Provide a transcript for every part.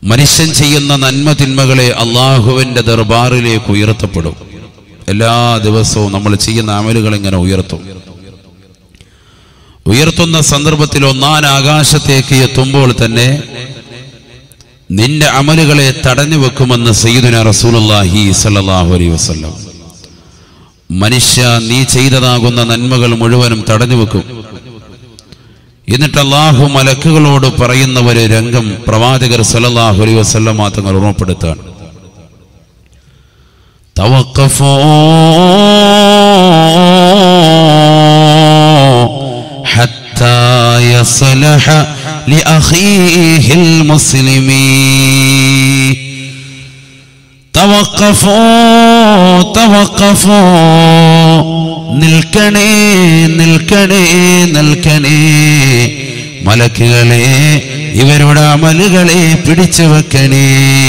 മനുഷ്യൻ ചെയ്യുന്ന നന്മ തിന്മകളെ അള്ളാഹുവിൻ്റെ ദർബാറിലേക്ക് ഉയർത്തപ്പെടും എല്ലാ ദിവസവും നമ്മൾ ചെയ്യുന്ന അമലുകൾ ഇങ്ങനെ ഉയർത്തും ഉയർത്തുന്ന സന്ദർഭത്തിൽ ഒന്നാൻ ആകാശത്തേക്ക് എത്തുമ്പോൾ തന്നെ നിന്റെ അമലുകളെ തടഞ്ഞു വെക്കുമെന്ന് സയ്യിദുന റസൂലുള്ളാഹി സല്ലല്ലാഹു അലൈഹി വസല്ലം മനുഷ്യ നീ ചെയ്തതാകുന്ന നന്മകൾ മുഴുവനും തടഞ്ഞു വെക്കും എന്നിട്ട് അള്ളാഹു മലക്കുകളോട് പറയുന്ന ഒരു രംഗം പ്രവാചകർ സല്ലല്ലാഹു അലൈഹി വസല്ലം തങ്ങൾ ഓർമ്മപ്പെടുത്താണ് توقفوا حتى يصلح لأخيه المسلم توقفوا توقفوا നിൽക്കണേ നിൽക്കണേ നിൽക്കണേ മലക്കുകളെ ഇവരുടെ അമലുകളെ പിടിച്ചു വെക്കണേ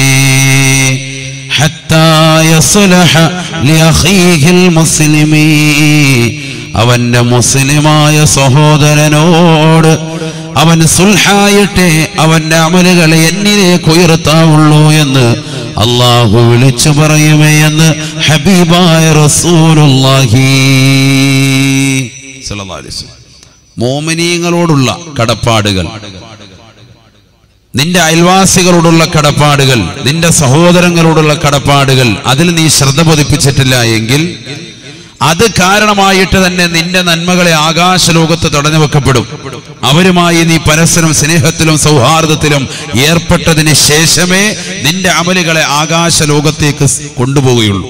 حتى يصلح لأخيه المسلم അവന്റെ മുസ്ലിമായ സഹോദരനോട് അവൻ സുൽഹായിട്ടെ അവന്റെ അമലുകളെ എന്നിലേക്ക് ഉയർത്താവുള്ളൂ എന്ന് അള്ളാഹു വിളിച്ചു പറയുമേ എന്ന് ഹബീബായ റസൂലുള്ളാഹി സ്വല്ലല്ലാഹു അലൈഹി വസല്ലം. മോമിനീങ്ങളോടുള്ള കടപ്പാടുകൾ നിന്റെ അയൽവാസികളോടുള്ള കടപ്പാടുകൾ നിന്റെ സഹോദരങ്ങളോടുള്ള കടപ്പാടുകൾ അതിൽ നീ ശ്രദ്ധ പതിപ്പിച്ചിട്ടില്ല എങ്കിൽ അത് കാരണമായിട്ട് തന്നെ നിന്റെ നന്മകളെ ആകാശലോകത്ത് തടഞ്ഞു വെക്കപ്പെടും അവരുമായി നീ പരസ്പരം സ്നേഹത്തിലും സൗഹാർദ്ദത്തിലും ഏർപ്പെട്ടതിന് ശേഷമേ നിന്റെ അമലുകളെ ആകാശലോകത്തേക്ക് കൊണ്ടുപോവുകയുള്ളൂ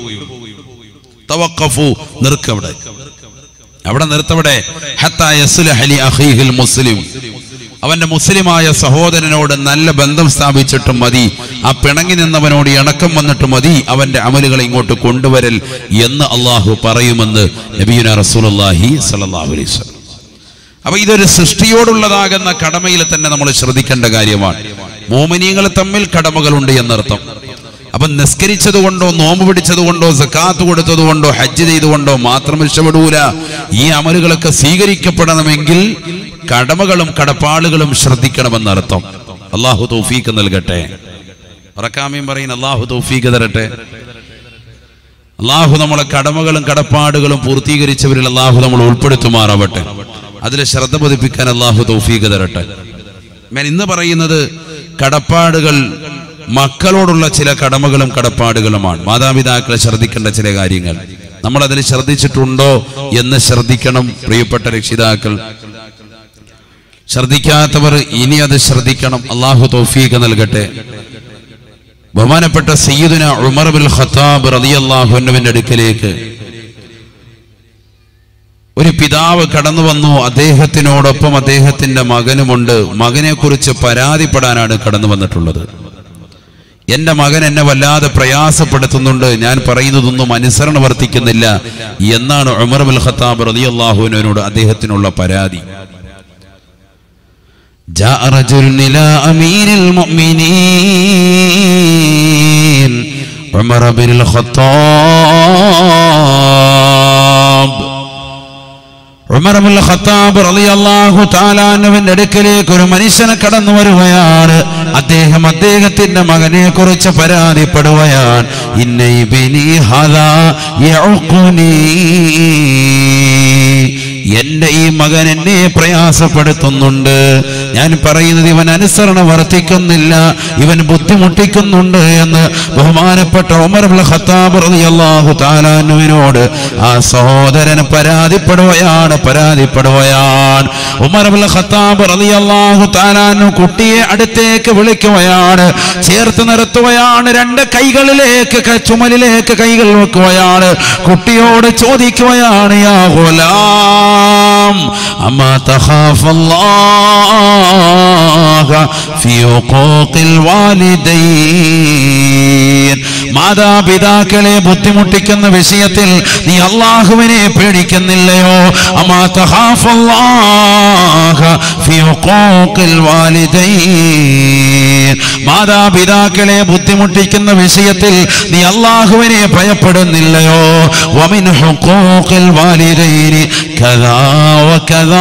തവക്കഫു നിർക്കവിടെ അവിടെ നിർത്തവിടെ ഹത്താ യസ്ലഹ ലി അഖീഹിൽ മുസ്ലിം അവന്റെ മുസ്ലിമായ സഹോദരനോട് നല്ല ബന്ധം സ്ഥാപിച്ചിട്ടും മതി ആ പിണങ്ങി നിന്നവനോട് ഇണക്കം വന്നിട്ട് മതി അവന്റെ അമലുകൾ ഇങ്ങോട്ട് കൊണ്ടുവരൽ എന്ന് അള്ളാഹു പറയുമെന്ന് നബീന റസൂലുള്ളാഹി സ്വല്ലല്ലാഹു അലൈഹി വസല്ലം അപ്പൊ ഇതൊരു സൃഷ്ടിയോടുള്ളതാകുന്ന കടമയിൽ തന്നെ നമ്മൾ ശ്രദ്ധിക്കേണ്ട കാര്യമാണ് മോമിനിയങ്ങൾ തമ്മിൽ കടമകളുണ്ട് എന്നർത്ഥം അപ്പൊ നിസ്കരിച്ചത് കൊണ്ടോ നോമ്പ് പിടിച്ചത് കൊണ്ടോ സക്കാത്ത് കൊടുത്തത് കൊണ്ടോ ഹജ്ജ് ചെയ്തുകൊണ്ടോ മാത്രം രക്ഷപ്പെടൂല ഈ അമലുകളൊക്കെ സ്വീകരിക്കപ്പെടണമെങ്കിൽ കടമകളും കടപ്പാടുകളും ശ്രദ്ധിക്കണമെന്നർത്ഥം അള്ളാഹു തൗഫീക്ക് നൽകട്ടെ ഉറക്കാമയും പറയുന്ന അള്ളാഹു തൗഫീക്ക് തരട്ടെ അള്ളാഹു നമ്മളെ കടമകളും കടപ്പാടുകളും പൂർത്തീകരിച്ചവരിൽ അള്ളാഹു നമ്മൾ ഉൾപ്പെടുത്തുമാറാവട്ടെ അതിൽ ശ്രദ്ധ പതിപ്പിക്കാൻ അള്ളാഹു തൗഫീക്ക് തരട്ടെ ഞാൻ ഇന്ന് പറയുന്നത് കടപ്പാടുകൾ മക്കളോടുള്ള ചില കടമകളും കടപ്പാടുകളുമാണ് മാതാപിതാക്കളെ ശ്രദ്ധിക്കേണ്ട ചില കാര്യങ്ങൾ നമ്മൾ അതിൽ ശ്രദ്ധിച്ചിട്ടുണ്ടോ എന്ന് ശ്രദ്ധിക്കണം പ്രിയപ്പെട്ട രക്ഷിതാക്കൾ ശ്രദ്ധിക്കാത്തവർ ഇനി അത് ശ്രദ്ധിക്കണം അള്ളാഹു തൗഫീഖ് നൽകട്ടെ ബഹുമാനപ്പെട്ട സയ്യിദുന ഉമർ ബിൽ ഖത്താബ് റളിയല്ലാഹുവിന്റെ അടുക്കലേക്ക് ഒരു പിതാവ് കടന്നു വന്നു അദ്ദേഹത്തിനോടൊപ്പം അദ്ദേഹത്തിന്റെ മകനുമുണ്ട് മകനെ കുറിച്ച് പരാതിപ്പെടാനാണ് കടന്നു വന്നിട്ടുള്ളത് എന്റെ മകൻ എന്നെ വല്ലാതെ പ്രയാസപ്പെടുത്തുന്നുണ്ട് ഞാൻ പറയുന്നതൊന്നും അനുസരണ വർത്തിക്കുന്നില്ല എന്നാണ് ഉമർ ബിൽ ഖത്താബ് റളിയല്ലാഹുവിനോട് അദ്ദേഹത്തിനുള്ള പരാതി جاء رجل إلى أمير المؤمنين عمر بن الخطاب ഉമർ അബ്ദുൽ ഖത്താബ് റളിയല്ലാഹു തആലാനുവിന്റെ അടുക്കലേക്ക് ഒരു മനുഷ്യനെ കടന്നു വരുകയാണ് അദ്ദേഹം അദ്ദേഹത്തിന്റെ മകനെ കുറിച്ച് പരാതിപ്പെടുകയാണ് ഇന്ന ഇബ്നി ഹദാ യഉഖുനി എന്റെ ഈ മകൻ എന്നെ പ്രയാസപ്പെടുത്തുന്നുണ്ട് ഞാൻ പറയുന്നത് ഇവൻ അനുസരണ വർത്തിക്കുന്നില്ല ഇവൻ ബുദ്ധിമുട്ടിക്കുന്നുണ്ട് എന്ന് ബഹുമാനപ്പെട്ട ഉമർ അബ്ദുൽ ഖത്താബ് റളിയല്ലാഹു തആലാനുവിനോട് ആ സഹോദരൻ പരാതിപ്പെടുകയാണ് പരാതിപ്പെടുകയാണ് ഉമർ അബ്ദുൽ ഖത്താബ് റളിയല്ലാഹു തആലാനു കുട്ടിയെ അടുത്തേക്ക് വിളിക്കുകയാണ് ചേർത്ത് നിർത്തുകയാണ് രണ്ട് കൈകളിലേക്ക് ക- ചുമലിലേക്ക് കൈകൾ വെക്കുകയാണ് കുട്ടിയോട് ചോദിക്കുകയാണ് യാ ഗുലാം അമ്മാ തഖാഫല്ലാഹ ഫി ഉഖൂഖിൽ വാലിദൈൻ മാതാപിതാക്കളെ ബുദ്ധിമുട്ടിക്കുന്ന വിഷയത്തിൽ നീ അള്ളാഹുവിനെ പേടിക്കുന്നില്ലയോ അമ്മാ തഖാഫല്ലാഹ ഫി ഉഖൂഖിൽ വാലിദൈൻ മാതാപിതാക്കളെ ബുദ്ധിമുട്ടിക്കുന്ന വിഷയത്തിൽ നീ അള്ളാഹുവിനെ ഭയപ്പെടുന്നില്ലയോ വമിൻ ഹുഖൂഖിൽ വാലിദൈനി കഥാ വകഥാ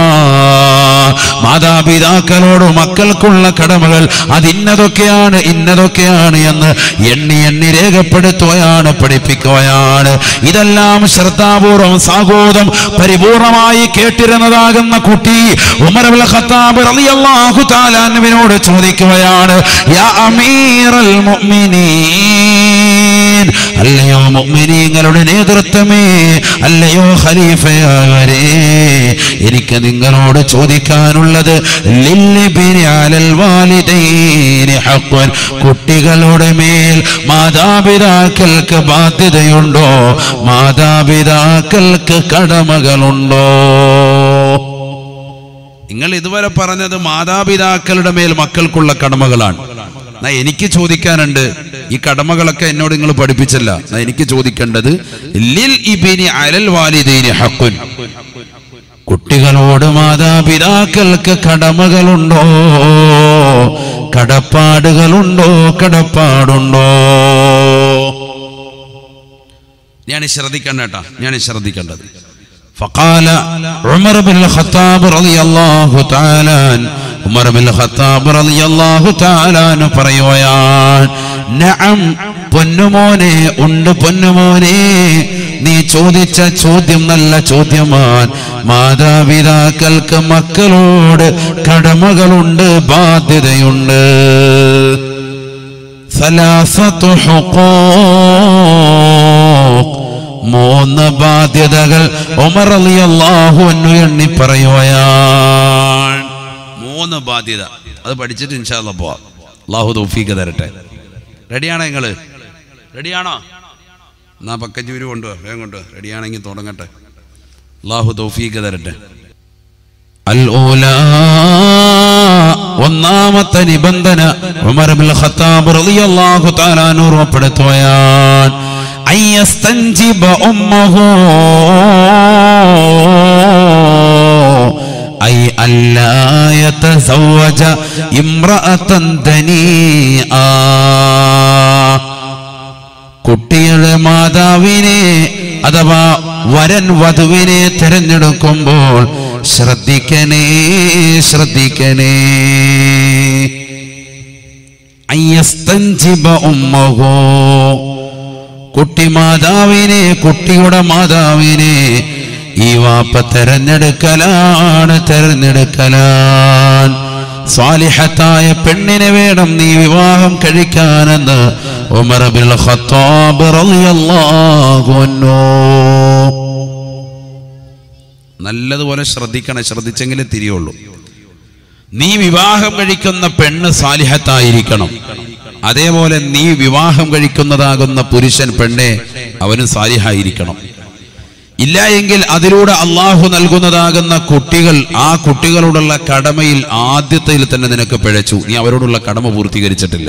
മാതാപിതാക്കളോട് മക്കൾക്കുള്ള കടമകൾ അതിന്നതൊക്കെയാണ് ഇന്നതൊക്കെയാണ് എന്ന് എണ്ണി എണ്ണി രേഖപ്പെടുത്തുകയാണ് പഠിപ്പിക്കുകയാണ് ഇതെല്ലാം ശ്രദ്ധാപൂർവം സാഗോദം പരിപൂർണമായി കേട്ടിരുന്നതാകുന്ന കുട്ടി ഉമർ അബ്ദുൽ ഖത്താബ് റളിയല്ലാഹു തആല അൻഹുവിനോട് ചോദിക്കുകയാണ് യാ അമീറൽ മുഅ്മിനീൻ അല്ലയോ മുഅ്മിനീങ്ങളുടെ നേതൃത്വമേ അല്ലയോ ഖലീഫയാവരേ എനിക്ക് നിങ്ങളോട് ചോദിക്കാനുള്ളത് ലില്ലിബിനി അലൽ വാലിദൈനി ഹഖ്വൻ കുട്ടികളുടെ മേൽ മാതാപിതാക്കൾക്ക് ബാധ്യതയുണ്ടോ മാതാപിതാക്കൾക്ക് കടമകളുണ്ടോ നിങ്ങൾ ഇതുവരെ പറഞ്ഞത് മാതാപിതാക്കളുടെ മേൽ മക്കൾക്കുള്ള കടമകളാണ് എന്നാ എനിക്ക് ചോദിക്കാനുണ്ട് ഈ കടമകളൊക്കെ എന്നോട് നിങ്ങൾ പഠിപ്പിച്ചല്ല എന്നാ എനിക്ക് ചോദിക്കേണ്ടത് ലിൽ ഇബിനി അലൽ വാലിദൈനി ഹഖുൻ കുട്ടികളോട് മാതാപിതാക്കൾക്ക് കടമകളുണ്ടോ കടപ്പാടുകളുണ്ടോ കടപ്പാടുണ്ടോ ഞാൻ ശ്രദ്ധിക്കണ്ട കേട്ടാ ഞാൻ ശ്രദ്ധിക്കേണ്ടത് فقال عمر بن الخطاب رضي الله تعالى عنه ഉമർ ബിൻ ഖത്താബ് റളിയല്ലാഹു തആല അൻഹു പറയുകയാണ് നഅം പൊന്നുമോനെ ഉണ്ട് പൊന്നുമോനെ നീ ചോദിച്ച ചോദ്യം നല്ല ചോദ്യമാണ് മാതാപിതാക്കൾക്ക് മക്കളോട് കടമകളുണ്ട് ബാധ്യതയുണ്ട് ثلاثة حقوق മൂന്ന് ബാധ്യതകൾ ഉമർ റളിയല്ലാഹു അൻഹു എണ്ണി പറയുകയാണ് മൂന്ന് ബാധ്യത അത് പഠിച്ചിട്ട് ഇൻഷാല്ല പോവാം അള്ളാഹു തൗഫീഖ് തരട്ടെ റെഡിയാണോ നിങ്ങള് റെഡിയാണോ എന്നാ പക്കച്ചൂര് കൊണ്ടുവാ വേഗം കൊണ്ടുവാ റെഡിയാണെങ്കിൽ തുടങ്ങട്ടെ അള്ളാഹു തൗഫീഖ് തരട്ടെ അൽ ഊലാ ഒന്നാമത്തെ നിബന്ധന ഉമർ ബിൻ ഖത്താബ് റളിയല്ലാഹു തആല അൻഹു ഉറപ്പെടുത്തുകയാണ് അയ്യസ്തൻജിബ ഉമ്മഹു ഐ അല്ലാ യതസവ്വജ ഇംറഅതൻ ദനീആ കുട്ടിയുടെ മാതാവിനെ അഥവാ വരൻ വധുവിനെ തിരഞ്ഞെടുക്കുമ്പോൾ ശ്രദ്ധിക്കണേ ശ്രദ്ധിക്കണേ അയ്യസ്തഞ്ചിബ ഉമ്മഹോ കുട്ടി മാതാവിനെ കുട്ടിയുടെ മാതാവിനെ ഈ വാപ്പ തെരഞ്ഞെടുക്കലാണ് തെരഞ്ഞെടുക്കലാണ് സ്വാലിഹത്തായ പെണ്ണിനെ വേണം നീ വിവാഹം കഴിക്കാനെന്ന് ഉമർ ബിൻ ഖത്താബ് റളിയല്ലാഹു അൻഹു നല്ലതുപോലെ ശ്രദ്ധിക്കണം ശ്രദ്ധിച്ചെങ്കിലേ തിരിയുള്ളൂ നീ വിവാഹം കഴിക്കുന്ന പെണ്ണ് സാലിഹത്തായിരിക്കണം അതേപോലെ നീ വിവാഹം കഴിക്കുന്നതാകുന്ന പുരുഷൻ പെണ്ണെ അവനും സാലിഹായിരിക്കണം ഇല്ല എങ്കിൽ അതിലൂടെ അള്ളാഹു നൽകുന്നതാകുന്ന കുട്ടികൾ ആ കുട്ടികളോടുള്ള കടമയിൽ ആദ്യത്തിൽ തന്നെ നിനക്ക് പിഴച്ചു നീ അവരോടുള്ള കടമ പൂർത്തീകരിച്ചിട്ടില്ല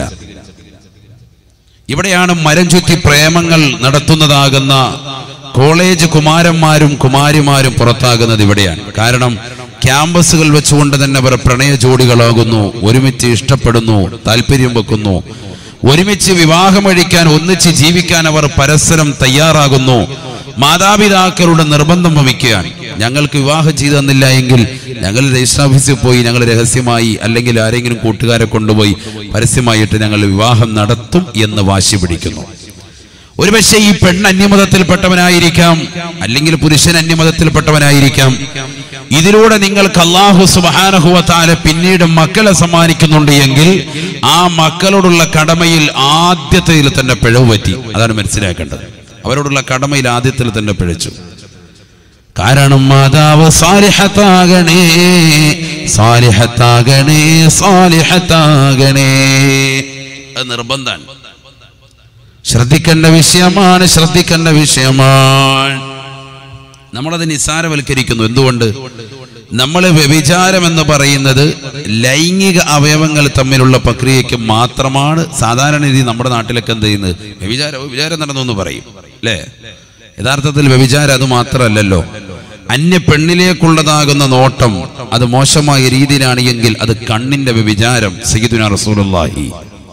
ഇവിടെയാണ് മരം ചുറ്റി പ്രേമങ്ങൾ നടത്തുന്നതാകുന്ന കോളേജ് കുമാരന്മാരും കുമാരിമാരും പുറത്താകുന്നത് ഇവിടെയാണ് കാരണം ക്യാമ്പസുകൾ വെച്ചുകൊണ്ട് തന്നെ അവർ പ്രണയ ജോഡികളാകുന്നു ഒരുമിച്ച് ഇഷ്ടപ്പെടുന്നു താല്പര്യം വെക്കുന്നു ഒരുമിച്ച് വിവാഹം കഴിക്കാൻ ഒന്നിച്ച് ജീവിക്കാൻ അവർ പരസ്പരം തയ്യാറാകുന്നു മാതാപിതാക്കളുടെ നിർബന്ധം വമിക്കുകയാണ് ഞങ്ങൾക്ക് വിവാഹം ചെയ്തു തന്നില്ല എങ്കിൽ ഞങ്ങൾ രജിസ്റ്റർ ഓഫീസിൽ പോയി ഞങ്ങൾ രഹസ്യമായി അല്ലെങ്കിൽ ആരെങ്കിലും കൂട്ടുകാരെ കൊണ്ടുപോയി പരസ്യമായിട്ട് ഞങ്ങൾ വിവാഹം നടത്തും എന്ന് വാശി പിടിക്കുന്നു ഒരുപക്ഷെ ഈ പെണ്ണ് അന്യമതത്തിൽപ്പെട്ടവനായിരിക്കാം അല്ലെങ്കിൽ പുരുഷൻ അന്യമതത്തിൽപ്പെട്ടവനായിരിക്കാം ഇതിലൂടെ നിങ്ങൾക്ക് അള്ളാഹു സുബാനഹുവത്താല പിന്നീട് മക്കളെ സമ്മാനിക്കുന്നുണ്ട് എങ്കിൽ ആ മക്കളോടുള്ള കടമയിൽ ആദ്യത്തിൽ തന്നെ പിഴവ് പറ്റി അതാണ് മനസ്സിലാക്കേണ്ടത് അവരോടുള്ള കടമയിൽ ആദ്യത്തിൽ തന്നെ പിഴച്ചു കാരണം മാതാവ് സാലിഹത്താകണേ സാലിഹത്താകണേ സാലിഹത്താകണേ അത് നിർബന്ധമാണ് ശ്രദ്ധിക്കേണ്ട വിഷയമാണ് ശ്രദ്ധിക്കേണ്ട വിഷയമാണ് നമ്മളത് നിസ്സാരവൽക്കരിക്കുന്നു എന്തുകൊണ്ട് നമ്മൾ വ്യഭിചാരം എന്ന് പറയുന്നത് ലൈംഗിക അവയവങ്ങൾ തമ്മിലുള്ള പ്രക്രിയയ്ക്ക് മാത്രമാണ് സാധാരണ രീതി നമ്മുടെ നാട്ടിലൊക്കെ എന്ത് ചെയ്യുന്നത് വ്യഭിചാരം വ്യഭിചാരം നടന്നു എന്ന് പറയും അല്ലേ യഥാർത്ഥത്തിൽ വ്യഭിചാരം അത് മാത്രമല്ലല്ലോ അന്യ പെണ്ണിലേക്കുള്ളതാകുന്ന നോട്ടം അത് മോശമായ രീതിയിലാണ് എങ്കിൽ അത് കണ്ണിന്റെ വ്യഭിചാരം സയ്യിദുന റസൂലുള്ളാഹി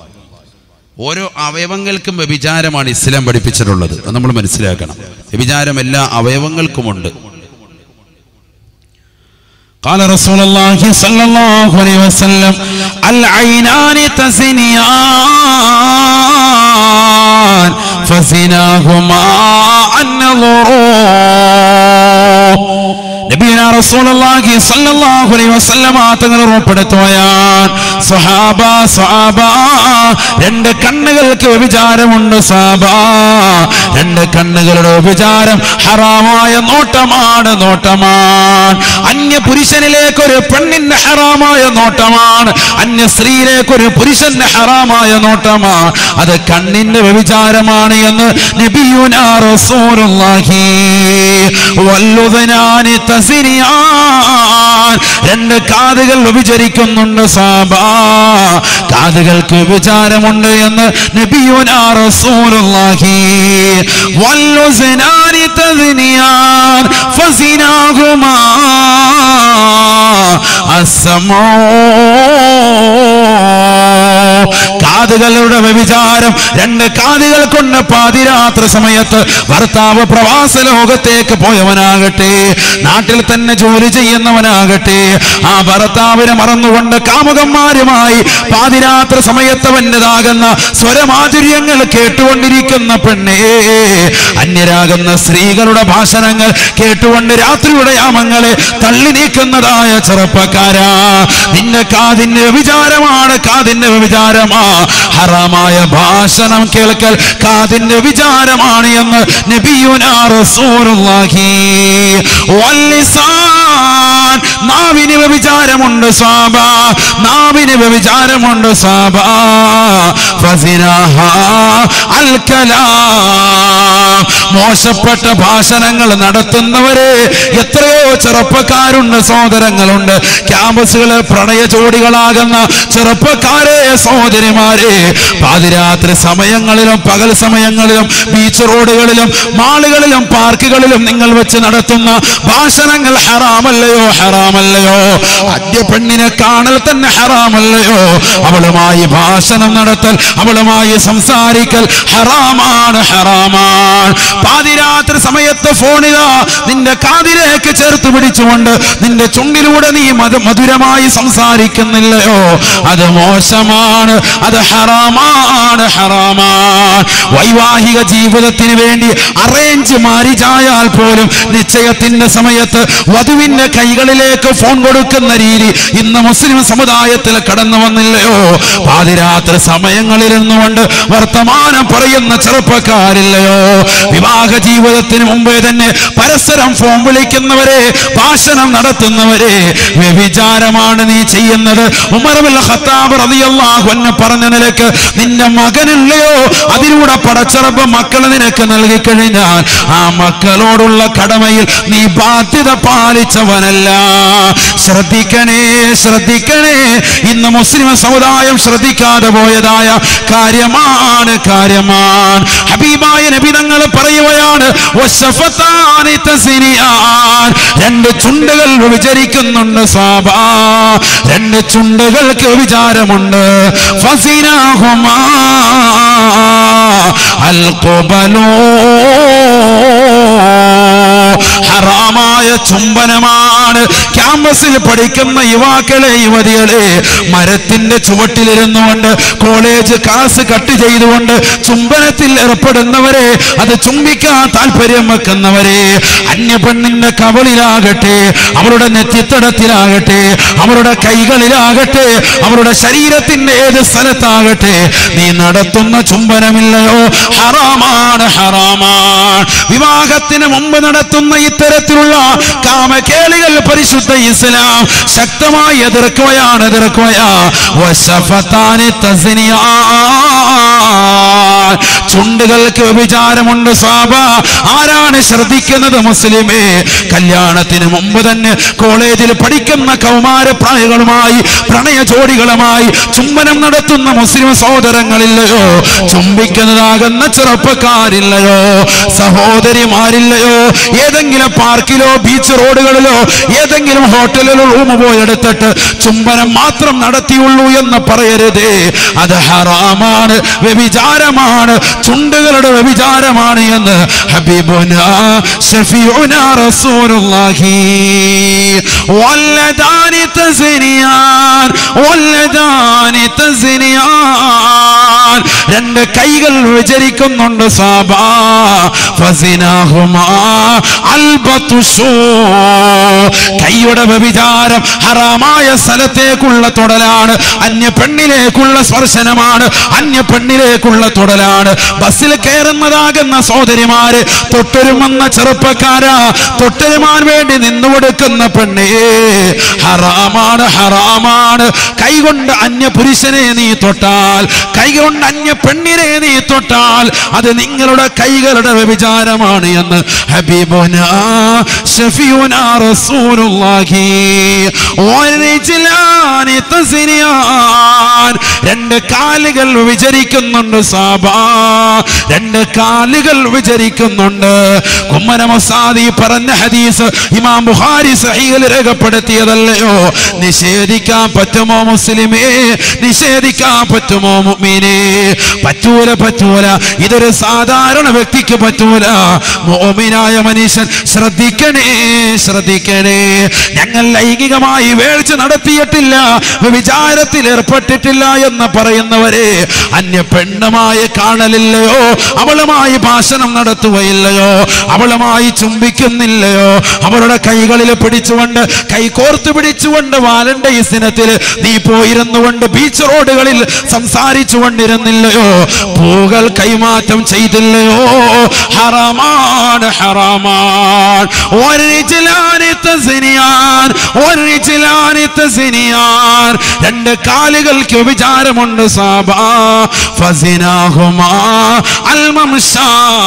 ഓരോ അവയവങ്ങൾക്കും വ്യഭിചാരമാണ് ഇസ്ലാം പഠിപ്പിച്ചിട്ടുള്ളത് അത് നമ്മൾ മനസ്സിലാക്കണം വ്യഭിചാരം എല്ലാ അവയവങ്ങൾക്കുമുണ്ട് قال رسول الله صلى الله عليه وسلم العينان تزنيان فزناهما النظر നബിയന റസൂലുള്ളാഹി സ്വല്ലല്ലാഹു അലൈഹി വസല്ലമ തങ്ങൾ ഉറപ്പെടുത്തുകയാണ് സ്വഹാബ സ്വഹാബ രണ്ട് കണ്ണുകൾക്ക് വ്യഭിചാരമുണ്ട് സ്വഹാബ രണ്ട് കണ്ണുകളുടെ വ്യഭിചാരം ഹറാമായ നോട്ടമാണ് നോട്ടമാണ് അന്യ പുരുഷനിലേക്ക് ഒരു പെണ്ണിന്റെ ഹറാമായ നോട്ടമാണ് അന്യ സ്ത്രീയിലേക്ക് ഒരു പുരുഷന്റെ ഹറാമായ നോട്ടമാണ് അത് കണ്ണിന്റെ വ്യഭിചാരമാണ് എന്ന് നബിയുനാ റസൂലുള്ളാഹി വല്ലുദനാനി തസിനിയാൻ രണ്ട് കാതുകൾ വ്യഭിചരിക്കുന്നുണ്ട് സാബ കാതുകൾക്ക് വിചാരമുണ്ട് എന്ന് നബിയുനാ റസൂലുള്ളാഹി വല്ലുസനാനി തസിനിയാൻ ഫസിനാഹുമാ അസ്സമോ കാതുകളുടെ വ്യഭിചാരം രണ്ട് കാതുകൾ കൊണ്ട് പാതിരാത്രി സമയത്ത് ഭർത്താവ് പ്രവാസ ലോകത്തേക്ക് പോയവനാകട്ടെ നാട്ടിൽ തന്നെ ജോലി ചെയ്യുന്നവനാകട്ടെ ആ ഭർത്താവിനെ മറന്നുകൊണ്ട് കാമുകന്മാരുമായി പാതിരാത്രി സമയത്ത് അവൻ്റെതാകുന്ന സ്വരമാധുര്യങ്ങൾ കേട്ടുകൊണ്ടിരിക്കുന്ന പെണ്ണേ അന്യരാകുന്ന സ്ത്രീകളുടെ ഭാഷണങ്ങൾ കേട്ടുകൊണ്ട് രാത്രിയുടെ യാമങ്ങളെ തള്ളി നീക്കുന്നതായ ചെറുപ്പക്കാരാ നിന്റെ കാതിന്റെ വിചാരമാണ് കാതിന്റെ വിചാരമാ ഹറാമായ ഭാഷണം കേൾക്കൽ കാതിന്റെ വിചാരമാണ് എന്ന് നബിയുനാ റസൂലുള്ളാഹി വല്ലിസാൻ നാവിന് വ്യഭിചാരമുണ്ട് സാബ നാവിന് വ്യഭിചാരമുണ്ട് സാബ ഫസിനഹ അൽ കലാം മോശപ്പെട്ട ഭാഷണങ്ങൾ നടത്തുന്നവരെ എത്രയോ ചെറുപ്പക്കാരുണ്ട് സഹോദരങ്ങളുണ്ട് ക്യാമ്പസുകളിൽ പ്രണയ ജോഡികളാകുന്ന ചെറുപ്പക്കാരെ സഹോദരിമാരെ പാതിരാത്രി സമയങ്ങളിലും പകൽ സമയങ്ങളിലും ബീച്ച് റോഡുകളിലും മാളുകളിലും പാർക്കുകളിലും നിങ്ങൾ വെച്ച് നടത്തുന്ന ഭാഷണങ്ങൾ ഹറാമല്ലയോ ഹറാമല്ലയോ അദ്യ പെണ്ണിനെ കാണൽ തന്നെ ഹറാമല്ലയോ അവളുമായി ഭാഷണം നടത്തൽ അവളുമായി സംസാരിക്കൽ ഹറാമാണ് ഹറാമാണ് പാതിരാത്രി സമയത്ത് ഫോണിതാ നിന്റെ കാതിലേക്ക് ചേർത്ത് പിടിച്ചുകൊണ്ട് നിന്റെ ചുണ്ടിലൂടെ നീ മധു മധുരമായി സംസാരിക്കുന്നില്ലയോ അത് മോശമാണ് അത് ഹറാമാണ് ഹറാമാണ് വൈവാഹിക ജീവിതത്തിന് വേണ്ടി അറേഞ്ച് മാരിജായാൽ പോലും നിശ്ചയത്തിന്റെ സമയത്ത് വധുവിന്റെ കൈകളിലേക്ക് ഫോൺ കൊടുക്കുന്ന രീതി ഇന്ന് മുസ്ലിം സമുദായത്തിൽ കടന്നു വന്നില്ലയോ പാതിരാത്രി സമയങ്ങളിൽ നിന്നുകൊണ്ട് വർത്തമാനം പറയുന്ന ചെറുപ്പക്കാരില്ലയോ വിവാഹ ജീവിതത്തിന് മുമ്പേ തന്നെ പരസ്പരം ഫോൺ വിളിക്കുന്നവരെ ഭാഷണം നടത്തുന്നവരെ വ്യഭിചാരമാണ് നീ ചെയ്യുന്നത് ഉമർബുൽ ഖത്താബ് റളിയല്ലാഹു അൻഹു പറഞ്ഞ നിലക്ക് നിന്റെ മകനില്ലയോ അതിലൂടെ പടച്ചറപ്പ് മക്കളെ നിനക്ക് നൽകി കഴിഞ്ഞാൽ ആ മക്കളോടുള്ള കടമയിൽ നീ ബാധ്യത പാലിച്ചവനല്ല ശ്രദ്ധിക്കണേ ശ്രദ്ധിക്കണേ ഇന്ന് മുസ്ലിം സമുദായം ശ്രദ്ധിക്കാതെ പോയതായ കാര്യമാണ് കാര്യമാണ് ഹബീബായ നബി തങ്ങൾ പറയുകയാണ് "വശഫത്താനി തസ്നിയാൻ." രണ്ട് ചുണ്ടുകൾ വിചരിക്കുന്നുണ്ട് സാബ രണ്ട് ചുണ്ടുകൾക്ക് വിചാരമുണ്ട് ഫസിനാഹുമാ അൽ ഹറാമായ ചുംബനമാണ് ക്യാമ്പസിൽ പഠിക്കുന്ന യുവാക്കളെ യുവതികളെ മരത്തിന്റെ ചുവട്ടിലിരുന്നുകൊണ്ട് കോളേജ് ക്ലാസ് കട്ട് ചെയ്തുകൊണ്ട് ചുംബനത്തിൽ ഏർപ്പെടുന്നവരെ അത് ചുംബിക്കാൻ താല്പര്യം വെക്കുന്നവരെ അന്യ പെണ്ണിന്റെ കവളിലാകട്ടെ അവരുടെ നെറ്റിത്തടത്തിലാകട്ടെ അവരുടെ കൈകളിലാകട്ടെ അവരുടെ ശരീരത്തിന്റെ ഏത് സ്ഥലത്താകട്ടെ നീ നടത്തുന്ന ചുംബനമില്ലയോ ഹറാമാണ് ഹറാമാണ് വിവാഹത്തിന് മുമ്പ് നടത്തുന്ന ഇത്തരത്തിലുള്ള കാമകേളികൾ പരിശുദ്ധ ഇസ്ലാം ശക്തമായി എതിർക്കുകയാണ് എതിർക്കുകയാ വശഫത്താനി തസ്നിയാ ചുണ്ടുകൾക്ക് വ്യഭിചാരമുണ്ട് സാബ ആരാണ് ശ്രദ്ധിക്കുന്നത് മുസ്ലിമേ കല്യാണത്തിന് മുമ്പ് തന്നെ കോളേജിൽ പഠിക്കുന്ന കൗമാര പ്രായങ്ങളുമായി പ്രണയ ജോഡികളുമായി ചുംബനം നടത്തുന്ന മുസ്ലിം സഹോദരങ്ങളില്ലയോ ചുംബിക്കുന്നതാകുന്ന ചെറുപ്പക്കാരില്ലയോ സഹോദരിമാരില്ലയോ ഏതെങ്കിലും പാർക്കിലോ ബീച്ച് റോഡുകളിലോ ഏതെങ്കിലും ഹോട്ടലിലോ റൂം പോയി എടുത്തിട്ട് ചുംബനം മാത്രം നടത്തിയുള്ളൂ എന്ന് പറയരുതേ അത് ഹറാമാണ് വ്യഭിചാരമാണ് ചുണ്ടുകളുടെ വ്യഭിചാരമാണ് എന്ന് ഹബീബുന ഷഫീഉന റസൂലുള്ളാഹി വല്ലദാനി തസ്നിയാൻ വല്ലദാനി തസ്നിയാൻ രണ്ട് കൈകൾ വിചരിക്കുന്നുണ്ട് സാബാ ഫസിനാഹുമാ അൽബത്തുഷൂ കൈയുടെ വ്യഭിചാരം ഹറാമായ സ്ഥലത്തേക്കുള്ള തൊടലാണ് അന്യ പെണ്ണിലേക്കുള്ള സ്പർശനമാണ് അന്യ പെണ്ണിലേക്കുള്ള തൊടലാണ് ബസ്സിൽ കയറുന്നതാകുന്ന സഹോദരിമാര് തൊട്ടൊരുമെന്ന ചെറുപ്പക്കാരാ തൊട്ടൊരുമാൻ വേണ്ടി നിന്നുകൊടുക്കുന്ന പെണ്ണേ ഹറാമാണ് ഹറാമാണ് കൈകൊണ്ട് അന്യ പുരുഷനെ നീ തൊട്ടാൽ കൈകൊണ്ട് അന്യ പെണ്ണിനെ നീ തൊട്ടാൽ അത് നിങ്ങളുടെ കൈകളുടെ വ്യഭിചാരമാണ് എന്ന് ഹബീബുന ഷഫിയുന റസൂലുള്ളാഹി വരിജ്ലാനി തസ്നിയാൻ രണ്ട് കാലുകൾ വിചരിക്കുന്നുണ്ട് സാബാ രണ്ട് കാലുകൾ വിചരിക്കുന്നുണ്ട് കുമ്മനമസാദി പറഞ്ഞ ഹദീസ് ഇമാം ബുഖാരി സഹീൽ രേഖപ്പെടുത്തിയതല്ലയോ നിഷേധിക്കാൻ പറ്റുമോ മുസ്ലിമേ നിഷേധിക്കാൻ പറ്റുമോ മുഅ്മിനേ പറ്റൂല പറ്റൂല ഇതൊരു സാധാരണ വ്യക്തിക്ക് പറ്റൂല മോമിനായ മനുഷ്യൻ ശ്രദ്ധിക്കണേ ശ്രദ്ധിക്കണേ ഞങ്ങൾ ലൈംഗികമായി വേഴ്ച നടത്തിയിട്ടില്ല വിചാരത്തിൽ ഏർപ്പെട്ടിട്ടില്ല എന്ന് പറയുന്നവരെ അന്യ പെണ്ണുമായി കാണലില്ലയോ അവളുമായി ഭാഷണം നടത്തുകയില്ലയോ അവളുമായി ചുംബിക്കുന്നില്ലയോ അവളുടെ കൈകളിൽ പിടിച്ചുകൊണ്ട് കൈ കോർത്ത് പിടിച്ചുകൊണ്ട് വാലന്റൈൻസ് ദിനത്തിൽ നീ പോയിരുന്നുകൊണ്ട് ബീച്ച് റോഡുകളിൽ സംസാരിച്ചു കൊണ്ടിരുന്നില്ലയോ പൂകൾ കൈമാറ്റം ചെയ്തില്ലയോ ഹറാമാണ് ഹറാമാണ് ഒരിച്ചിലാനി തസ്നിയാൻ ഒരിച്ചിലാനി തസ്നിയാൻ രണ്ട് കാലുകൾക്ക് വിചാരമുണ്ട് സാബാ ഫസിനാഹുമാ അൽമംശാ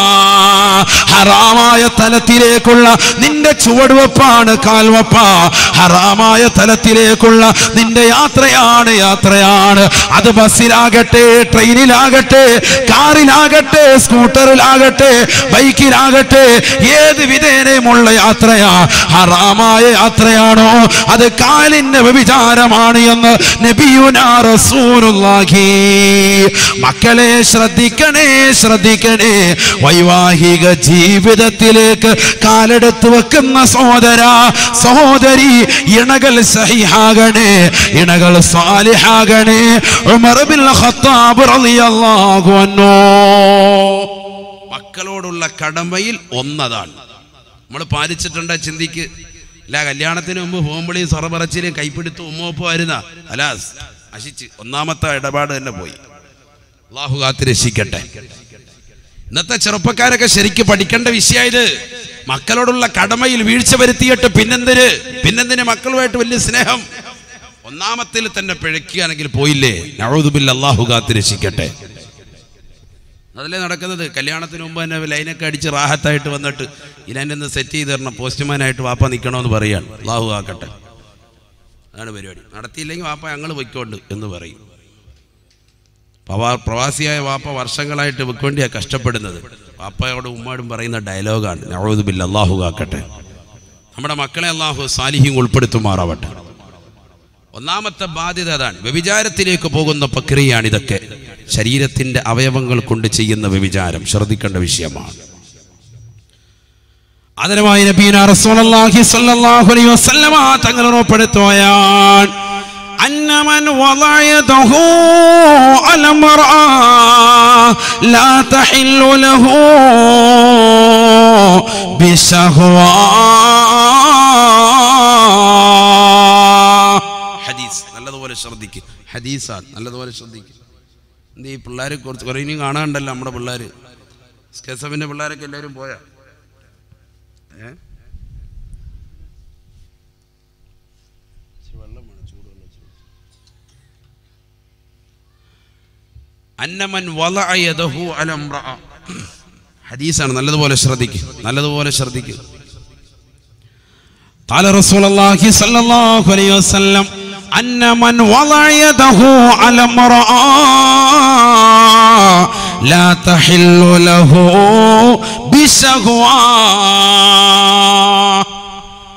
ഹറാമായ തലത്തിലേക്കുള്ള നിന്റെ ചുവടുവെപ്പാണ് കാൽവപ്പ ഹറാമായ തലത്തിലേക്കുള്ള നിന്റെ യാത്രയാണ് യാത്രയാണ് അത് ബസ്സിലാകട്ടെ ട്രെയിനിലാകട്ടെ കാറിലാകട്ടെ സ്കൂട്ടറിലാകട്ടെ ബൈക്കിലാകട്ടെ ഏത് വിധേനയുമുള്ള യാത്രയാ ഹറാമായ യാത്രയാണോ അത് കാലിന്റെ വ്യഭിചാരമാണ് എന്ന് നബിയുനാ റസൂലുള്ളാഹി മക്കളെ ശ്രദ്ധിക്കണേ ശ്രദ്ധിക്കണേ വൈവാഹിക ജീവിതത്തിലേക്ക് കാലെടുത്ത് വെക്കുന്ന സഹോദര സഹോദരി ഇണകൾ സഹിഹാകണേ ഇണകൾ സാലിഹാകണേ ഉമർ ബിൻ ഖത്താബ് റളിയല്ലാഹു അൻഹു മക്കളോടുള്ള കടമയിൽ ഒന്നതാണ് നമ്മൾ പാലിച്ചിട്ടുണ്ട് ചിന്തിക്ക് ഇല്ല കല്യാണത്തിന് മുമ്പ് പോകുമ്പോഴേയും സറപറച്ചിലും കൈപ്പിടുത്ത് ഉമ്മോപ്പമായിരുന്ന അലാസ് അശിച്ച് ഒന്നാമത്തെ ഇടപാട് തന്നെ പോയി അള്ളാഹു കാത്ത് രക്ഷിക്കട്ടെ ഇന്നത്തെ ചെറുപ്പക്കാരൊക്കെ ശരിക്കും പഠിക്കേണ്ട വിഷയമായത് മക്കളോടുള്ള കടമയിൽ വീഴ്ച വരുത്തിയിട്ട് പിന്നെന്തിന് പിന്നെന്തിന് മക്കളുമായിട്ട് വലിയ സ്നേഹം ഒന്നാമത്തിൽ തന്നെ പിഴയ്ക്കുകയാണെങ്കിൽ പോയില്ലേ നഴുതുബിൽ അള്ളാഹു കാത്ത് രക്ഷിക്കട്ടെ അതല്ലേ നടക്കുന്നത് കല്യാണത്തിന് മുമ്പ് തന്നെ ലൈനൊക്കെ അടിച്ച് റാഹത്തായിട്ട് വന്നിട്ട് ഇതിനെ ഒന്ന് സെറ്റ് ചെയ്ത് തരണം പോസ്റ്റ്മാനായിട്ട് വാപ്പ നിൽക്കണമെന്ന് പറയാണ് അള്ളാഹു ആക്കട്ടെ അതാണ് പരിപാടി നടത്തിയില്ലെങ്കിൽ വാപ്പ ഞങ്ങൾ പൊയ്ക്കോണ്ട് എന്ന് പറയും പവാ- പ്രവാസിയായ വാപ്പ വർഷങ്ങളായിട്ട് വെക്കൊണ്ടിയാണ് കഷ്ടപ്പെടുന്നത് വാപ്പയോടും ഉമ്മാടും പറയുന്ന ഡയലോഗാണ് നവോദുബില്ല അള്ളാഹു കാക്കട്ടെ നമ്മുടെ മക്കളെ അള്ളാഹു സാലിഹ്യം ഉൾപ്പെടുത്തുമാറാവട്ടെ ഒന്നാമത്തെ ബാധ്യത അതാണ് വ്യഭിചാരത്തിലേക്ക് പോകുന്ന പ്രക്രിയയാണ് ഇതൊക്കെ ശരീരത്തിന്റെ അവയവങ്ങൾ കൊണ്ട് ചെയ്യുന്ന വ്യഭിചാരം ശ്രദ്ധിക്കേണ്ട വിഷയമാണ് അതിനുമായി നബീന റസൂലുള്ളാഹി സ്വല്ലല്ലാഹു അലൈഹി വസല്ലമ തങ്ങൾ ഉറപ്പെടുത്തുകയാണ് അന്നമൻ വളഅ യദഹു അല മർഅ ലാ തഹില്ലു ലഹു ബിശഹവാ ഹദീസ് നല്ലതുപോലെ ശ്രദ്ധിക്കും ഹദീസാണ് നല്ലതുപോലെ ശ്രദ്ധിക്കും എന്ത് ഈ പിള്ളേർ കുറച്ച് കുറേ ഇനിയും കാണാണ്ടല്ലോ നമ്മുടെ പിള്ളേർ സ്കെസഫിൻ്റെ പിള്ളേരൊക്കെ എല്ലാവരും പോയാ ഏ ഇച്ചിരി വെള്ളം വേണം, ചൂടുവെള്ളം, ചൂട്. അന്നമൻ വളഅ യദഹു അല ഇംറഅ. ഹദീസാണ് നല്ലതുപോലെ ശ്രദ്ധിക്കും നല്ലതുപോലെ ശ്രദ്ധിക്കും قال رسول الله صلى الله عليه وسلم أن من وضع يده على امرأة لا تحل له بشهوة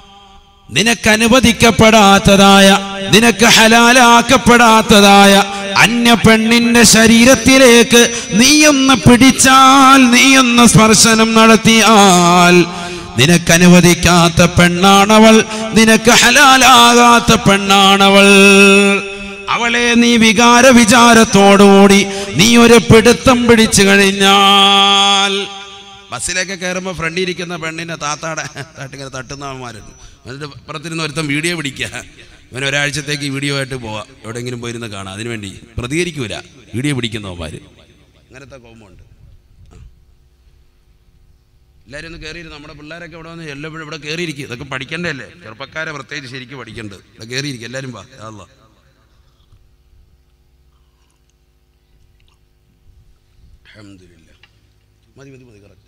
നിനക്ക് അനുവദിക്കപ്പെടാത്തതായ നിനക്ക് ഹലാലാക്കപ്പെടാത്തതായ അന്യ പെണ്ണിന്റെ ശരീരത്തിലേക്ക് നീയൊന്ന് പിടിച്ചാൽ നീയൊന്ന് സ്പർശനം നടത്തിയാൽ നിനക്ക് അനുവദിക്കാത്ത പെണ്ണാണവൾ നിനക്ക് ഹലാലാകാത്ത പെണ്ണാണവൾ അവളെ നീ വികാര വിചാരത്തോടുകൂടി നീ ഒരു പിടുത്തം പിടിച്ചു കഴിഞ്ഞാൽ ബസ്സിലൊക്കെ കയറുമ്പോൾ ഫ്രണ്ടിൽ ഇരിക്കുന്ന പെണ്ണിനെ താത്താടെ തട്ടിങ്ങനെ തട്ടുന്നവന്മാരുണ്ട് എന്നിട്ട് പുറത്തിരുന്ന് ഒരുത്തം വീഡിയോ പിടിക്കുക ഇവൻ ഒരാഴ്ചത്തേക്ക് ഈ വീഡിയോ ആയിട്ട് പോവാം എവിടെയെങ്കിലും പോയിരുന്ന് കാണാം അതിനുവേണ്ടി പ്രതികരിക്കൂല വീഡിയോ പിടിക്കുന്നവന്മാർ അങ്ങനത്തെ കോമുണ്ട് എല്ലാവരും ഒന്ന് കയറിയിരുന്നു നമ്മുടെ പിള്ളേരൊക്കെ ഇവിടെ വന്ന് എല്ലാം ഇവിടെ കയറിയിരിക്കും ഇതൊക്കെ പഠിക്കണ്ടല്ലേ ചെറുപ്പക്കാരെ പ്രത്യേകിച്ച് ശരിക്കും പഠിക്കേണ്ടത് ഇവിടെ കയറിയിരിക്കും എല്ലാവരും വാ അല്ല അൽഹംദുലില്ലാ. മതി മതി മതി കറക്റ്റ്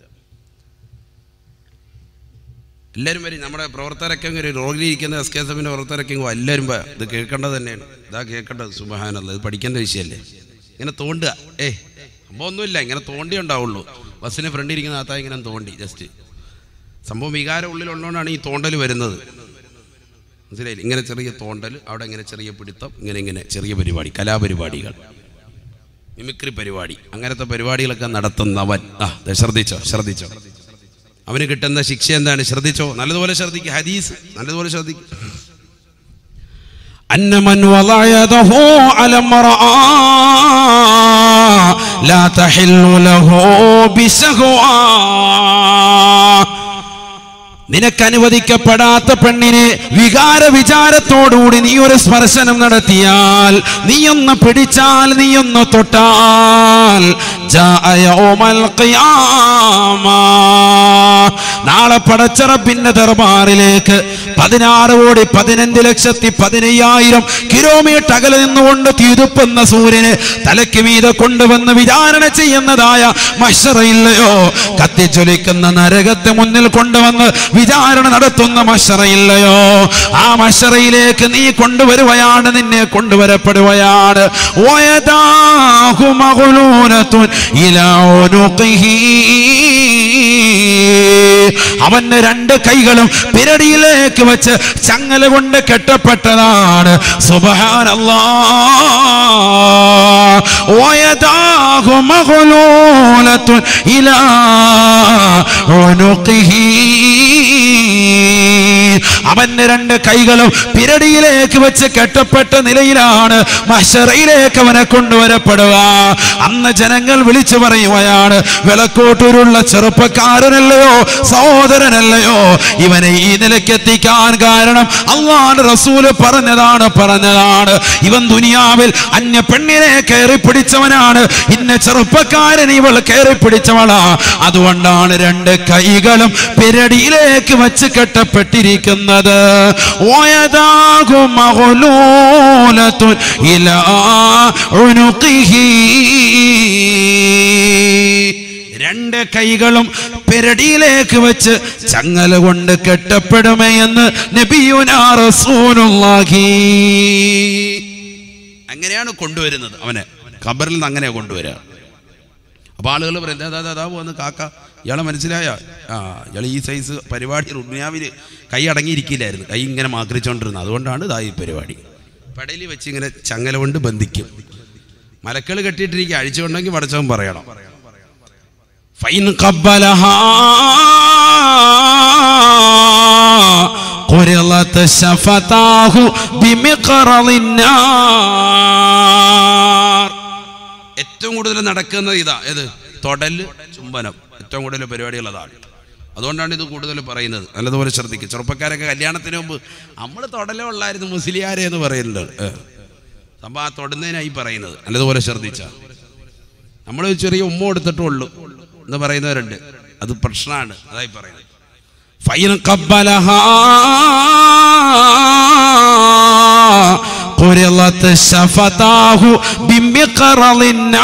എല്ലാവരും വരും നമ്മുടെ പ്രവർത്തകരൊക്കെ അങ്ങ് വരും റോഡിലിരിക്കുന്ന എസ് കെ എസ് എഫിൻ്റെ പ്രവർത്തകരൊക്കെ അങ്ങ് വാ. എല്ലാവരും വാ. ഇത് കേൾക്കേണ്ടത് തന്നെയാണ് ഇതാ കേൾക്കേണ്ടത് സുബഹാനല്ല ഇത് പഠിക്കേണ്ട വിഷയമല്ലേ ഇങ്ങനെ തോണ്ടുക ഏ സംഭവം ഒന്നുമില്ല ഇങ്ങനെ തോണ്ടി ഉണ്ടാവുള്ളൂ ബസ്സിന് ഫ്രണ്ടിൽ ഇരിക്കുന്ന ആത്താ ഇങ്ങനെ തോണ്ടി ജസ്റ്റ് സംഭവം വികാരം ഉള്ളിലുള്ളതുകൊണ്ടാണ് ഈ തോണ്ടൽ വരുന്നത് മനസ്സിലായില്ല ഇങ്ങനെ ചെറിയ തോണ്ടൽ അവിടെ ഇങ്ങനെ ചെറിയ പിടുത്തം ഇങ്ങനെ ഇങ്ങനെ ചെറിയ പരിപാടി കലാപരിപാടികൾ മിമിക്രി പരിപാടി അങ്ങനത്തെ പരിപാടികളൊക്കെ നടത്തുന്നവൻ ആ ദേ ശ്രദ്ധിച്ചോ ശ്രദ്ധിച്ചോ അവന് കിട്ടുന്ന ശിക്ഷ എന്താണ് ശ്രദ്ധിച്ചോ നല്ലതുപോലെ ശ്രദ്ധിക്കുക ഹദീസ് നല്ലതുപോലെ ശ്രദ്ധിക്കുക أن من وضع يده على امرأة لا تحل له بشهوة നിനക്ക് അനുവദിക്കപ്പെടാത്ത പെണ്ണിനെ വികാര വിചാരത്തോടുകൂടി നീ ഒരു സ്പർശനം നടത്തിയാൽ നീയൊന്ന് പിടിച്ചാൽ നീയൊന്ന് തൊട്ടാൽ ജാഅ യൗമൽ ഖിയാമ. നാളെ പടച്ചറപ്പിന്റെ ദർബാറിലേക്ക് പതിനാറ് കോടി പതിനഞ്ച് ലക്ഷത്തി പതിനയ്യായിരം കിലോമീറ്റർ അകലെ നിന്നുകൊണ്ട് തീതുപ്പുന്ന സൂര്യനെ തലയ്ക്ക് മീതെ കൊണ്ടുവന്ന് വിചാരണ ചെയ്യുന്നതായ മഷറയില്ലയോ കത്തിച്ചൊലിക്കുന്ന നരകത്തെ മുന്നിൽ കൊണ്ടുവന്ന് വിചാരണ നടത്തുന്ന മഷറയില്ലയോ ആ മഷറയിലേക്ക് നീ കൊണ്ടുവരുകയാണ് നിന്നെ കൊണ്ടുവരപ്പെടുകയാണ് വയദാഹു മഗ്ലൂലത്തുൻ ഇലാ ഉനുഖിഹി. അവന്റെ രണ്ട് കൈകളും പിരടിയിലേക്ക് വെച്ച് ചങ്ങല കൊണ്ട് കെട്ടപ്പെട്ടതാണ് സുബഹാനല്ലാ വയദാഹു മഗ്ലൂലത്തുൻ ഇലാ ഉനുഖിഹി. അവന്റെ രണ്ട് കൈകളും പിരടിയിലേക്ക് വെച്ച് കെട്ടപ്പെട്ട നിലയിലാണ് മഷറയിലേക്ക് അവനെ കൊണ്ടുവരപ്പെടുക അന്ന് ജനങ്ങൾ വിളിച്ചു പറയുകയാണ് വിളക്കോട്ടൂരുള്ള ചെറുപ്പക്കാരനല്ലയോ സഹോദരനല്ലയോ ഇവനെ ഈ നിലയ്ക്ക് എത്തിക്കാൻ കാരണം അള്ളാഹ് റസൂല് പറഞ്ഞതാണ് പറഞ്ഞതാണ് ഇവൻ ദുനിയാവിൽ അന്യ പെണ്ണിനെ കയറി പിടിച്ചവനാണ് ഇന്ന ചെറുപ്പക്കാരൻ ഇവൾ കയറി പിടിച്ചവളാ അതുകൊണ്ടാണ് രണ്ട് കൈകളും പിരടിയിലേക്ക് വെച്ച് കെട്ടപ്പെട്ടിരിക്കുന്നത് വയദാഹു മഗ്ലൂലത്തുൻ ഇലാ ഉനുഖിഹി. രണ്ട് കൈകളും പെരടിയിലേക്ക് വെച്ച് ചങ്ങല കൊണ്ട് കെട്ടപ്പെടുമേ എന്ന് നബിയുനാ റസൂലുള്ളാഹി അങ്ങനെയാണ് കൊണ്ടുവരുന്നത് അവനെ ഖബറിൽ നിന്ന് അങ്ങനെയാ കൊണ്ടുവരിക അപ്പോൾ ആളുകൾ പറയും "ദാ, ദാ, ദാ, ദാ വന്ന് കാക്ക ഇയാളെ മനസ്സിലായ ആ ഇയാൾ ഈ സൈസ് പരിപാടി റുണ്യാവിൽ കൈ അടങ്ങിയിരിക്കില്ലായിരുന്നു കൈ ഇങ്ങനെ മാക്രിച്ചോണ്ടിരുന്നത് അതുകൊണ്ടാണ് ഇതാ ഈ പരിപാടി പടയിൽ വെച്ച് ഇങ്ങനെ ചങ്ങല കൊണ്ട് ബന്ധിക്കും മലക്കൾ കെട്ടിയിട്ടിരിക്കുക അഴിച്ചുകൊണ്ടെങ്കിൽ പടച്ചവൻ പറയണം ഫൈൻ ഖബ്ബലഹാ قرضت شفتاه بمقرض النار ഏറ്റവും കൂടുതൽ നടക്കുന്നത് ഇതാ ഏത് തൊടല് ചുംബനം ഏറ്റവും കൂടുതൽ പരിപാടികൾ അതാണ് അതുകൊണ്ടാണ് ഇത് കൂടുതൽ പറയുന്നത് നല്ലതുപോലെ ശ്രദ്ധിക്കുക ചെറുപ്പക്കാരൊക്കെ കല്യാണത്തിന് മുമ്പ് നമ്മൾ തൊടലേ ഉള്ളായിരുന്നു മുസ്ലിയാരെ എന്ന് പറയുന്നുണ്ട് ഏ. സംഭവം ആ തൊടുന്നതിനായി പറയുന്നത് നല്ലതുപോലെ ശ്രദ്ധിച്ച നമ്മൾ ഒരു ചെറിയ ഉമ്മ കൊടുത്തിട്ടുള്ളൂ എന്ന് പറയുന്നവരുണ്ട് അത് പ്രശ്നമാണ് അതായി പറയുന്നത് ഫൈൻ قبلها قرضت شفتاه بمقرض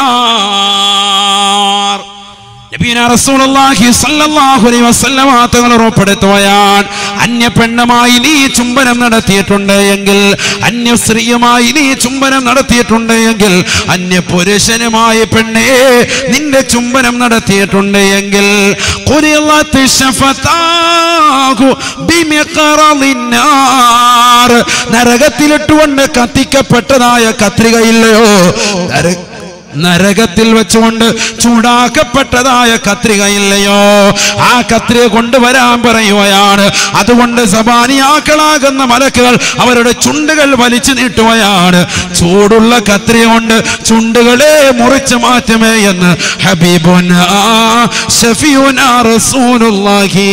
النار നബീന റസൂലുള്ളാഹി സ്വല്ലല്ലാഹു അലൈഹി വസല്ലമ തങ്ങൾ ഉറപ്പെടുത്തുകയാണ് അന്യ പെണ്ണുമായി നീ ചുംബനം നടത്തിയിട്ടുണ്ട് എങ്കിൽ അന്യ സ്ത്രീയുമായി നീ ചുംബനം നടത്തിയിട്ടുണ്ട് എങ്കിൽ അന്യ പുരുഷനുമായി പെണ്ണേ നിന്റെ ചുംബനം നടത്തിയിട്ടുണ്ട് എങ്കിൽ ഖുരിളത്ത് ശഫതാഹു ബിമിഖറളിൻ ഫിന്നാർ നരകത്തിലിട്ടുകൊണ്ട് കത്തിക്കപ്പെട്ടതായ കത്രികയില്ലയോ നര- നരകത്തിൽ വെച്ചുകൊണ്ട് ചൂടാക്കപ്പെട്ടതായ കത്രികയില്ലയോ ആ കത്രിക കൊണ്ടുവരാൻ പറയുകയാണ് അതുകൊണ്ട് സബാനിയാക്കളാകുന്ന മലക്കുകൾ അവരുടെ ചുണ്ടുകൾ വലിച്ചു നീട്ടുകയാണ് ചൂടുള്ള കത്രിക കൊണ്ട് ചുണ്ടുകളെ മുറിച്ചു മാറ്റുമേ എന്ന് ഹബീബുന ഷഫിയുന റസൂലുള്ളാഹി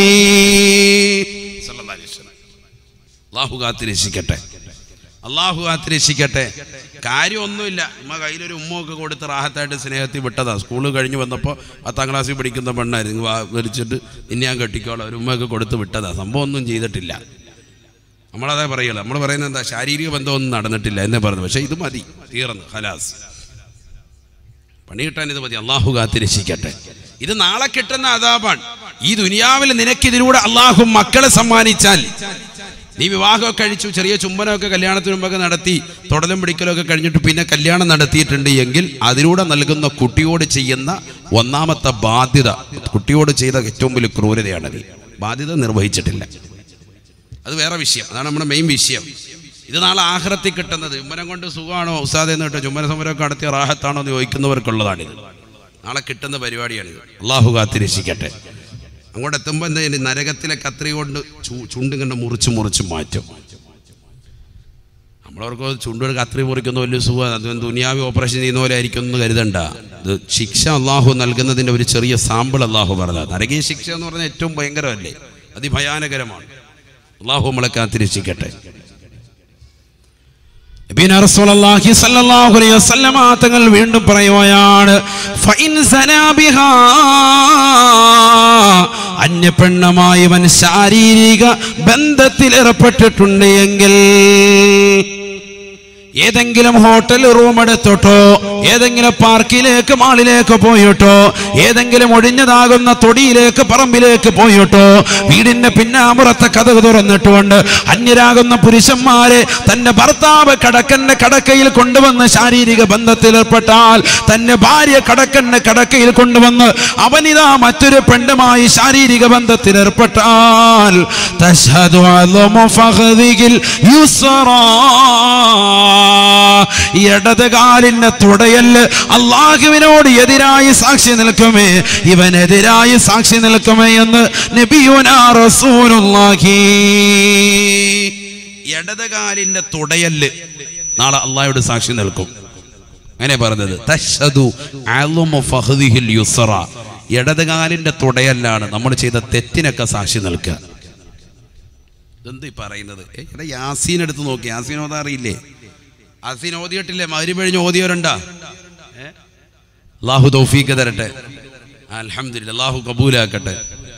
അള്ളാഹു കാത്തിരക്ഷിക്കട്ടെ അള്ളാഹു കാത്തിരക്ഷിക്കട്ടെ കാര്യമൊന്നുമില്ല ഉമ്മ കയ്യിലൊരു ഉമ്മൊക്കെ കൊടുത്ത് റാഹത്തായിട്ട് സ്നേഹത്തിൽ വിട്ടതാ സ്കൂൾ കഴിഞ്ഞ് വന്നപ്പോൾ പത്താം ക്ലാസ്സിൽ പഠിക്കുന്ന പെണ്ണായിരുന്നു വാ വിളിച്ചിട്ട് ഇനി ഞാൻ കെട്ടിക്കോളാം ഒരു ഉമ്മയൊക്കെ കൊടുത്ത് വിട്ടതാ സംഭവം ഒന്നും ചെയ്തിട്ടില്ല നമ്മളതേ പറയുള്ളൂ നമ്മൾ പറയുന്നത് എന്താ ശാരീരിക ബന്ധമൊന്നും നടന്നിട്ടില്ല എന്നെ പറഞ്ഞു പക്ഷേ ഇത് മതി തീർന്നു ഹലാസ് പണി കിട്ടാൻ ഇത് മതി അള്ളാഹു കാത്തിരക്ഷിക്കട്ടെ ഇത് നാളെ കിട്ടുന്ന അതാപാണ് ഈ ദുനിയാവിൽ നിനക്കിതിലൂടെ അള്ളാഹു മക്കളെ സമ്മാനിച്ചാൽ നീ വിവാഹമൊക്കെ കഴിച്ചു ചെറിയ ചുംബനമൊക്കെ കല്യാണത്തിന് മുമ്പൊക്കെ നടത്തി തുടലും പിടിക്കലൊക്കെ കഴിഞ്ഞിട്ട് പിന്നെ കല്യാണം നടത്തിയിട്ടുണ്ട് എങ്കിൽ അതിലൂടെ നൽകുന്ന കുട്ടിയോട് ചെയ്യുന്ന ഒന്നാമത്തെ ബാധ്യത കുട്ടിയോട് ചെയ്ത ഏറ്റവും വലിയ ക്രൂരതയാണത് ബാധ്യത നിർവഹിച്ചിട്ടില്ല അത് വേറെ വിഷയം അതാണ് നമ്മുടെ മെയിൻ വിഷയം ഇത് നാളെ ആഹ്റത്തിൽ കിട്ടുന്നത് ചുമ്മനം കൊണ്ട് സുഖമാണോ ഉസ്താദ് എന്ന് കേട്ടോ ചുമ്മന സമരമൊക്കെ നടത്തിയ റാഹത്താണോ എന്ന് ചോദിക്കുന്നവർക്കുള്ളതാണിത് നാളെ കിട്ടുന്ന പരിപാടിയാണിത് അള്ളാഹു കാത്തിരക്ഷിക്കട്ടെ അങ്ങോട്ട് എത്തുമ്പോൾ എന്താ ചെയ്യുന്നത്? നരകത്തിലെ കത്രി കൊണ്ട് ചു- ചുണ്ടും കണ്ട് മുറിച്ച് മുറിച്ച് മാറ്റും നമ്മളവർക്ക് ചുണ്ടൊരു കത്രി മുറിക്കുന്ന വലിയ സുഖം അത് ദുനിയാവി ഓപ്പറേഷൻ ചെയ്യുന്ന പോലെ ആയിരിക്കും എന്ന് കരുതണ്ട ഇത് ശിക്ഷ അള്ളാഹു നൽകുന്നതിൻ്റെ ഒരു ചെറിയ സാമ്പിൾ അള്ളാഹു പറഞ്ഞത് നരകീയ ശിക്ഷ എന്ന് പറഞ്ഞാൽ ഏറ്റവും ഭയങ്കരമല്ലേ അതിഭയാനകരമാണ് അള്ളാഹു നമ്മളെ കാത്തിരക്ഷിക്കട്ടെ നബീന റസൂലുള്ളാഹി സ്വല്ലല്ലാഹു അലൈഹി വസല്ലമ തങ്ങൾ വീണ്ടും പറയുകയാണ് ഫഇൻ സനാ ബിഹാ അന്യ പെണ്ണുമായി അവൻ ശാരീരിക ബന്ധത്തിൽ ഏർപ്പെട്ടിട്ടുണ്ട് എങ്കിൽ ഏതെങ്കിലും ഹോട്ടൽ റൂം എടുത്തിട്ടോ ഏതെങ്കിലും പാർക്കിലേക്ക് മാളിലേക്ക് പോയിട്ടോ ഏതെങ്കിലും ഒഴിഞ്ഞതാകുന്ന തൊടിയിലേക്ക് പറമ്പിലേക്ക് പോയിട്ടോ വീടിന്റെ പിന്നാമ്പുറത്തെ കഥ തുറന്നിട്ടുകൊണ്ട് അന്യരാകുന്ന പുരുഷന്മാരെ തന്റെ ഭർത്താവ് കടക്കന്റെ കടക്കയിൽ കൊണ്ടുവന്ന് ശാരീരിക ബന്ധത്തിൽ ഏർപ്പെട്ടാൽ തന്റെ ഭാര്യ കടക്കന്റെ കടക്കയിൽ കൊണ്ടുവന്ന് അവനിതാ മറ്റൊരു പെണ്ണുമായി ശാരീരിക ബന്ധത്തിൽ ഏർപ്പെട്ടാൽ തശ്ഹദു അളമു ഫഖദിഹിൽ യുസ്റാ ഇടത് കാലിന്റെ തുടയല് അള്ളാഹുവിനോട് എതിരായി സാക്ഷി നിൽക്കുമേ ഇവനെതിരായി സാക്ഷി നിൽക്കുമേ എന്ന് നബിയുനാ റസൂലുള്ളാഹി ഇടത് കാലിന്റെ തുടയല് നാളെ അള്ളാഹയോട് സാക്ഷി നിൽക്കും അങ്ങനെ പറഞ്ഞത് തശ്ഹദു അളുമു ഫഹദിഹിൽ യുസ്റ ഇടത് കാലിന്റെ തുടയല്ലാണ് നമ്മൾ ചെയ്ത തെറ്റിനൊക്കെ സാക്ഷി നിൽക്കുക ഇതെന്ത് ഈ പറയുന്നത് ഏ, എടാ യാസീൻ എടുത്ത് നോക്കി യാസീൻ ഓതാ അറിയില്ലേ യാസീൻ ഓതിയിട്ടില്ലേ മരി കഴിഞ്ഞ് ഓതിയവരുണ്ടാ ഏ? അള്ളാഹു തൗഫീക്ക് തരട്ടെ അൽഹംദുലില്ലാ അള്ളാഹു കബൂലാക്കട്ടെ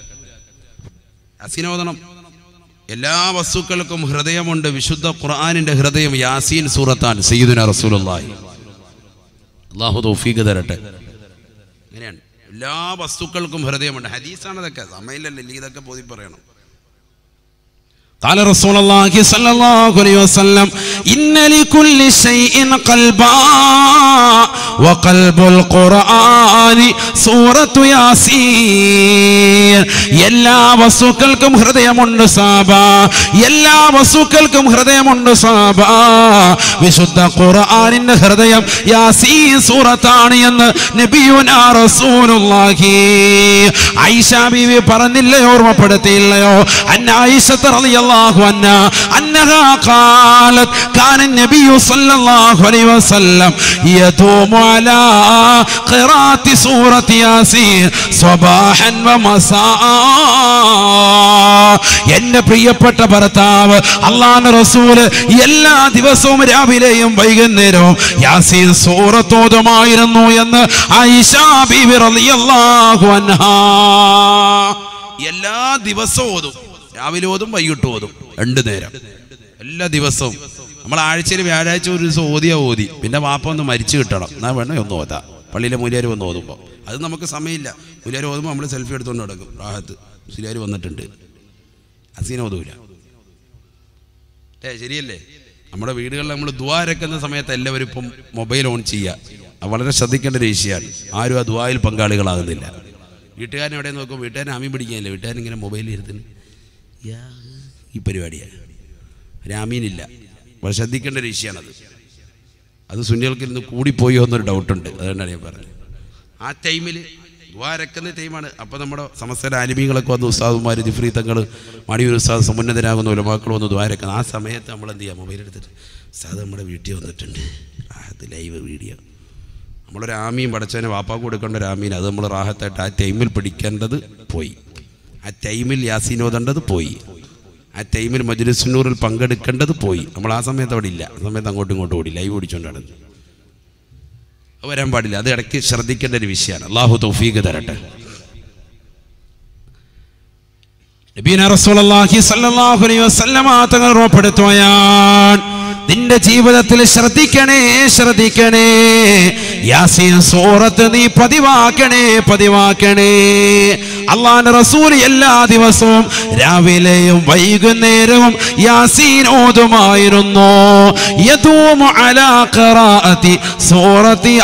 യാസീൻ ഓതണം എല്ലാ വസ്തുക്കൾക്കും ഹൃദയമുണ്ട് വിശുദ്ധ ഖുർആനിന്റെ ഹൃദയം യാസീൻ സൂറത്താണ് സയ്യിദുന റസൂലുള്ളാഹി അള്ളാഹു തൗഫീക്ക് തരട്ടെ അങ്ങനെയാണ് എല്ലാ വസ്തുക്കൾക്കും ഹൃദയമുണ്ട് ഹദീസാണ് ഇതൊക്കെ സമയമില്ലല്ലോ ഇല്ലെങ്കിൽ ഇതൊക്കെ ബോധി പറയണം قال رسول الله صلى الله عليه وسلم إن لكل شيء قلبا وقلب القرآن سورة ياسين എല്ലാ വസ്തുക്കൾക്കും ഹൃദയമുണ്ട് സാബ എല്ലാ വസ്തുക്കൾക്കും ഹൃദയമുണ്ട് സാബ വിശുദ്ധ ഖുർആനിന്റെ ഹൃദയം യാസീൻ സൂറത്താണ് എന്ന് നബിയുനാ റസൂലുള്ളാഹി ഐഷ ബീവി പറഞ്ഞില്ലയോ ഓർമ്മപ്പെടുത്തിയില്ലയോ അന്ന ആയിഷത്ത് റളിയല്ലാഹു അൻഹ അന്നഹാ ഖാലത് കാന النبي صلى الله عليه وسلم يدوم على قراءة سورة ياسين صباحا ومساء എന്റെ പ്രിയപ്പെട്ട ഭർത്താവ് അള്ളാഹ് റസൂല് എല്ലാ ദിവസവും രാവിലെയും വൈകുന്നേരവും യാസീൻ സൂറത്തോതുമായിരുന്നു എന്ന് ആയിഷ ബീവി റളിയല്ലാഹു അൻഹാ എല്ലാ ദിവസവും ഓതും രാവിലെ ഓതും വൈകിട്ട് ഓതും രണ്ടു നേരം എല്ലാ ദിവസവും നമ്മൾ ആഴ്ചയിൽ വ്യാഴാഴ്ച ഒരു ദിവസം ഓതിയാ ഓതി പിന്നെ വാപ്പ ഒന്ന് മരിച്ചു കിട്ടണം എന്നാ വേണേ ഒന്ന് ഓതാ പള്ളിയിലെ മൂലിയാർ വന്ന് ഓതുമ്പോൾ അത് നമുക്ക് സമയമില്ല മൂലിയാർ ഓതുമ്പോൾ നമ്മൾ സെൽഫി എടുത്തുകൊണ്ട് നടക്കും റാഹത്ത് മുസ്ലിയാർ വന്നിട്ടുണ്ട് അസീന ഓതൂല ഏ ശരിയല്ലേ നമ്മുടെ വീടുകളിൽ നമ്മൾ ദ്വാരക്കുന്ന സമയത്ത് എല്ലാവരും ഇപ്പം മൊബൈൽ ഓൺ ചെയ്യുക അത് വളരെ ശ്രദ്ധിക്കേണ്ട ഒരു വിഷയമാണ് ആരും ആ ദ്വായിൽ പങ്കാളികളാകുന്നില്ല വീട്ടുകാരൻ എവിടെ നോക്കും വീട്ടുകാരൻ ആമി പിടിക്കാനില്ല വീട്ടുകാരൻ ഇങ്ങനെ മൊബൈലിൽ ഇരുത്തിന് ഈ പരിപാടിയാണ് രാമീനില്ല വളരെ ശ്രദ്ധിക്കേണ്ട ഒരു വിഷയമാണത് അത് സുന്നികൾക്ക് ഇന്ന് കൂടിപ്പോയോ എന്നൊരു ഡൗട്ടുണ്ട് അതുകൊണ്ടാണ് ഞാൻ പറഞ്ഞത് ആ ടൈമിൽ ദ്വാരക്കുന്ന ടൈമാണ് അപ്പോൾ നമ്മുടെ സമസ്തര ആലിമീങ്ങളൊക്കെ വന്ന് ഉസ്താദുമാർ ജിഫ്രി തങ്ങൾ മണിയൂർ ഉസ്താദ് സമുന്നതരാകുന്ന ഉലമാക്കൾ വന്ന് ദ്വാരക്കുന്ന ആ സമയത്ത് നമ്മൾ എന്ത് ചെയ്യാം മൊബൈൽ എടുത്തിട്ട് ഉസ്താദ് നമ്മുടെ വീട്ടിൽ വന്നിട്ടുണ്ട് ആ, അത് ലൈവ് വീഡിയോ നമ്മളൊരു ആമീൻ പടച്ചവനെ വാപ്പാക്ക് കൊടുക്കേണ്ട ഒരു ആമീൻ അത് നമ്മൾ റാഹത്തായിട്ട് ആ ടൈമിൽ പിടിക്കേണ്ടത് പോയി ആ ടൈമിൽ യാസീനോദേണ്ടത് പോയി ആ ടൈമിൽ മജ്ലിസുന്നൂറിൽ പങ്കെടുക്കേണ്ടത് പോയി നമ്മൾ ആ സമയത്ത് അവിടെ ഇല്ല ആ സമയത്ത് അങ്ങോട്ടും ഇങ്ങോട്ടും ഓടി ലൈവ് ഓടിച്ചുകൊണ്ടാണ് അത് വരാൻ പാടില്ല അത് ഇടയ്ക്ക് ശ്രദ്ധിക്കേണ്ട ഒരു വിഷയമാണ് അള്ളാഹു തൗഫീഖ് തരട്ടെ നബീന റസൂലുള്ളാഹി സ്വല്ലല്ലാഹു അലൈഹി വസല്ലമ തങ്ങൾ ഉറപ്പെടുത്തുകയാണ് നിന്റെ ജീവിതത്തിൽ ശ്രദ്ധിക്കണേ ശ്രദ്ധിക്കണേ യാസീൻ സൂറത്ത് നീ പതിവാക്കണേ പതിവാക്കണേ അള്ളാന്റെ റസൂൽ എല്ലാ ദിവസവും രാവിലെയും വൈകുന്നേരവും യാസീൻ ഓതുമായിരുന്നു യതൂമു അലാ ഖറാഅത്തി സൂറത്തി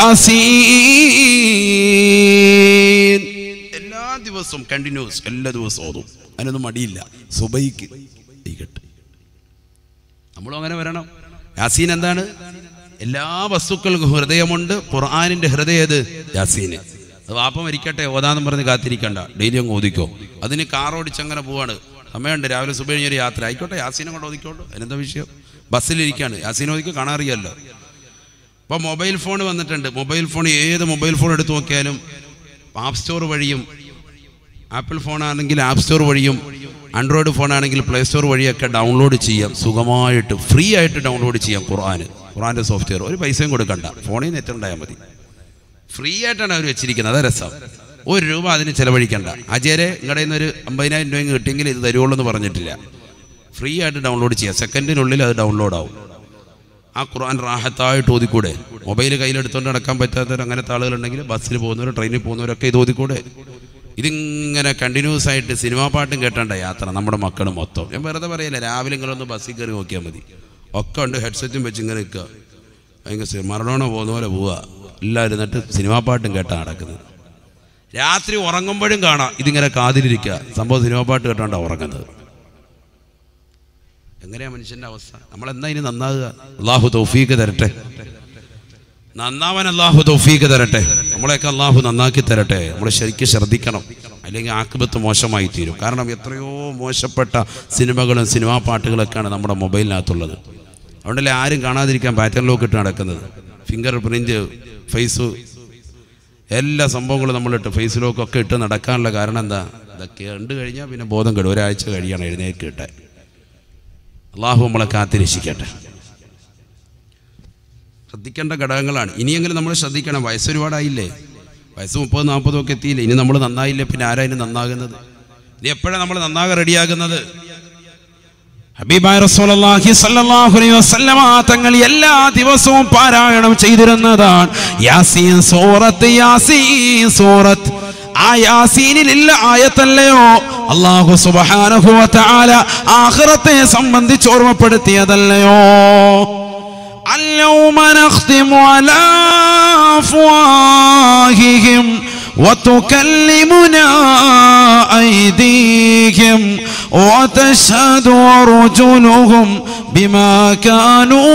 യാസീൻ എല്ലാ ദിവസവും കണ്ടിന്യൂസ് എല്ലാ ദിവസവും ഓതും അതിനൊന്നും മടിയില്ല സുബൈക്ക് ഇരിക്കട്ടെ നമ്മളും അങ്ങനെ വരണം യാസീൻ എന്താണ് എല്ലാ വസ്തുക്കൾക്കും ഹൃദയമുണ്ട് ഖുർആാനിന്റെ ഹൃദയം ഏത് യാസീന് അത് വാപ്പ മരിക്കട്ടെ ഓതാന്നും പറഞ്ഞ് കാത്തിരിക്കണ്ട ഡെയിലി അങ്ങ് ഓദിക്കോ അതിന് കാർ ഓടിച്ചങ്ങനെ പോവാണ് സമയമുണ്ട് രാവിലെ സുബൈ കഴിഞ്ഞൊരു യാത്ര ആയിക്കോട്ടെ യാസീനെ കൊണ്ട് ഓദിക്കോട്ടോ അതിനെന്താ വിഷയം ബസ്സിലിരിക്കാണ് യാസീൻ ഓദിക്കോ കാണാറിയല്ലോ ഇപ്പോൾ മൊബൈൽ ഫോൺ വന്നിട്ടുണ്ട് മൊബൈൽ ഫോൺ ഏത് മൊബൈൽ ഫോൺ എടുത്തു നോക്കിയാലും ആപ്പ് സ്റ്റോർ വഴിയും ആപ്പിൾ ഫോൺ ആണെങ്കിൽ ആപ്പ് സ്റ്റോർ വഴിയും ആൻഡ്രോയിഡ് ഫോൺ ആണെങ്കിൽ പ്ലേ സ്റ്റോർ വഴിയൊക്കെ ഡൗൺലോഡ് ചെയ്യാം സുഖമായിട്ട് ഫ്രീ ആയിട്ട് ഡൗൺലോഡ് ചെയ്യാം ഖുർആൻ ഖുർആൻ്റെ സോഫ്റ്റ്വെയർ ഒരു പൈസയും കൊടുക്കണ്ട ഫോണിൽ നിന്ന് നെറ്റ് ഉണ്ടായാൽ മതി ഫ്രീ ആയിട്ടാണ് അവർ വെച്ചിരിക്കുന്നത് അത് രസം ഒരു രൂപ അതിന് ചിലവഴിക്കണ്ട അജയരെ നിങ്ങളുടെ നിന്ന് ഒരു അമ്പതിനായിരം രൂപ കിട്ടിയെങ്കിൽ ഇത് തരുവുള്ളൂ എന്ന് പറഞ്ഞിട്ടില്ല ഫ്രീ ആയിട്ട് ഡൗൺലോഡ് ചെയ്യാം സെക്കൻഡിനുള്ളിൽ അത് ഡൗൺലോഡ് ആവും ആ ഖുർആൻ റാഹത്തായിട്ട് ഓതിക്കൂടെ മൊബൈൽ കയ്യിലെടുത്തുകൊണ്ട് നടക്കാൻ പറ്റാത്തവർ അങ്ങനത്തെ ആളുകളുണ്ടെങ്കിൽ ബസ്സിൽ പോകുന്നവർ ട്രെയിനിൽ പോകുന്നവരൊക്കെ ഇത് ഓതിക്കൂടെ ഇതിങ്ങനെ കണ്ടിന്യൂസ് ആയിട്ട് സിനിമാ പാട്ടും കേട്ടണ്ട യാത്ര നമ്മുടെ മക്കൾ മൊത്തം ഞാൻ വെറുതെ പറയില്ല രാവിലെ നിങ്ങളൊന്ന് ബസ്സിൽ കയറി നോക്കിയാൽ മതി ഒക്കെ ഉണ്ട് ഹെഡ്സെറ്റും വെച്ച് ഇങ്ങനെ നിൽക്കുക ഭയങ്കര സി- മറഡോണ പോകുന്ന പോലെ പോവുക എല്ലാവരും എന്നിട്ട് സിനിമാ പാട്ടും കേട്ടാണ് നടക്കുന്നത് രാത്രി ഉറങ്ങുമ്പോഴും കാണാം ഇതിങ്ങനെ കാതിലിരിക്കുക സംഭവം സിനിമാ പാട്ട് കേട്ടോണ്ടാണ് ഉറങ്ങുന്നത് എങ്ങനെയാ മനുഷ്യന്റെ അവസ്ഥ നമ്മൾ എന്നാ ഇനി നന്നാകുക അള്ളാഹു തൗഫീക്ക് തരട്ടെ നന്നാവാൻ അള്ളാഹു തൗഫീക്ക് തരട്ടെ നമ്മളെയൊക്കെ അള്ളാഹു നന്നാക്കി തരട്ടെ നമ്മൾ ശരിക്കും ശ്രദ്ധിക്കണം അല്ലെങ്കിൽ ആക്രിപത്ത് മോശമായി തീരും കാരണം എത്രയോ മോശപ്പെട്ട സിനിമകളും സിനിമാ പാട്ടുകളൊക്കെയാണ് നമ്മുടെ മൊബൈലിനകത്തുള്ളത് അതുകൊണ്ടല്ലേ ആരും കാണാതിരിക്കാൻ പാറ്റേൺ ലോക്ക് ഇട്ട് നടക്കുന്നത് ഫിംഗർ പ്രിന്റ് ഫേസ് എല്ലാ സംഭവങ്ങളും നമ്മളിട്ട് ഫേസ് ലോക്കൊക്കെ ഇട്ട് നടക്കാനുള്ള കാരണം എന്താ ഇതൊക്കെ കണ്ടു കഴിഞ്ഞാൽ പിന്നെ ബോധം കെടും ഒരാഴ്ച കഴിയണം എഴുന്നേറ്റ് കിട്ടാൻ അള്ളാഹു നമ്മളെ കാത്തിരക്ഷിക്കട്ടെ ശ്രദ്ധിക്കേണ്ട ഘടകങ്ങളാണ് ഇനിയെങ്കിലും നമ്മൾ ശ്രദ്ധിക്കണം വയസ്സ് ഒരുപാടായില്ലേ വയസ്സ് മുപ്പത് നാൽപ്പതും ഒക്കെ എത്തിയില്ലേ ഇനി നമ്മൾ നന്നായില്ലേ പിന്നെ ആരാ ഇനി നന്നാകുന്നത് ഇനി എപ്പോഴാണ് നമ്മൾ നന്നാകാൻ റെഡിയാകുന്നത് ഹബീബായ റസൂലുള്ളാഹി സ്വല്ലല്ലാഹു അലൈഹി വസല്ലമ തങ്ങൾ എല്ലാ ദിവസവും പാരായണം ചെയ്തിരുന്നതാണ് യാസീൻ സൂറത്ത് യാസീൻ സൂറത്ത് ആ യാസീനിലുള്ള ആയത്തല്ലയോ അല്ലാഹു സുബ്ഹാനഹു വ തആല ആഖിറത്തെ സംബന്ധിച്ച് ഓർമ്മപ്പെടുത്തിയതല്ലയോ اليوم نختم على أفواههم وتكلمنا أيديهم وتشهد أرجلهم بما كانوا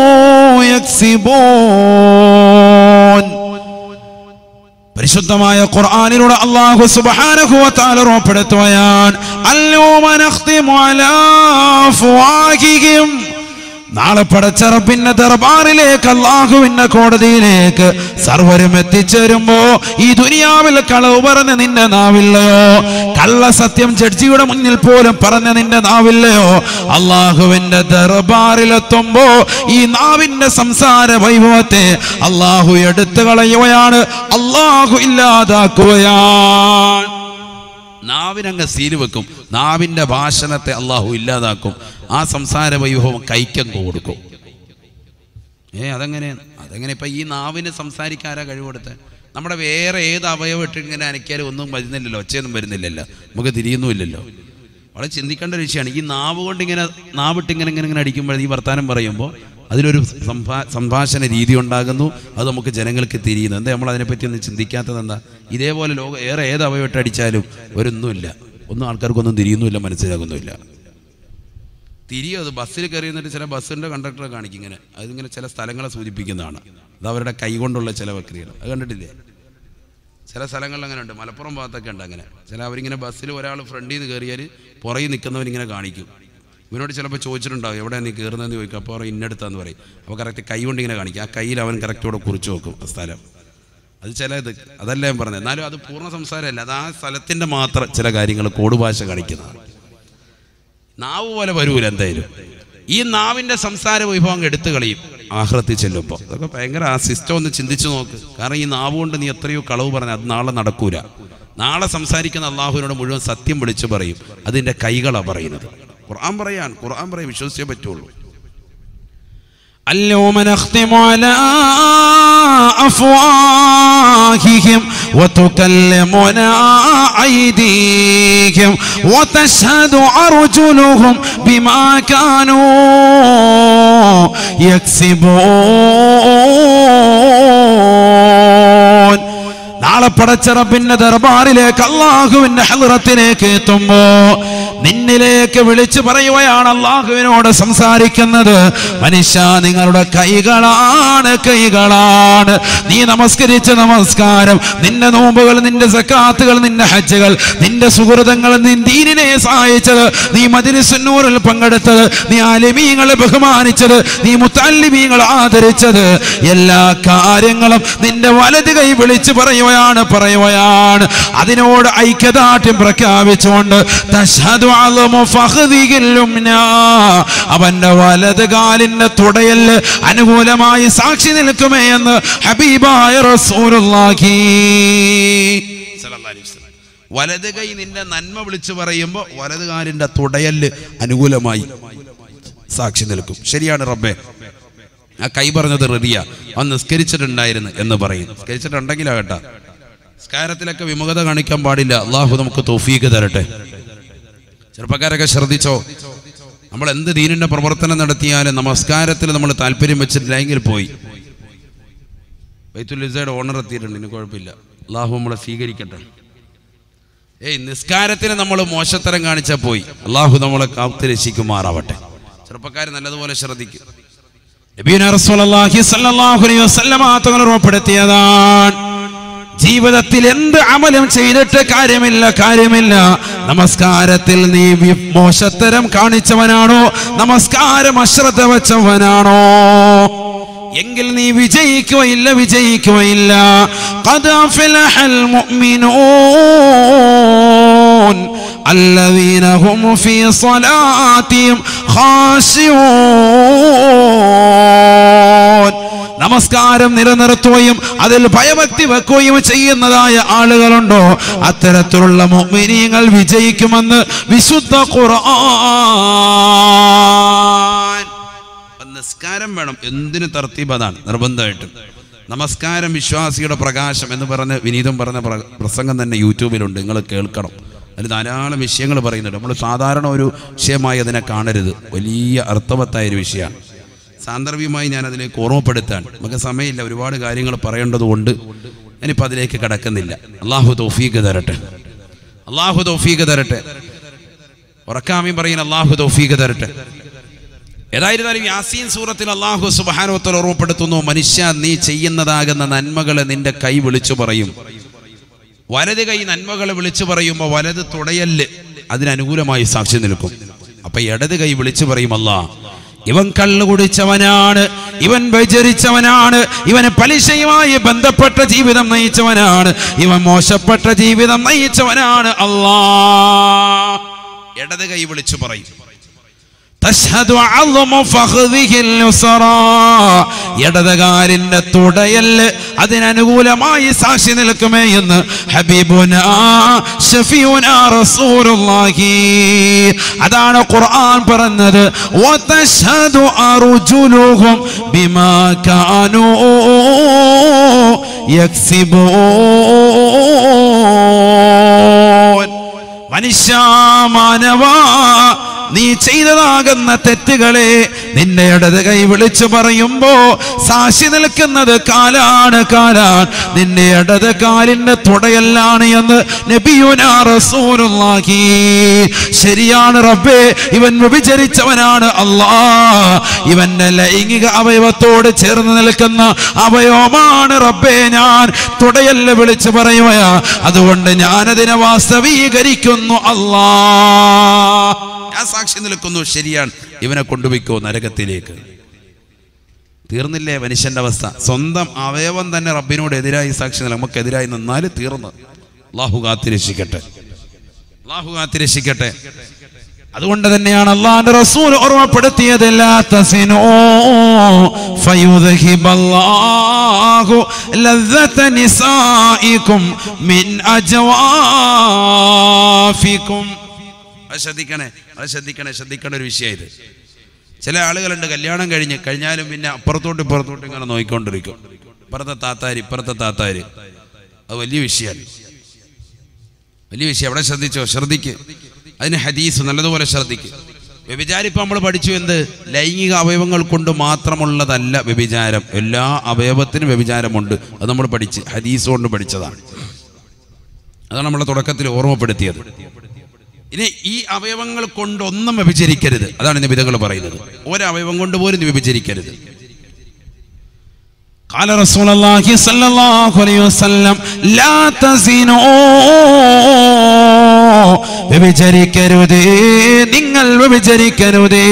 يكسبون പരിശുദ്ധമായ ഖുർആനിലൂടെ അള്ളാഹു സുബ്ഹാനഹു വ തആല ഉറപ്പെടുത്തുകയാണ് അൽയൗമ നഖ്തിമു അലാ അഫ്വാഹിഹിം നാളെ പടച്ചറപ്പിന്റെ ദർബാറിലേക്ക് അള്ളാഹുവിന്റെ കോടതിയിലേക്ക് സർവരും എത്തിച്ചേരുമ്പോ ഈ ദുനിയാവിൽ കളവ് പറഞ്ഞ നിന്റെ നാവില്ലയോ കള്ള സത്യം ജഡ്ജിയുടെ മുന്നിൽ പോലും പറഞ്ഞ നിന്റെ നാവില്ലയോ അള്ളാഹുവിന്റെ ദർബാറിലെത്തുമ്പോ ഈ നാവിന്റെ സംസാര വൈഭവത്തെ അള്ളാഹു എടുത്തു കളയുകയാണ് അള്ളാഹു ഇല്ലാതാക്കുകയാണ് നാവിനങ്ങ് സീല് വെക്കും നാവിൻ്റെ ഭാഷണത്തെ അള്ളാഹു ഇല്ലാതാക്കും ആ സംസാര വൈഭവം കൈക്കങ്ങ് കൊടുക്കും ഏ അതെങ്ങനെ അതെങ്ങനെ ഇപ്പം ഈ നാവിന് സംസാരിക്കാരാ കഴിവെടുത്ത് നമ്മുടെ വേറെ ഏത് അവയവം ഇട്ട് ഇങ്ങനെ അനക്കിയാലും ഒന്നും വരുന്നില്ലല്ലോ ഒച്ചയൊന്നും വരുന്നില്ലല്ലോ നമുക്ക് തിരിയുന്നുമില്ലല്ലോ വളരെ ചിന്തിക്കേണ്ട ഒരു വിഷയമാണ് ഈ നാവ് കൊണ്ട് ഇങ്ങനെ നാവിട്ട് ഇങ്ങനെ ഇങ്ങനെ ഇങ്ങനെ അടിക്കുമ്പോൾ ഈ വർത്താനം പറയുമ്പോൾ അതിലൊരു സംഭാ സംഭാഷണ രീതി ഉണ്ടാകുന്നു അത് നമുക്ക് ജനങ്ങൾക്ക് തിരിയുന്നു എന്താ നമ്മൾ അതിനെപ്പറ്റി ഒന്നും ചിന്തിക്കാത്തത് എന്താ ഇതേപോലെ ലോകം ഏറെ ഏത് അവയവിട്ട് അടിച്ചാലും ഒരൊന്നുമില്ല ഒന്നും ആൾക്കാർക്കൊന്നും തിരിയുന്നുമില്ല മനസ്സിലാകുന്നുമില്ല തിരിയോ അത് ബസ്സിൽ കയറി എന്നിട്ട് ചില ബസ്സിൻ്റെ കണ്ടക്ടറെ കാണിക്കും ഇങ്ങനെ അതിങ്ങനെ ചില സ്ഥലങ്ങളെ സൂചിപ്പിക്കുന്നതാണ് അത് അവരുടെ കൈ കൊണ്ടുള്ള ചില പ്രക്രിയകൾ അത് കണ്ടിട്ടില്ലേ ചില സ്ഥലങ്ങളിൽ അങ്ങനെ ഉണ്ട് മലപ്പുറം ഭാഗത്തൊക്കെ ഉണ്ട് അങ്ങനെ ചില അവരിങ്ങനെ ബസ്സിൽ ഒരാൾ ഫ്രണ്ടിൽ നിന്ന് കയറിയാൽ പുറകിൽ നിൽക്കുന്നവരിങ്ങനെ കാണിക്കും ഇവനോട് ചിലപ്പോൾ ചോദിച്ചിട്ടുണ്ടാവും എവിടെ നീ കയറുന്നതെന്ന് ചോദിക്കും അപ്പോൾ പറയും ഇന്നെടുത്താന്ന് പറയും അപ്പോൾ കറക്റ്റ് കൈ കൊണ്ട് ഇങ്ങനെ കാണിക്കും ആ കയ്യിൽ അവൻ കറക്റ്റോടെ കുറിച്ച് വെക്കും ആ സ്ഥലം അത് ചില ഇത് അതല്ല ഞാൻ പറഞ്ഞത് എന്നാലും അത് പൂർണ്ണ സംസാരമല്ല അത് ആ സ്ഥലത്തിൻ്റെ മാത്രം ചില കാര്യങ്ങൾ കോഡ് ഭാഷ കാണിക്കുന്നതാണ് നാവ് പോലെ വരൂല എന്തായാലും ഈ നാവിന്റെ സംസാര വിഭവം എടുത്തു കളയും ആഹ്രത്തിൽ ചെല്ലുമ്പോൾ അതൊക്കെ ഭയങ്കര ആ സിസ്റ്റം ഒന്ന് ചിന്തിച്ചു നോക്ക് കാരണം ഈ നാവ് കൊണ്ട് നീ എത്രയോ കളവ് പറഞ്ഞ അത് നാളെ നടക്കൂല നാളെ സംസാരിക്കുന്ന അള്ളാഹുവിനോട് മുഴുവൻ സത്യം വിളിച്ചു പറയും അതിന്റെ കൈകളാണ് പറയുന്നത് ഖുർആൻ പറയാൻ ഖുർആൻ പറയാൻ വിശ്വസിച്ചേ പറ്റുള്ളൂ اليوم نختم على أفواههم وتكلمنا أيديهم وتشهد أرجلهم بما كانوا يكسبون നാളെ പടച്ച റബ്ബിന്റെ ദർബാറിലേക്ക് അള്ളാഹുവിന്റെ ഹലറത്തിലേക്ക് എത്തുമ്പോ നിന്നിലേക്ക് വിളിച്ചു പറയുകയാണ് അള്ളാഹുവിനോട് സംസാരിക്കുന്നത് മനുഷ്യ നിങ്ങളുടെ കൈകളാണ് കൈകളാണ് നീ നമസ്കരിച്ച നമസ്കാരം നിന്റെ നോമ്പുകൾ നിന്റെ സക്കാത്തുകൾ നിന്റെ ഹജ്ജുകൾ നിന്റെ സുഹൃതങ്ങൾ നീ ദീനിനെ സഹായിച്ചത് നീ മദിരിസുന്നൂറിൽ പങ്കെടുത്തത് നീ ആലിമീങ്ങളെ ബഹുമാനിച്ചത് നീ മുത്തല്ലിമീങ്ങൾ ആദരിച്ചത് എല്ലാ കാര്യങ്ങളും നിന്റെ വലത് കൈ വിളിച്ചു പറയുകയാണ് പറയുകയാണ് അതിനോട് ഐക്യദാർഢ്യം പ്രഖ്യാപിച്ചുകൊണ്ട് തശ്ഹദു അളമു ഫഖ്ദിഹിൽ ലുംനാ. അവന്റെ വലത് കാലിന്റെ തുടയല് അനുകൂലമായി സാക്ഷി നിൽക്കുമേ എന്ന് ഹബീബായ റസൂലുള്ളാഹി സല്ലല്ലാഹു അലൈഹി വസല്ലം. വലത് കൈ നിന്റെ നന്മ വിളിച്ചു പറയുമ്പോൾ വലത് കാലിന്റെ തുടയല് അനുകൂലമായി സാക്ഷി നിൽക്കും ശരിയാണ് റബ്ബേ ആ കൈ പറഞ്ഞത് റെഡിയ അവൻ നിസ്കരിച്ചിട്ടുണ്ടായിരുന്നു എന്ന് പറയും നിസ്കരിച്ചിട്ടുണ്ടെങ്കിലാ കേട്ടാ നിസ്കാരത്തിലൊക്കെ വിമുഖത കാണിക്കാൻ പാടില്ല അള്ളാഹു നമുക്ക് തോഫീക്ക് തരട്ടെ ചെറുപ്പക്കാരൊക്കെ ശ്രദ്ധിച്ചോ നമ്മൾ എന്ത് ദീനിന്റെ പ്രവർത്തനം നടത്തിയാലും നമസ്കാരത്തിൽ നമ്മൾ താല്പര്യം വെച്ചിട്ടില്ലെങ്കിൽ പോയി ബൈത്തുൽ ഇസയുടെ ഓണർ എത്തിയിട്ടുണ്ട് ഇനി കുഴപ്പമില്ല അള്ളാഹു നമ്മളെ സ്വീകരിക്കട്ടെ ഏയ് നിസ്കാരത്തിന് നമ്മൾ മോശത്തരം കാണിച്ചാൽ പോയി അള്ളാഹു നമ്മളെ കാത്ത് രക്ഷിക്കുമാറാവട്ടെ ചെറുപ്പക്കാർ നല്ലതുപോലെ ശ്രദ്ധിക്കും നബീന റസൂലുള്ളാഹി സ്വല്ലല്ലാഹു അലൈഹി വസല്ലമ തങ്ങൾ ഉറപ്പെടുത്തിയതാണ് ജീവിതത്തിൽ എന്ത് അമലും ചെയ്തിട്ട് കാര്യമില്ല കാര്യമില്ല നമസ്കാരത്തിൽ നീ വി- മോശത്തരം കാണിച്ചവനാണോ നമസ്കാരം അശ്രദ്ധ വെച്ചവനാണോ എങ്കിൽ നീ വിജയിക്കുകയില്ല വിജയിക്കുകയില്ല قد أفلح المؤمنون الذين هم في صلاتهم خاشعون നമസ്കാരം നിലനിർത്തുകയും അതിൽ ഭയഭക്തി വെക്കുകയും ചെയ്യുന്നതായ ആളുകളുണ്ടോ അത്തരത്തിലുള്ള മുഅ്മിനീങ്ങൾ വിജയിക്കുമെന്ന് വിശുദ്ധ ഖുർആൻ അപ്പൊ നിസ്കാരം വേണം എന്തിന് തർത്തീബ് അതാണ് നിർബന്ധമായിട്ടും നമസ്കാരം വിശ്വാസിയുടെ പ്രകാശം എന്ന് പറഞ്ഞ് വിനീതം പറഞ്ഞ പ്ര- പ്രസംഗം തന്നെ യൂട്യൂബിലുണ്ട് നിങ്ങൾ കേൾക്കണം അതിൽ ധാരാളം വിഷയങ്ങൾ പറയുന്നുണ്ട് നമ്മൾ സാധാരണ ഒരു വിഷയമായി അതിനെ കാണരുത് വലിയ അർത്ഥവത്തായ ഒരു വിഷയമാണ് സാന്ദർഭികമായി ഞാൻ അതിലേക്ക് ഓർമ്മപ്പെടുത്താൻ നമുക്ക് സമയമില്ല ഒരുപാട് കാര്യങ്ങൾ പറയേണ്ടതുകൊണ്ട് ഞാനിപ്പോൾ അതിലേക്ക് കടക്കുന്നില്ല അള്ളാഹു തൗഫീഖ് തരട്ടെ അള്ളാഹു തൗഫീഖ് തരട്ടെ ഉറക്കാമി പറയുന്ന അള്ളാഹു തൗഫീഖ് തരട്ടെ ഏതായിരുന്നാലും യാസീൻ സൂറത്തിൽ അള്ളാഹു സുബാനോത്തൽ ഓർമ്മപ്പെടുത്തുന്നു മനുഷ്യ നീ ചെയ്യുന്നതാകുന്ന നന്മകളെ നിന്റെ കൈ വിളിച്ചു പറയും വലത് കൈ നന്മകളെ വിളിച്ചു പറയുമ്പോൾ വലത് തുടയല് അതിനനുകൂലമായി സാക്ഷി നിൽക്കും അപ്പൊ ഇടത് കൈ വിളിച്ചു പറയും അല്ലാ ഇവൻ കള്ളു കുടിച്ചവനാണ് ഇവൻ വ്യചരിച്ചവനാണ് ഇവന് പലിശയുമായി ബന്ധപ്പെട്ട ജീവിതം നയിച്ചവനാണ് ഇവൻ മോശപ്പെട്ട ജീവിതം നയിച്ചവനാണ് അല്ലാ ഇടത് കൈ വിളിച്ചു പറയും തശ്ഹദു അളമു ഫഖ്ദിഹിൽ യുസ്റാ. ഇടതുകാലിന്റെ തുടയല് അതിനനുകൂലമായി സാക്ഷി നിൽക്കുമേ എന്ന് ഹബീബുന ഷഫീഉന റസൂലുള്ളാഹി അതാണ് ഖുർആൻ പറഞ്ഞത് വതശ്ഹദു അർജുലുഹും ബിമാ കാനൂ യക്സിബൂൻ മനുഷ്യ മാനവ നീ ചെയ്തതാകുന്ന തെറ്റുകളെ നിന്റെ ഇടത് കൈ വിളിച്ചു പറയുമ്പോ സാക്ഷി നിൽക്കുന്നത് കാലാണ് കാലാണ് നിന്റെ ഇടത് കാലിന്റെ തുടയല്ലാണ് എന്ന് നബിയുനാ റസൂലുള്ളാഹി ശരിയാണ് റബ്ബേ ഇവൻ വ്യഭിചരിച്ചവനാണ് അല്ലാ ഇവന്റെ ലൈംഗിക അവയവത്തോട് ചേർന്ന് നിൽക്കുന്ന അവയവമാണ് റബ്ബേ ഞാൻ തുടയല്ല വിളിച്ചു പറയുകയാ അതുകൊണ്ട് ഞാനതിനെ വാസ്തവീകരിക്കുന്നു അല്ലാ ഞാൻ സാക്ഷി നിൽക്കുന്നു ശരിയാണ് ഇവനെ കൊണ്ടുപോയിക്കോ നരകത്തിലേക്ക് തീർന്നില്ലേ മനുഷ്യന്റെ അവസ്ഥ സ്വന്തം അവയവം തന്നെ റബ്ബിനോട് എതിരായി സാക്ഷി നില നമുക്കെതിരായി നിന്നാൽ തീർന്നു അള്ളാഹു കാത്തിരക്ഷിക്കട്ടെ അള്ളാഹു കാത്തിരക്ഷിക്കട്ടെ അതുകൊണ്ട് തന്നെയാണ് അള്ളാന്റെ റസൂൽ ഓർമ്മപ്പെടുത്തിയത് ലാ തസിനൂ ഫയുദ്ഹിബല്ലാഹു ലദ്ദത നിസായിക്കും മിൻ അജ്വാഫിക്കും അത് ശ്രദ്ധിക്കണേ അത് ശ്രദ്ധിക്കണേ ശ്രദ്ധിക്കേണ്ട ഒരു വിഷയം ഇത് ചില ആളുകളുണ്ട് കല്യാണം കഴിഞ്ഞ് കഴിഞ്ഞാലും പിന്നെ അപ്പുറത്തോട്ട് ഇപ്പുറത്തോട്ട് ഇങ്ങനെ നോക്കിക്കൊണ്ടിരിക്കും ഇപ്പുറത്തെ താത്താര് ഇപ്പുറത്തെ താത്താര് അത് വലിയ വിഷയമാണ് വലിയ വിഷയം അവിടെ ശ്രദ്ധിച്ചോ ശ്രദ്ധിക്ക് അതിന് ഹദീസ് നല്ലതുപോലെ ശ്രദ്ധിക്ക് വ്യഭിചാരം ഇപ്പം നമ്മൾ പഠിച്ചു എന്ത് ലൈംഗിക അവയവങ്ങൾ കൊണ്ട് മാത്രമുള്ളതല്ല വ്യഭിചാരം എല്ലാ അവയവത്തിനും വ്യഭിചാരമുണ്ട് അത് നമ്മൾ പഠിച്ച് ഹദീസ് കൊണ്ട് പഠിച്ചതാണ് അതാണ് നമ്മളെ തുടക്കത്തിൽ ഓർമ്മപ്പെടുത്തിയത് ഇനി ഈ അവയവങ്ങൾ കൊണ്ടൊന്നും വ്യഭിചരിക്കരുത് അതാണ് ഇന്ന് വിധങ്ങൾ പറയുന്നത് ഒരവയവം കൊണ്ട് പോലും നീ വ്യഭിചരിക്കരുത് قال رسول الله صلى الله عليه وسلم لا تزنوا വ്യഭിചരിക്കരുതേ നിങ്ങൾ വ്യഭിചരിക്കരുതേ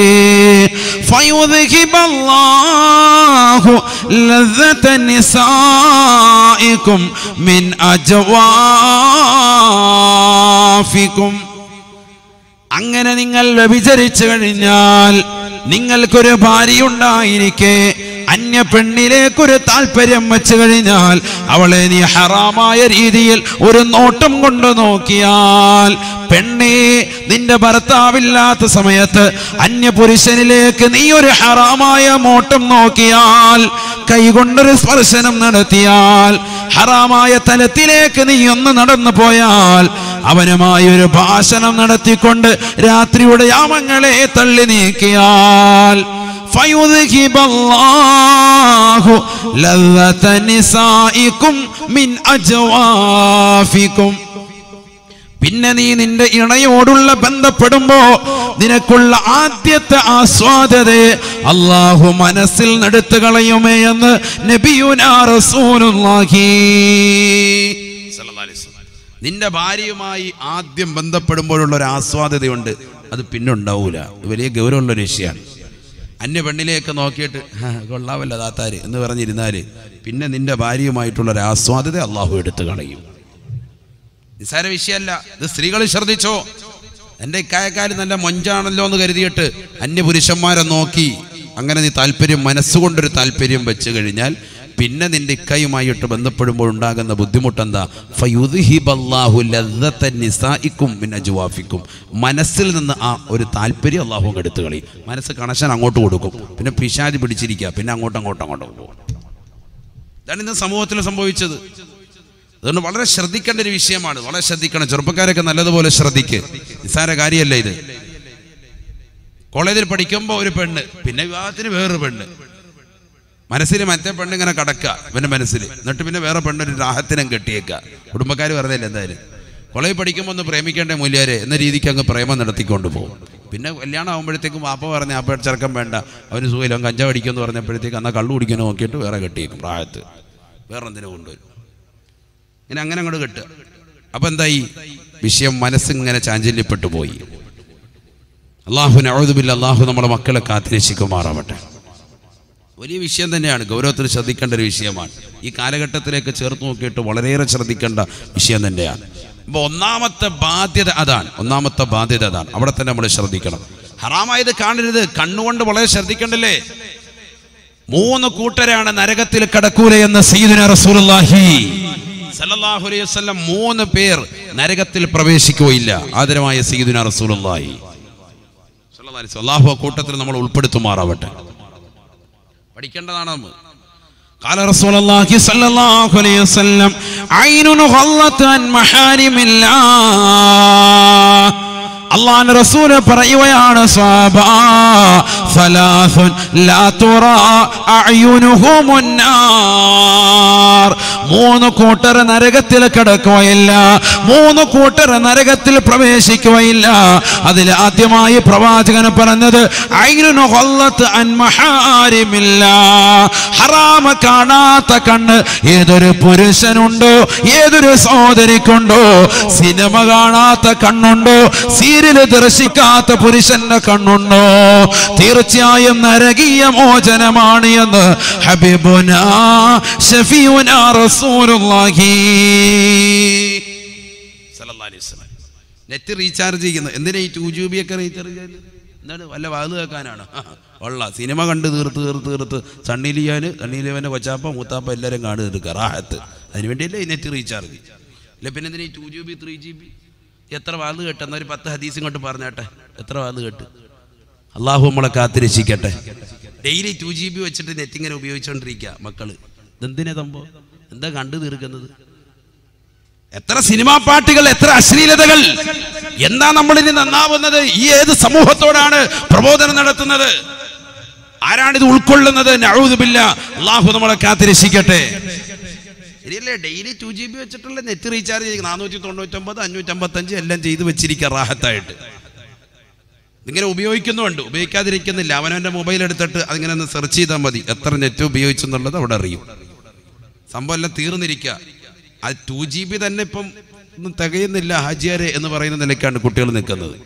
ഫയുദ്ഹിബല്ലാഹു ലദ്ദത നിസായിക്കും മിൻ അജ്വാഫിക്കും അങ്ങനെ നിങ്ങൾ വ്യഭിചരിച്ചു കഴിഞ്ഞാൽ നിങ്ങൾക്കൊരു ഭാര്യയുണ്ടായിരിക്കെ അന്യ പെണ്ണിലേക്കൊരു താല്പര്യം വെച്ചു കഴിഞ്ഞാൽ അവളെ നീ ഹറാമായ രീതിയിൽ ഒരു നോട്ടം കൊണ്ട് നോക്കിയാൽ പെണ്ണേ നിന്റെ ഭർത്താവില്ലാത്ത സമയത്ത് അന്യ പുരുഷനിലേക്ക് നീ ഒരു ഹറാമായ നോട്ടം നോക്കിയാൽ കൈകൊണ്ടൊരു സ്പർശനം നടത്തിയാൽ ഹറാമായ തലത്തിലേക്ക് നീ ഒന്ന് നടന്നു പോയാൽ അവനുമായി ഒരു ഭാഷണം നടത്തിക്കൊണ്ട് രാത്രിയുടെ യാമങ്ങളെ തള്ളി നീക്കിയാൽ فيذهب الله لذة نسائكم من أجوافكم പിന്നെ നീ നിന്റെ ഇണയോടുള്ള ബന്ധപ്പെടുമ്പോ നിനക്കുള്ള ആദ്യത്തെ ആസ്വാദതയെ അള്ളാഹു മനസ്സിൽ നടത്തു കളയുമേ എന്ന് നബിയുനാ റസൂലുള്ളാഹി സല്ലല്ലാഹു അലൈഹി വസല്ലം. നിന്റെ ഭാര്യയുമായി ആദ്യം ബന്ധപ്പെടുമ്പോഴുള്ള ഒരു ആസ്വാദ്യതയുണ്ട് അത് പിന്നെ ഉണ്ടാവൂല ഇത് വലിയ ഗൗരവമുള്ള ഒരു വിഷയമാണ് അന്യ പെണ്ണിലേക്ക് നോക്കിയിട്ട് "ഹാ, കൊള്ളാവല്ല താത്താര് എന്ന് പറഞ്ഞിരുന്നാല് പിന്നെ നിന്റെ ഭാര്യയുമായിട്ടുള്ള ഒരു ആസ്വാദ്യത അള്ളാഹു എടുത്തു കളയും നിസ്സാര വിഷയമല്ല ഇത് സ്ത്രീകൾ ശ്രദ്ധിച്ചോ എൻ്റെ ഇക്കായക്കാര് നല്ല മൊഞ്ചാണല്ലോ എന്ന് കരുതിയിട്ട് അന്യപുരുഷന്മാരെ നോക്കി അങ്ങനെ നീ താല്പര്യം മനസ്സുകൊണ്ടൊരു താല്പര്യം വെച്ച് കഴിഞ്ഞാൽ പിന്നെ നിന്റെ ഇക്കയുമായിട്ട് ബന്ധപ്പെടുമ്പോൾ ഉണ്ടാകുന്ന ബുദ്ധിമുട്ടെന്താ ഫയുദ്ഹിബല്ലാഹു ലദ്ദത്ത നിസായിക്കും മിൻ അജ്വാഫിക്കും മനസ്സിൽ നിന്ന് ആ ഒരു താല്പര്യം അള്ളാഹു അങ്ങ് എടുത്തു കളയും മനസ്സ് കണക്ഷൻ അങ്ങോട്ട് കൊടുക്കും പിന്നെ പിശാചി പിടിച്ചിരിക്കുക പിന്നെ അങ്ങോട്ടും അങ്ങോട്ടും അങ്ങോട്ടും പോകും ഇതാണ് ഇന്ന് സമൂഹത്തിൽ സംഭവിച്ചത് അതുകൊണ്ട് വളരെ ശ്രദ്ധിക്കേണ്ട ഒരു വിഷയമാണ് വളരെ ശ്രദ്ധിക്കണം ചെറുപ്പക്കാരൊക്കെ നല്ലതുപോലെ ശ്രദ്ധിക്ക് നിസ്സാര കാര്യമല്ല ഇത് കോളേജിൽ പഠിക്കുമ്പോൾ ഒരു പെണ്ണ് പിന്നെ വിവാഹത്തിന് വേറൊരു പെണ്ണ് മനസ്സിൽ മറ്റേ പെണ്ണ് ഇങ്ങനെ കടക്കുക ഇവന്റെ മനസ്സിൽ എന്നിട്ട് പിന്നെ വേറെ പെണ്ണൊരു രാഹത്തിനും കെട്ടിയേക്കുക കുടുംബക്കാർ പറഞ്ഞില്ല എന്തായാലും കോളേജിൽ പഠിക്കുമ്പോൾ ഒന്ന് പ്രേമിക്കേണ്ട മൂല്യാരെ എന്ന രീതിക്ക് അങ്ങ് പ്രേമം നടത്തിക്കൊണ്ട് പോകും പിന്നെ കല്യാണം ആകുമ്പോഴത്തേക്കും വാപ്പ പറഞ്ഞ ആപ്പ ചെറുക്കം വേണ്ട അവന് സുഖമില്ല അവൻ കഞ്ചാവ് അടിക്കുമെന്ന് പറഞ്ഞപ്പോഴത്തേക്ക് എന്നാൽ കള്ളു കുടിക്കാൻ നോക്കിയിട്ട് വേറെ കെട്ടിയേക്കും പ്രായത്ത് വേറെ എന്തിനു കൊണ്ടുവരും ഇങ്ങനെ അങ്ങനെ അങ്ങോട്ട് കെട്ടുക അപ്പൊ എന്തായി വിഷയം മനസ്സിങ്ങനെ ചാഞ്ചല്യപ്പെട്ടു പോയി അള്ളാഹു നഴുതുമില്ല അള്ളാഹു നമ്മുടെ മക്കളെ കാത്തിരക്ഷിക്കുമാറാവട്ടെ വലിയ വിഷയം തന്നെയാണ് ഗൗരവത്തിൽ ശ്രദ്ധിക്കേണ്ട ഒരു വിഷയമാണ് ഈ കാലഘട്ടത്തിലേക്ക് ചേർത്ത് നോക്കിയിട്ട് വളരെയേറെ ശ്രദ്ധിക്കേണ്ട വിഷയം തന്നെയാണ് അപ്പോൾ ഒന്നാമത്തെ ബാധ്യത അതാണ് ഒന്നാമത്തെ ബാധ്യത അതാണ് അവിടെ തന്നെ നമ്മൾ ശ്രദ്ധിക്കണം ഹറാമായത് കാണരുത് കണ്ണുകൊണ്ട് വളരെ ശ്രദ്ധിക്കണ്ടല്ലേ മൂന്ന് കൂട്ടരാണ് നരകത്തിൽ കടക്കൂല എന്ന് സയ്യിദുന റസൂലുള്ളാഹി സല്ലല്ലാഹു അലൈഹി വസല്ലം മൂന്ന് പേർ നരകത്തിൽ പ്രവേശിക്കുകയില്ല ആദരമായ സയ്യിദുന റസൂലുള്ളാഹി സല്ലല്ലാഹു അലൈഹി വസല്ലം അല്ലാഹു ആ കൂട്ടത്തിൽ നമ്മൾ ഉൾപ്പെടുത്തുമാറാവട്ടെ പഠിക്കേണ്ടതാണ് നമ്മൾ قال رسول الله صلى الله عليه وسلم عين غلت عن محارم الله അള്ളാന്റെ റസൂല് പറയുകയാണ് സ്വാബാ സലാസുൻ ലാ തുറാ അഅ്യുനുഹുമുന്നാർ മൂന്ന് കൂട്ടർ നരകത്തിൽ കിടക്കുകയില്ല മൂന്ന് കൂട്ടർ നരകത്തിൽ പ്രവേശിക്കുകയില്ല അതിൽ ആദ്യമായി പ്രവാചകൻ പറഞ്ഞത് ഐനുനു ഖല്ലത്ത് അൻ മഹാരിമില്ല ഹറാമ കാണാത്ത കണ്ണ് ഏതൊരു പുരുഷനുണ്ടോ ഏതൊരു സഹോദരിക്കുണ്ടോ സിനിമ കാണാത്ത കണ്ണുണ്ടോ സീരിയല് ദർശിക്കാത്ത പുരുഷന്റെ കണ്ണുണ്ടോ തീർച്ചയായും നരകീയ മോചനമാണ് എന്ന് ഹബീബുന ഷഫീഉന റസൂലുള്ളാഹി സല്ലല്ലാഹു അലൈഹി വസല്ലം. നെറ്റ് റീചാർജ് ചെയ്യുന്നത് എന്തിനാ ഈ ടു ജി ബി ഒക്കെ റീചാർജ് ചെയ്യുന്നത് എന്താണ് വല്ല വാത് കേൾക്കാനാണ് ഉള്ള സിനിമ കണ്ട് തീർത്ത് തീർത്ത് തീർത്ത് സണ്ണിലിയാൻ സണ്ണിലിയവൻ്റെ കൊച്ചാപ്പ മൂത്താപ്പ എല്ലാവരും കാണു തീർക്കുക റാഹത്ത് അതിന് വേണ്ടിയല്ലേ ഈ നെറ്റ് റീചാർജ് ഇല്ല പിന്നെ എന്തിനാ ഈ two G B three G B എത്ര വാത് കേട്ട് എന്നാൽ ഒരു പത്ത് ഹദീസ് ഇങ്ങോട്ട് പറഞ്ഞേട്ടെ എത്ര വാത് കേട്ട് അള്ളാഹു നമ്മളെ കാത്തിരക്ഷിക്കട്ടെ ഡെയിലി ടു ജി ബി വെച്ചിട്ട് നെറ്റ് ഇങ്ങനെ ഉപയോഗിച്ചുകൊണ്ടിരിക്കുക മക്കള് ഇതെന്തിനാ സംഭവം എന്താ കണ്ടു തീർക്കുന്നത് എത്ര സിനിമാ പാട്ടുകൾ എത്ര അശ്ലീലതകൾ എന്താ നമ്മളിനി നന്നാവുന്നത് ഈ ഏത് സമൂഹത്തോടാണ് പ്രബോധനം നടത്തുന്നത് ആരാണിത് ഉൾക്കൊള്ളുന്നത് നഴുതുമില്ല അള്ളാഹു നമ്മളെ കാത്തിരക്ഷിക്കട്ടെ ശരിയല്ലേ ഡെയിലി ടു ജി ബി വെച്ചിട്ടുള്ള നെറ്റ് റീചാർജ് ചെയ്ത് നാനൂറ്റി തൊണ്ണൂറ്റൊമ്പത് അഞ്ഞൂറ്റമ്പത്തഞ്ച് എല്ലാം ചെയ്ത് വെച്ചിരിക്കുക റാഹത്തായിട്ട് ഇങ്ങനെ ഉപയോഗിക്കുന്നുണ്ട് ഉപയോഗിക്കാതിരിക്കുന്നില്ല അവനവൻ്റെ മൊബൈൽ എടുത്തിട്ട് അതിങ്ങനെ ഒന്ന് സെർച്ച് ചെയ്താൽ മതി എത്ര നെറ്റ് ഉപയോഗിച്ചെന്നുള്ളത് അവിടെ അറിയും സംഭവം എല്ലാം തീർന്നിരിക്കുക അത് ടു ജി ബി തന്നെ ഇപ്പം ഒന്നും തികയുന്നില്ല ഹാജിയാരെ എന്ന് പറയുന്ന നിലയ്ക്കാണ് കുട്ടികൾ നിൽക്കുന്നത്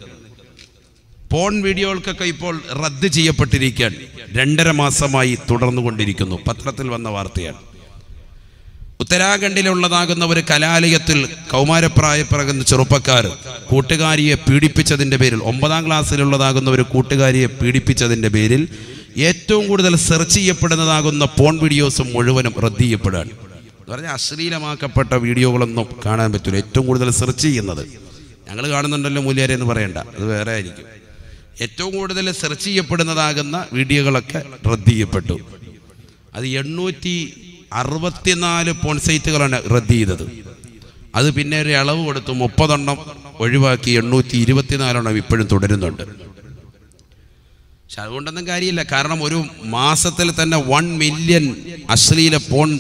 പോൺ വീഡിയോകൾക്കൊക്കെ ഇപ്പോൾ റദ്ദ് ചെയ്യപ്പെട്ടിരിക്കുകയാണ് രണ്ടര മാസമായി തുടർന്നു കൊണ്ടിരിക്കുന്നു പത്രത്തിൽ വന്ന വാർത്തയാണ് ഉത്തരാഖണ്ഡിലുള്ളതാകുന്ന ഒരു കലാലയത്തിൽ കൗമാരപ്രായപ്രകുന്ന ചെറുപ്പക്കാർ കൂട്ടുകാരിയെ പീഡിപ്പിച്ചതിൻ്റെ പേരിൽ ഒമ്പതാം ക്ലാസ്സിലുള്ളതാകുന്ന ഒരു കൂട്ടുകാരിയെ പീഡിപ്പിച്ചതിൻ്റെ പേരിൽ ഏറ്റവും കൂടുതൽ സെർച്ച് ചെയ്യപ്പെടുന്നതാകുന്ന പോൺ വീഡിയോസ് മുഴുവനും റദ്ദ് ചെയ്യപ്പെടുകയാണ് എന്ന് പറഞ്ഞാൽ അശ്ലീലമാക്കപ്പെട്ട വീഡിയോകളൊന്നും കാണാൻ പറ്റില്ല ഏറ്റവും കൂടുതൽ സെർച്ച് ചെയ്യുന്നത് ഞങ്ങൾ കാണുന്നുണ്ടല്ലോ മൂല്യാരെ എന്ന് പറയണ്ട അത് വേറെ ആയിരിക്കും ഏറ്റവും കൂടുതൽ സെർച്ച് ചെയ്യപ്പെടുന്നതാകുന്ന വീഡിയോകളൊക്കെ റദ്ദ് ചെയ്യപ്പെട്ടു അത് എണ്ണൂറ്റി അറുപത്തിനാല് പോൺ സൈറ്റുകളാണ് റദ്ദ് ചെയ്തത് അത് പിന്നെ ഒരു അളവ് കൊടുത്തു മുപ്പതെണ്ണം ഒഴിവാക്കി എണ്ണൂറ്റി ഇരുപത്തിനാലെണ്ണം ഇപ്പോഴും തുടരുന്നുണ്ട് പക്ഷെ അതുകൊണ്ടൊന്നും കാര്യമില്ല കാരണം ഒരു മാസത്തിൽ തന്നെ വൺ മില്യൺ അശ്ലീല പോൺ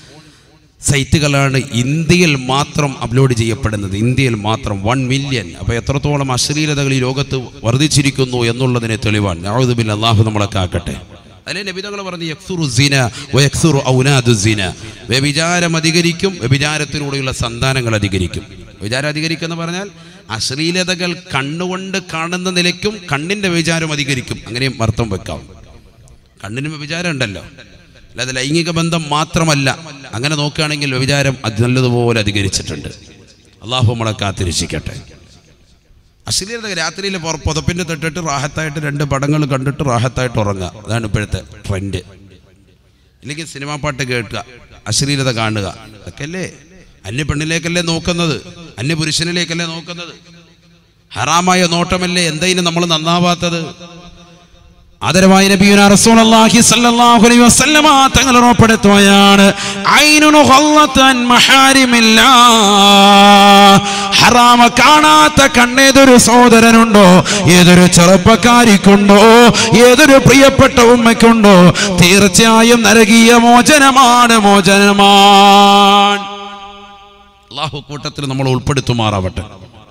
സൈറ്റുകളാണ് ഇന്ത്യയിൽ മാത്രം അപ്ലോഡ് ചെയ്യപ്പെടുന്നത് ഇന്ത്യയിൽ മാത്രം വൺ മില്യൺ അപ്പോൾ എത്രത്തോളം അശ്ലീലതകൾ ഈ ലോകത്ത് വർദ്ധിച്ചിരിക്കുന്നു എന്നുള്ളതിനെ തെളിവാണ് നഅൂദുബില്ലാ അള്ളാഹു നമ്മളെ കാക്കട്ടെ അതിലെ നബിതങ്ങൾ പറഞ്ഞു യക്സുറു സിന വയക്സുറു ഔനാദു സിന വ്യഭിചാരം അധികരിക്കും വ്യഭിചാരത്തിലൂടെയുള്ള സന്താനങ്ങൾ അധികരിക്കും വ്യഭിചാരം അധികരിക്കും എന്ന് പറഞ്ഞാൽ അശ്ലീലതകൾ കണ്ണുകൊണ്ട് കാണുന്ന നിലയ്ക്കും കണ്ണിന്റെ വ്യഭിചാരം അധികരിക്കും അങ്ങനെയും അർത്ഥം വെക്കാം കണ്ണിന് വ്യഭിചാരം ഉണ്ടല്ലോ അല്ലാതെ ലൈംഗിക ബന്ധം മാത്രമല്ല അങ്ങനെ നോക്കുകയാണെങ്കിൽ വ്യഭിചാരം അത് നല്ലതുപോലെ അധികരിച്ചിട്ടുണ്ട് അള്ളാഹു നമ്മളെ കാത്തിരക്ഷിക്കട്ടെ അശ്ലീലത രാത്രിയിൽ പുറ- പുതപ്പിന്റെ തൊട്ടിട്ട് റാഹത്തായിട്ട് രണ്ട് പടങ്ങൾ കണ്ടിട്ട് റാഹത്തായിട്ട് ഉറങ്ങുക അതാണ് ഇപ്പോഴത്തെ ട്രെൻഡ് ഇല്ലെങ്കിൽ സിനിമാ പാട്ട് കേൾക്കുക അശ്ലീലത കാണുക അതൊക്കെ അല്ലേ അന്യ പെണ്ണിലേക്കല്ലേ നോക്കുന്നത് അന്യ പുരുഷനിലേക്കല്ലേ നോക്കുന്നത് ഹറാമായ നോട്ടമല്ലേ എന്തെങ്കിലും നമ്മൾ നന്നാവാത്തത് ആദരവായ നബിയുന റസൂലുള്ളാഹി സ്വല്ലല്ലാഹു അലൈഹി വസല്ലമ തങ്ങൾ ഉറപ്പെടുത്തുകയാണ് ഐനുനു ഖല്ലത്തൻ മഹാരിമില്ല ഹറാമ കാണാത്ത കണ്ണേതൊരു സഹോദരനുണ്ടോ ഏതൊരു ചെറുപ്പക്കാരിക്കുണ്ടോ ഏതൊരു പ്രിയപ്പെട്ട ഉമ്മയ്ക്കുണ്ടോ തീർച്ചയായും നരകീയ മോചനമാണ് മോചനമാണ് അള്ളാഹു കൂട്ടത്തിൽ നമ്മൾ ഉൾപ്പെടുത്തുമാറാവട്ടെ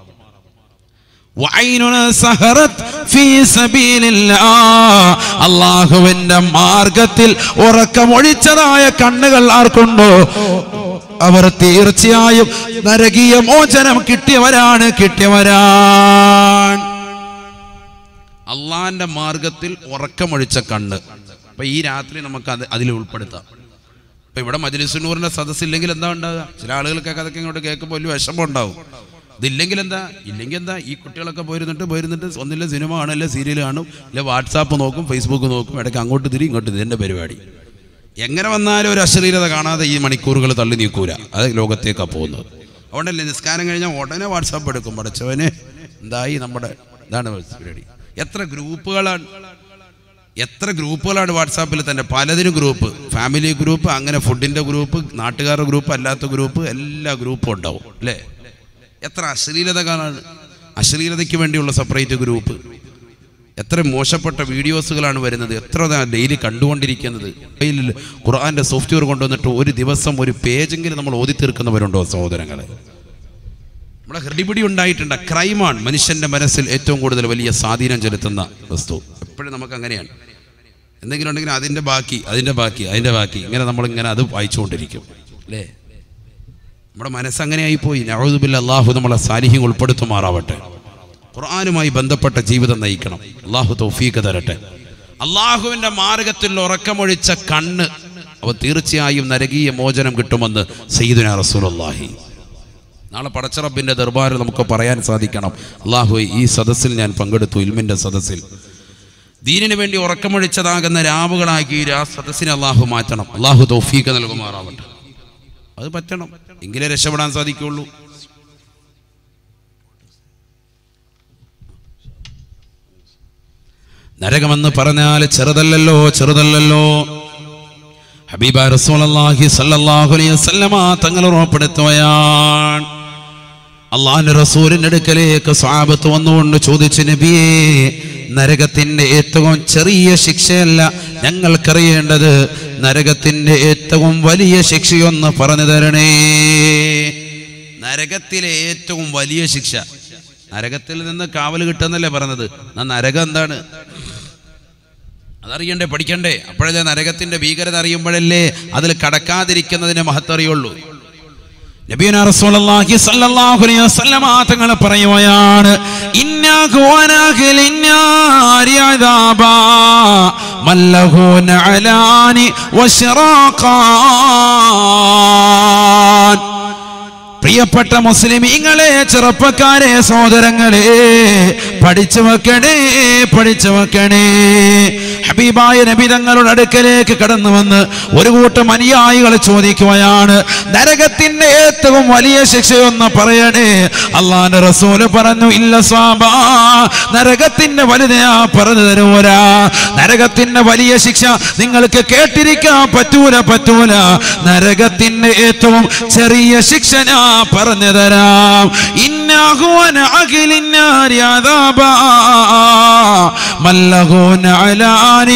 വൈനുന സഹറത്ത് ഫീ സബീലില്ലാ. അള്ളാഹുവിന്റെ മാർഗത്തിൽ ഉറക്കമൊഴിച്ചതായ കണ്ണുകൾ ആർക്കുണ്ടോ അവർ തീർച്ചയായും നരകീയ മോചനം കിട്ടിയവരാണ് കിട്ടിയവരാണ് അള്ളാന്റെ മാർഗത്തിൽ ഉറക്കമൊഴിച്ച കണ്ണ് അപ്പൊ ഈ രാത്രി നമുക്ക് അത് അതിൽ ഉൾപ്പെടുത്താം ഇപ്പൊ ഇവിടെ മജ്ലിസുന്നൂറിന്റെ സദസ്സില്ലെങ്കിൽ എന്താ ഉണ്ടാകുക ചില ആളുകൾക്കൊക്കെ അതൊക്കെ ഇങ്ങോട്ട് കേൾക്കുമ്പോൾ വലിയ വിഷമം ഉണ്ടാവും ഇതില്ലെങ്കിൽ എന്താ ഇല്ലെങ്കിൽ എന്താ ഈ കുട്ടികളൊക്കെ പോയിരുന്നിട്ട് പോയിരുന്നിട്ട് ഒന്നില്ല സിനിമ കാണും അല്ലെ സീരിയൽ കാണും ഇല്ല വാട്സാപ്പ് നോക്കും ഫേസ്ബുക്ക് നോക്കും ഇടയ്ക്ക് അങ്ങോട്ട് തിരി ഇങ്ങോട്ട് തിരി എൻ്റെ പരിപാടി എങ്ങനെ വന്നാലും ഒരു അശ്ലീലത കാണാതെ ഈ മണിക്കൂറുകൾ തള്ളി നീക്കൂല അത് ലോകത്തേക്കാണ് പോകുന്നത് അതുകൊണ്ടല്ലേ നിസ്കാരം കഴിഞ്ഞാൽ ഉടനെ വാട്സാപ്പ് എടുക്കും പഠിച്ചവനെ എന്തായി നമ്മുടെ ഇതാണ് പരിപാടി എത്ര ഗ്രൂപ്പുകളാണ് എത്ര ഗ്രൂപ്പുകളാണ് വാട്സാപ്പിൽ തന്നെ പലതിനും ഗ്രൂപ്പ് ഫാമിലി ഗ്രൂപ്പ് അങ്ങനെ ഫുഡിൻ്റെ ഗ്രൂപ്പ് നാട്ടുകാരുടെ ഗ്രൂപ്പ് അല്ലാത്ത ഗ്രൂപ്പ് എല്ലാ ഗ്രൂപ്പും ഉണ്ടാവും അല്ലേ എത്ര അശ്ലീലത കാണാണ് അശ്ലീലതയ്ക്ക് വേണ്ടിയുള്ള സെപ്പറേറ്റ് ഗ്രൂപ്പ് എത്ര മോശപ്പെട്ട വീഡിയോസുകളാണ് വരുന്നത് എത്ര ഡെയിലി കണ്ടുകൊണ്ടിരിക്കുന്നത് കയ്യിൽ ഖുർആന്റെ സോഫ്റ്റ്വെയർ കൊണ്ടുവന്നിട്ട് ഒരു ദിവസം ഒരു പേജെങ്കിലും നമ്മൾ ഓതി തീർക്കുന്നവരുണ്ടോ സഹോദരങ്ങളെ നമ്മുടെ ഹൃദിപിടി ഉണ്ടായിട്ടുണ്ട് ക്രൈമാണ് മനുഷ്യന്റെ മനസ്സിൽ ഏറ്റവും കൂടുതൽ വലിയ സ്വാധീനം ചെലുത്തുന്ന വസ്തു എപ്പോഴും നമുക്ക് അങ്ങനെയാണ് എന്തെങ്കിലും ഉണ്ടെങ്കിൽ അതിൻ്റെ ബാക്കി അതിൻ്റെ ബാക്കി അതിൻ്റെ ബാക്കി ഇങ്ങനെ നമ്മളിങ്ങനെ അത് വായിച്ചുകൊണ്ടിരിക്കും അല്ലേ നമ്മുടെ മനസ്സങ്ങനെയായിപ്പോയി നവതുബില്ല അള്ളാഹു നമ്മളെ സാലിഹ്യം ഉൾപ്പെടുത്തുമാറാവട്ടെ ഖുർആാനുമായി ബന്ധപ്പെട്ട ജീവിതം നയിക്കണം അള്ളാഹു തൗഫീക്ക് തരട്ടെ അള്ളാഹുവിൻ്റെ മാർഗത്തിൽ ഉറക്കമൊഴിച്ച കണ്ണ് അവ തീർച്ചയായും നരകീയ മോചനം കിട്ടുമെന്ന് സയ്യിദുന റസൂലുള്ളാഹി നാളെ പടച്ചറബിൻ്റെ ദർബാറിൽ നമുക്ക് പറയാൻ സാധിക്കണം അള്ളാഹു ഈ സദസ്സിൽ ഞാൻ പങ്കെടുത്തു ഇൽമിൻ്റെ സദസ്സിൽ ദീനിന് വേണ്ടി ഉറക്കമൊഴിച്ചതാകുന്ന രാവുകളാക്കി ആ സദസ്സിനെ അള്ളാഹു മാറ്റണം അള്ളാഹു തൗഫീക്ക് നൽകുമാറാവട്ടെ അത് പറ്റണം എങ്കിലേ രക്ഷപ്പെടാൻ സാധിക്കുള്ളൂ നരകമെന്ന് പറഞ്ഞാൽ ചെറുതല്ലല്ലോ ചെറുതല്ലല്ലോ ഹബീബ റസൂലുള്ളാഹി സ്വല്ലല്ലാഹു അലൈഹി വസല്ലമ തങ്ങൾ ഉറപ്പെടുത്തുകയാണ് അള്ളാഹിന്റെ റസൂലിന്റെ അടുക്കലേക്ക് സ്വാബത്ത് വന്നുകൊണ്ട് ചോദിച്ചു നബിയേ നരകത്തിന്റെ ഏറ്റവും ചെറിയ ശിക്ഷയല്ല ഞങ്ങൾക്കറിയേണ്ടത് നരകത്തിന്റെ ഏറ്റവും വലിയ ശിക്ഷയൊന്ന് പറഞ്ഞു തരണേ നരകത്തിലെ ഏറ്റവും വലിയ ശിക്ഷ നരകത്തിൽ നിന്ന് കാവൽ കിട്ടുന്നല്ലേ പറഞ്ഞത് എന്നാ നരകം എന്താണ് അതറിയണ്ടേ പഠിക്കണ്ടേ അപ്പോഴല്ലേ നരകത്തിന്റെ ഭീകരത അറിയുമ്പോഴല്ലേ അതിൽ കടക്കാതിരിക്കുന്നതിന് മഹത്വം അറിയുള്ളൂ നബീന റസൂലുള്ളാഹി സ്വല്ലല്ലാഹു അലൈഹി വസല്ലമ തങ്ങൾ പറയുകയാണ് ഇന്നാഹു വനാഹിൽ ഇന്നാരി അദാബാ മല്ലഹു നഅലാനി വശറാഖാൻ പ്രിയപ്പെട്ട മുസ്ലിമീങ്ങളെ ചെറുപ്പക്കാരെ സഹോദരങ്ങളെ പഠിച്ചു വെക്കണേ പഠിച്ചു വെക്കണേ ഹബീബായ നബി തങ്ങളുടെ അടുക്കലേക്ക് കടന്നു വന്ന് ഒരു കൂട്ടം അനുയായികൾ ചോദിക്കുകയാണ് നരകത്തിന്റെ ഏറ്റവും വലിയ ശിക്ഷയൊന്ന് പറയണേ അള്ളാന്റെ റസൂല് പറഞ്ഞു ഇല്ല സ്വാബാ നരകത്തിന്റെ വലുതയാ പറഞ്ഞു തരൂരാ നരകത്തിന്റെ വലിയ ശിക്ഷ നിങ്ങൾക്ക് കേട്ടിരിക്കാൻ പറ്റൂല പറ്റൂല നരകത്തിന്റെ ഏറ്റവും ചെറിയ ശിക്ഷ ഞാൻ പറഞ്ഞു തരാം ഇന്നാഹുവന അഖിലിന്നാരി അദാബാ മല്ലഹൂന അലാനി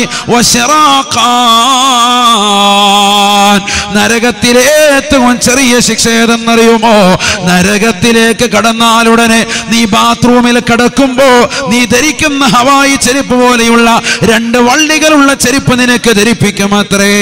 വശറാഖാൻ നരകത്തിലെ ഏറ്റവും ചെറിയ ശിക്ഷ ഏതെന്നറിയുമോ നരകത്തിലേക്ക് കടന്നാലുടനെ നീ ബാത്റൂമിൽ കിടക്കുമ്പോ നീ ധരിക്കുന്ന ഹവായി ചെരുപ്പ് പോലെയുള്ള രണ്ട് വള്ളികളുള്ള ചെരുപ്പ് നിനക്ക് ധരിപ്പിക്കുമത്രേ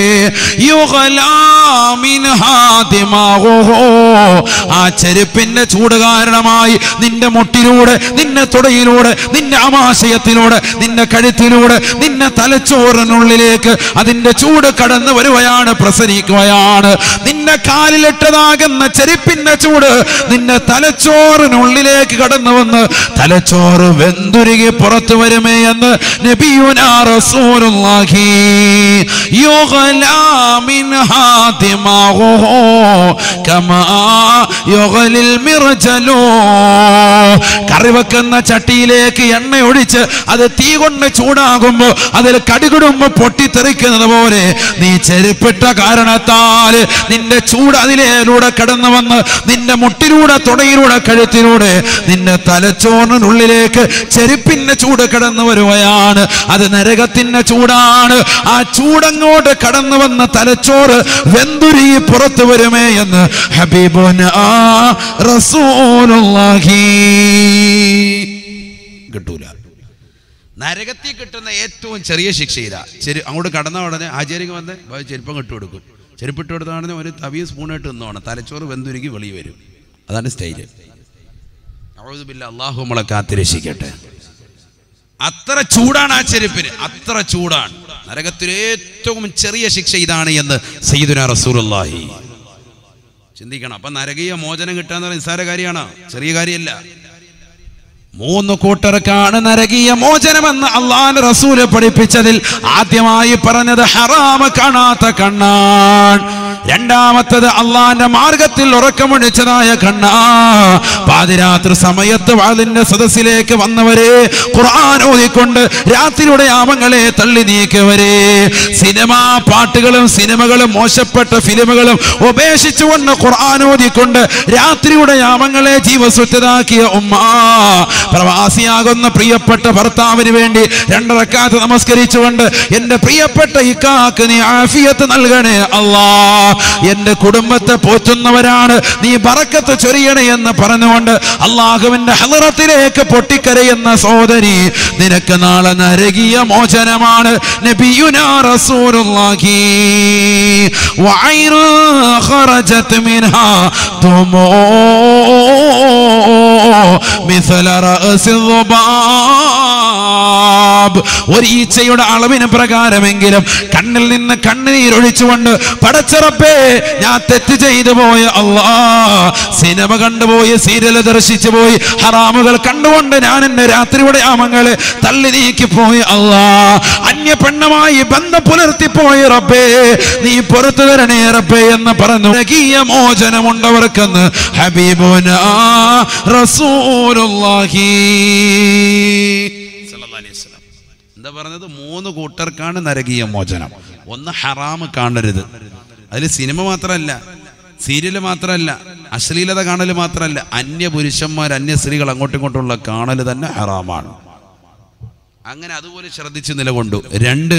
ആ ചെരുപ്പിന്റെ ചൂട് കാരണമായി നിന്റെ മുട്ടിലൂടെ നിന്റെ തുടയിലൂടെ നിന്റെ ആമാശയത്തിലൂടെ നിന്റെ കഴുത്തിലൂടെ നിന്റെ തലച്ചോറിനുള്ളിലേക്ക് അതിന്റെ ചൂട് കടന്നു വരുകയാണ് പ്രസരിക്കുകയാണ് നിന്റെ കാലിലിട്ടതാകുന്ന ചെരുപ്പിന്റെ ചൂട് നിന്റെ തലച്ചോറിനുള്ളിലേക്ക് കടന്നു വന്ന് തലച്ചോറ് വെന്തുരുകി പുറത്തു വരുമേ എന്ന് നബിയുനാ റസൂലുള്ളാഹി യുഗ്ലാ മിൻഹാ ദിമാഗുഹു കമാ യുഗ്ലിൽ മിർജലു കറി വെക്കുന്ന ചട്ടിയിലേക്ക് എണ്ണ ഒഴിച്ച് അത് തീ കൊണ്ട് ചൂടാകുമ്പോ അതിൽ കടുകിടുമ്പോ പൊട്ടിത്തെറിക്കുന്നത് പോലെ നീ ചെരുപ്പിട്ട കാരണത്താൽ നിന്റെ ചൂട് അതിലൂടെ കടന്നു വന്ന് നിന്റെ മുട്ടിലൂടെ തുടയിലൂടെ കഴുത്തിലൂടെ നിന്റെ തലച്ചോറിനുള്ളിലേക്ക് ചെരുപ്പിന്റെ ചൂട് കടന്നു വരുകയാണ് അത് നരകത്തിന്റെ ചൂടാണ് ആ ചൂടങ്ങോട്ട് കടന്നു വന്ന തലച്ചോറ് വെന്തുരുകി പുറത്തു വരുമേ എന്ന് ഹബീബുന റസൂലുള്ളാഹി കിട്ടൂല നരകത്തിൽ കിട്ടുന്ന ഏറ്റവും ചെറിയ ശിക്ഷ ഇതാ ചെരു അങ്ങോട്ട് കടന്ന ഉടനെ ആചാര്യക്ക് വന്ന് ബാബു ചെരുപ്പം കിട്ടു കൊടുക്കും ചെരുപ്പിട്ട് കൊടുത്ത ഉടനെ ഒരു തവിയ സ്പൂണായിട്ട് നിന്നോണം തലച്ചോറ് വെന്തുരുക്കി വെളി വരും അതാണ് സ്റ്റൈല് അവഴുതുമില്ല അള്ളാഹു നമ്മളെ കാത്തിരക്ഷിക്കട്ടെ അത്ര ചൂടാണ് ആ ചെരുപ്പിന് അത്ര ചൂടാണ് നരകത്തിലെ ഏറ്റവും ചെറിയ ശിക്ഷ ഇതാണ് എന്ന് സയ്യിദുന റസൂലുള്ളാഹി ചിന്തിക്കണം അപ്പൊ നരകീയ മോചനം കിട്ടാന്ന് പറയുന്നത് നിസ്സാര കാര്യമാണ് ചെറിയ കാര്യമല്ല മൂന്ന് കൂട്ടർക്കാണ് നരകീയ മോചനമെന്ന് അള്ളാൻ റസൂല് പഠിപ്പിച്ചതിൽ ആദ്യമായി പറഞ്ഞത് ഹറാമ് കാണാത്ത കണ്ണാൻ രണ്ടാമത്തത് അള്ളാന്റെ മാർഗത്തിൽ ഉറക്കമൊഴിച്ചതായ കണ്ണ പാതിരാത്രി സമയത്ത് വാതിന്റെ സദസ്സിലേക്ക് വന്നവരെ ഖുർആൻ ഓതിക്കൊണ്ട് രാത്രിയുടെ യാമങ്ങളെ തള്ളി നീക്കിയവരെ സിനിമാ പാട്ടുകളും സിനിമകളും മോശപ്പെട്ട ഫിലിമുകളും ഉപേക്ഷിച്ചുകൊണ്ട് ഖുർആൻ ഓതിക്കൊണ്ട് രാത്രിയുടെ യാമങ്ങളെ ജീവസുറ്റതാക്കിയ ഉമ്മ പ്രവാസിയാകുന്ന പ്രിയപ്പെട്ട ഭർത്താവിന് വേണ്ടി രണ്ടറക്കാത്ത് നമസ്കരിച്ചുകൊണ്ട് എന്റെ പ്രിയപ്പെട്ട ഇക്കാക്ക് നീ ആഫിയത്ത് നൽകണേ അല്ലാ എന്റെ കുടുംബത്തെ പോറ്റുന്നവരാണ് നീ ബറക്കത്ത് ചൊരിയണേ എന്ന് പറഞ്ഞുകൊണ്ട് അള്ളാഹുവിന്റെ ഹലറത്തിലേക്ക് പൊട്ടിക്കരയുന്ന സോദരി നിനക്ക് നാളെ നരകിയ മോചനമാണ് നബിയുനാ റസൂലുള്ളാഹി وعين خرجت منها دموع مثل رأس الضباب ഒരു ഈച്ചയുടെ അളവിന് പ്രകാരമെങ്കിലും കണ്ണിൽ നിന്ന് കണ്ണുനീരൊഴിച്ചുകൊണ്ട് പടച്ചിറപ്പേ ഞാൻ തെറ്റ് ചെയ്തു പോയ അല്ലാ സിനിമ കണ്ടുപോയി സീരിയൽ ദർശിച്ചു പോയി ഹറാമുകൾ കണ്ടുകൊണ്ട് ഞാൻ എന്റെ രാത്രിയുടെ ആമങ്ങളെ തള്ളി നീക്കി പോയി അല്ലാ അന്യ പെണ്ണുമായി ബന്ധം പുലർത്തിപ്പോയി റബ്ബേ നീ പുറത്തു തരണേ റബ്ബേ എന്ന് പറഞ്ഞു നരകീയ മോചനമുണ്ടവർക്കെന്ന് ഹബീബുന റസൂലുള്ളാഹി സല്ലല്ലാഹു അലൈഹി വസല്ലം. എന്താ പറഞ്ഞത് മൂന്ന് കൂട്ടർക്കാണ് നരകീയ മോചനം ഒന്ന് ഹറാമ് കാണരുത് അതിൽ സിനിമ മാത്രമല്ല സീരിയല് മാത്രമല്ല അശ്ലീലത കാണൽ മാത്രമല്ല അന്യ പുരുഷന്മാർ അന്യ സ്ത്രീകൾ അങ്ങോട്ടും ഇങ്ങോട്ടുള്ള കാണൽ തന്നെ ഹറാമാണ് അങ്ങനെ അതുപോലെ ശ്രദ്ധിച്ച് നിലകൊണ്ടു രണ്ട്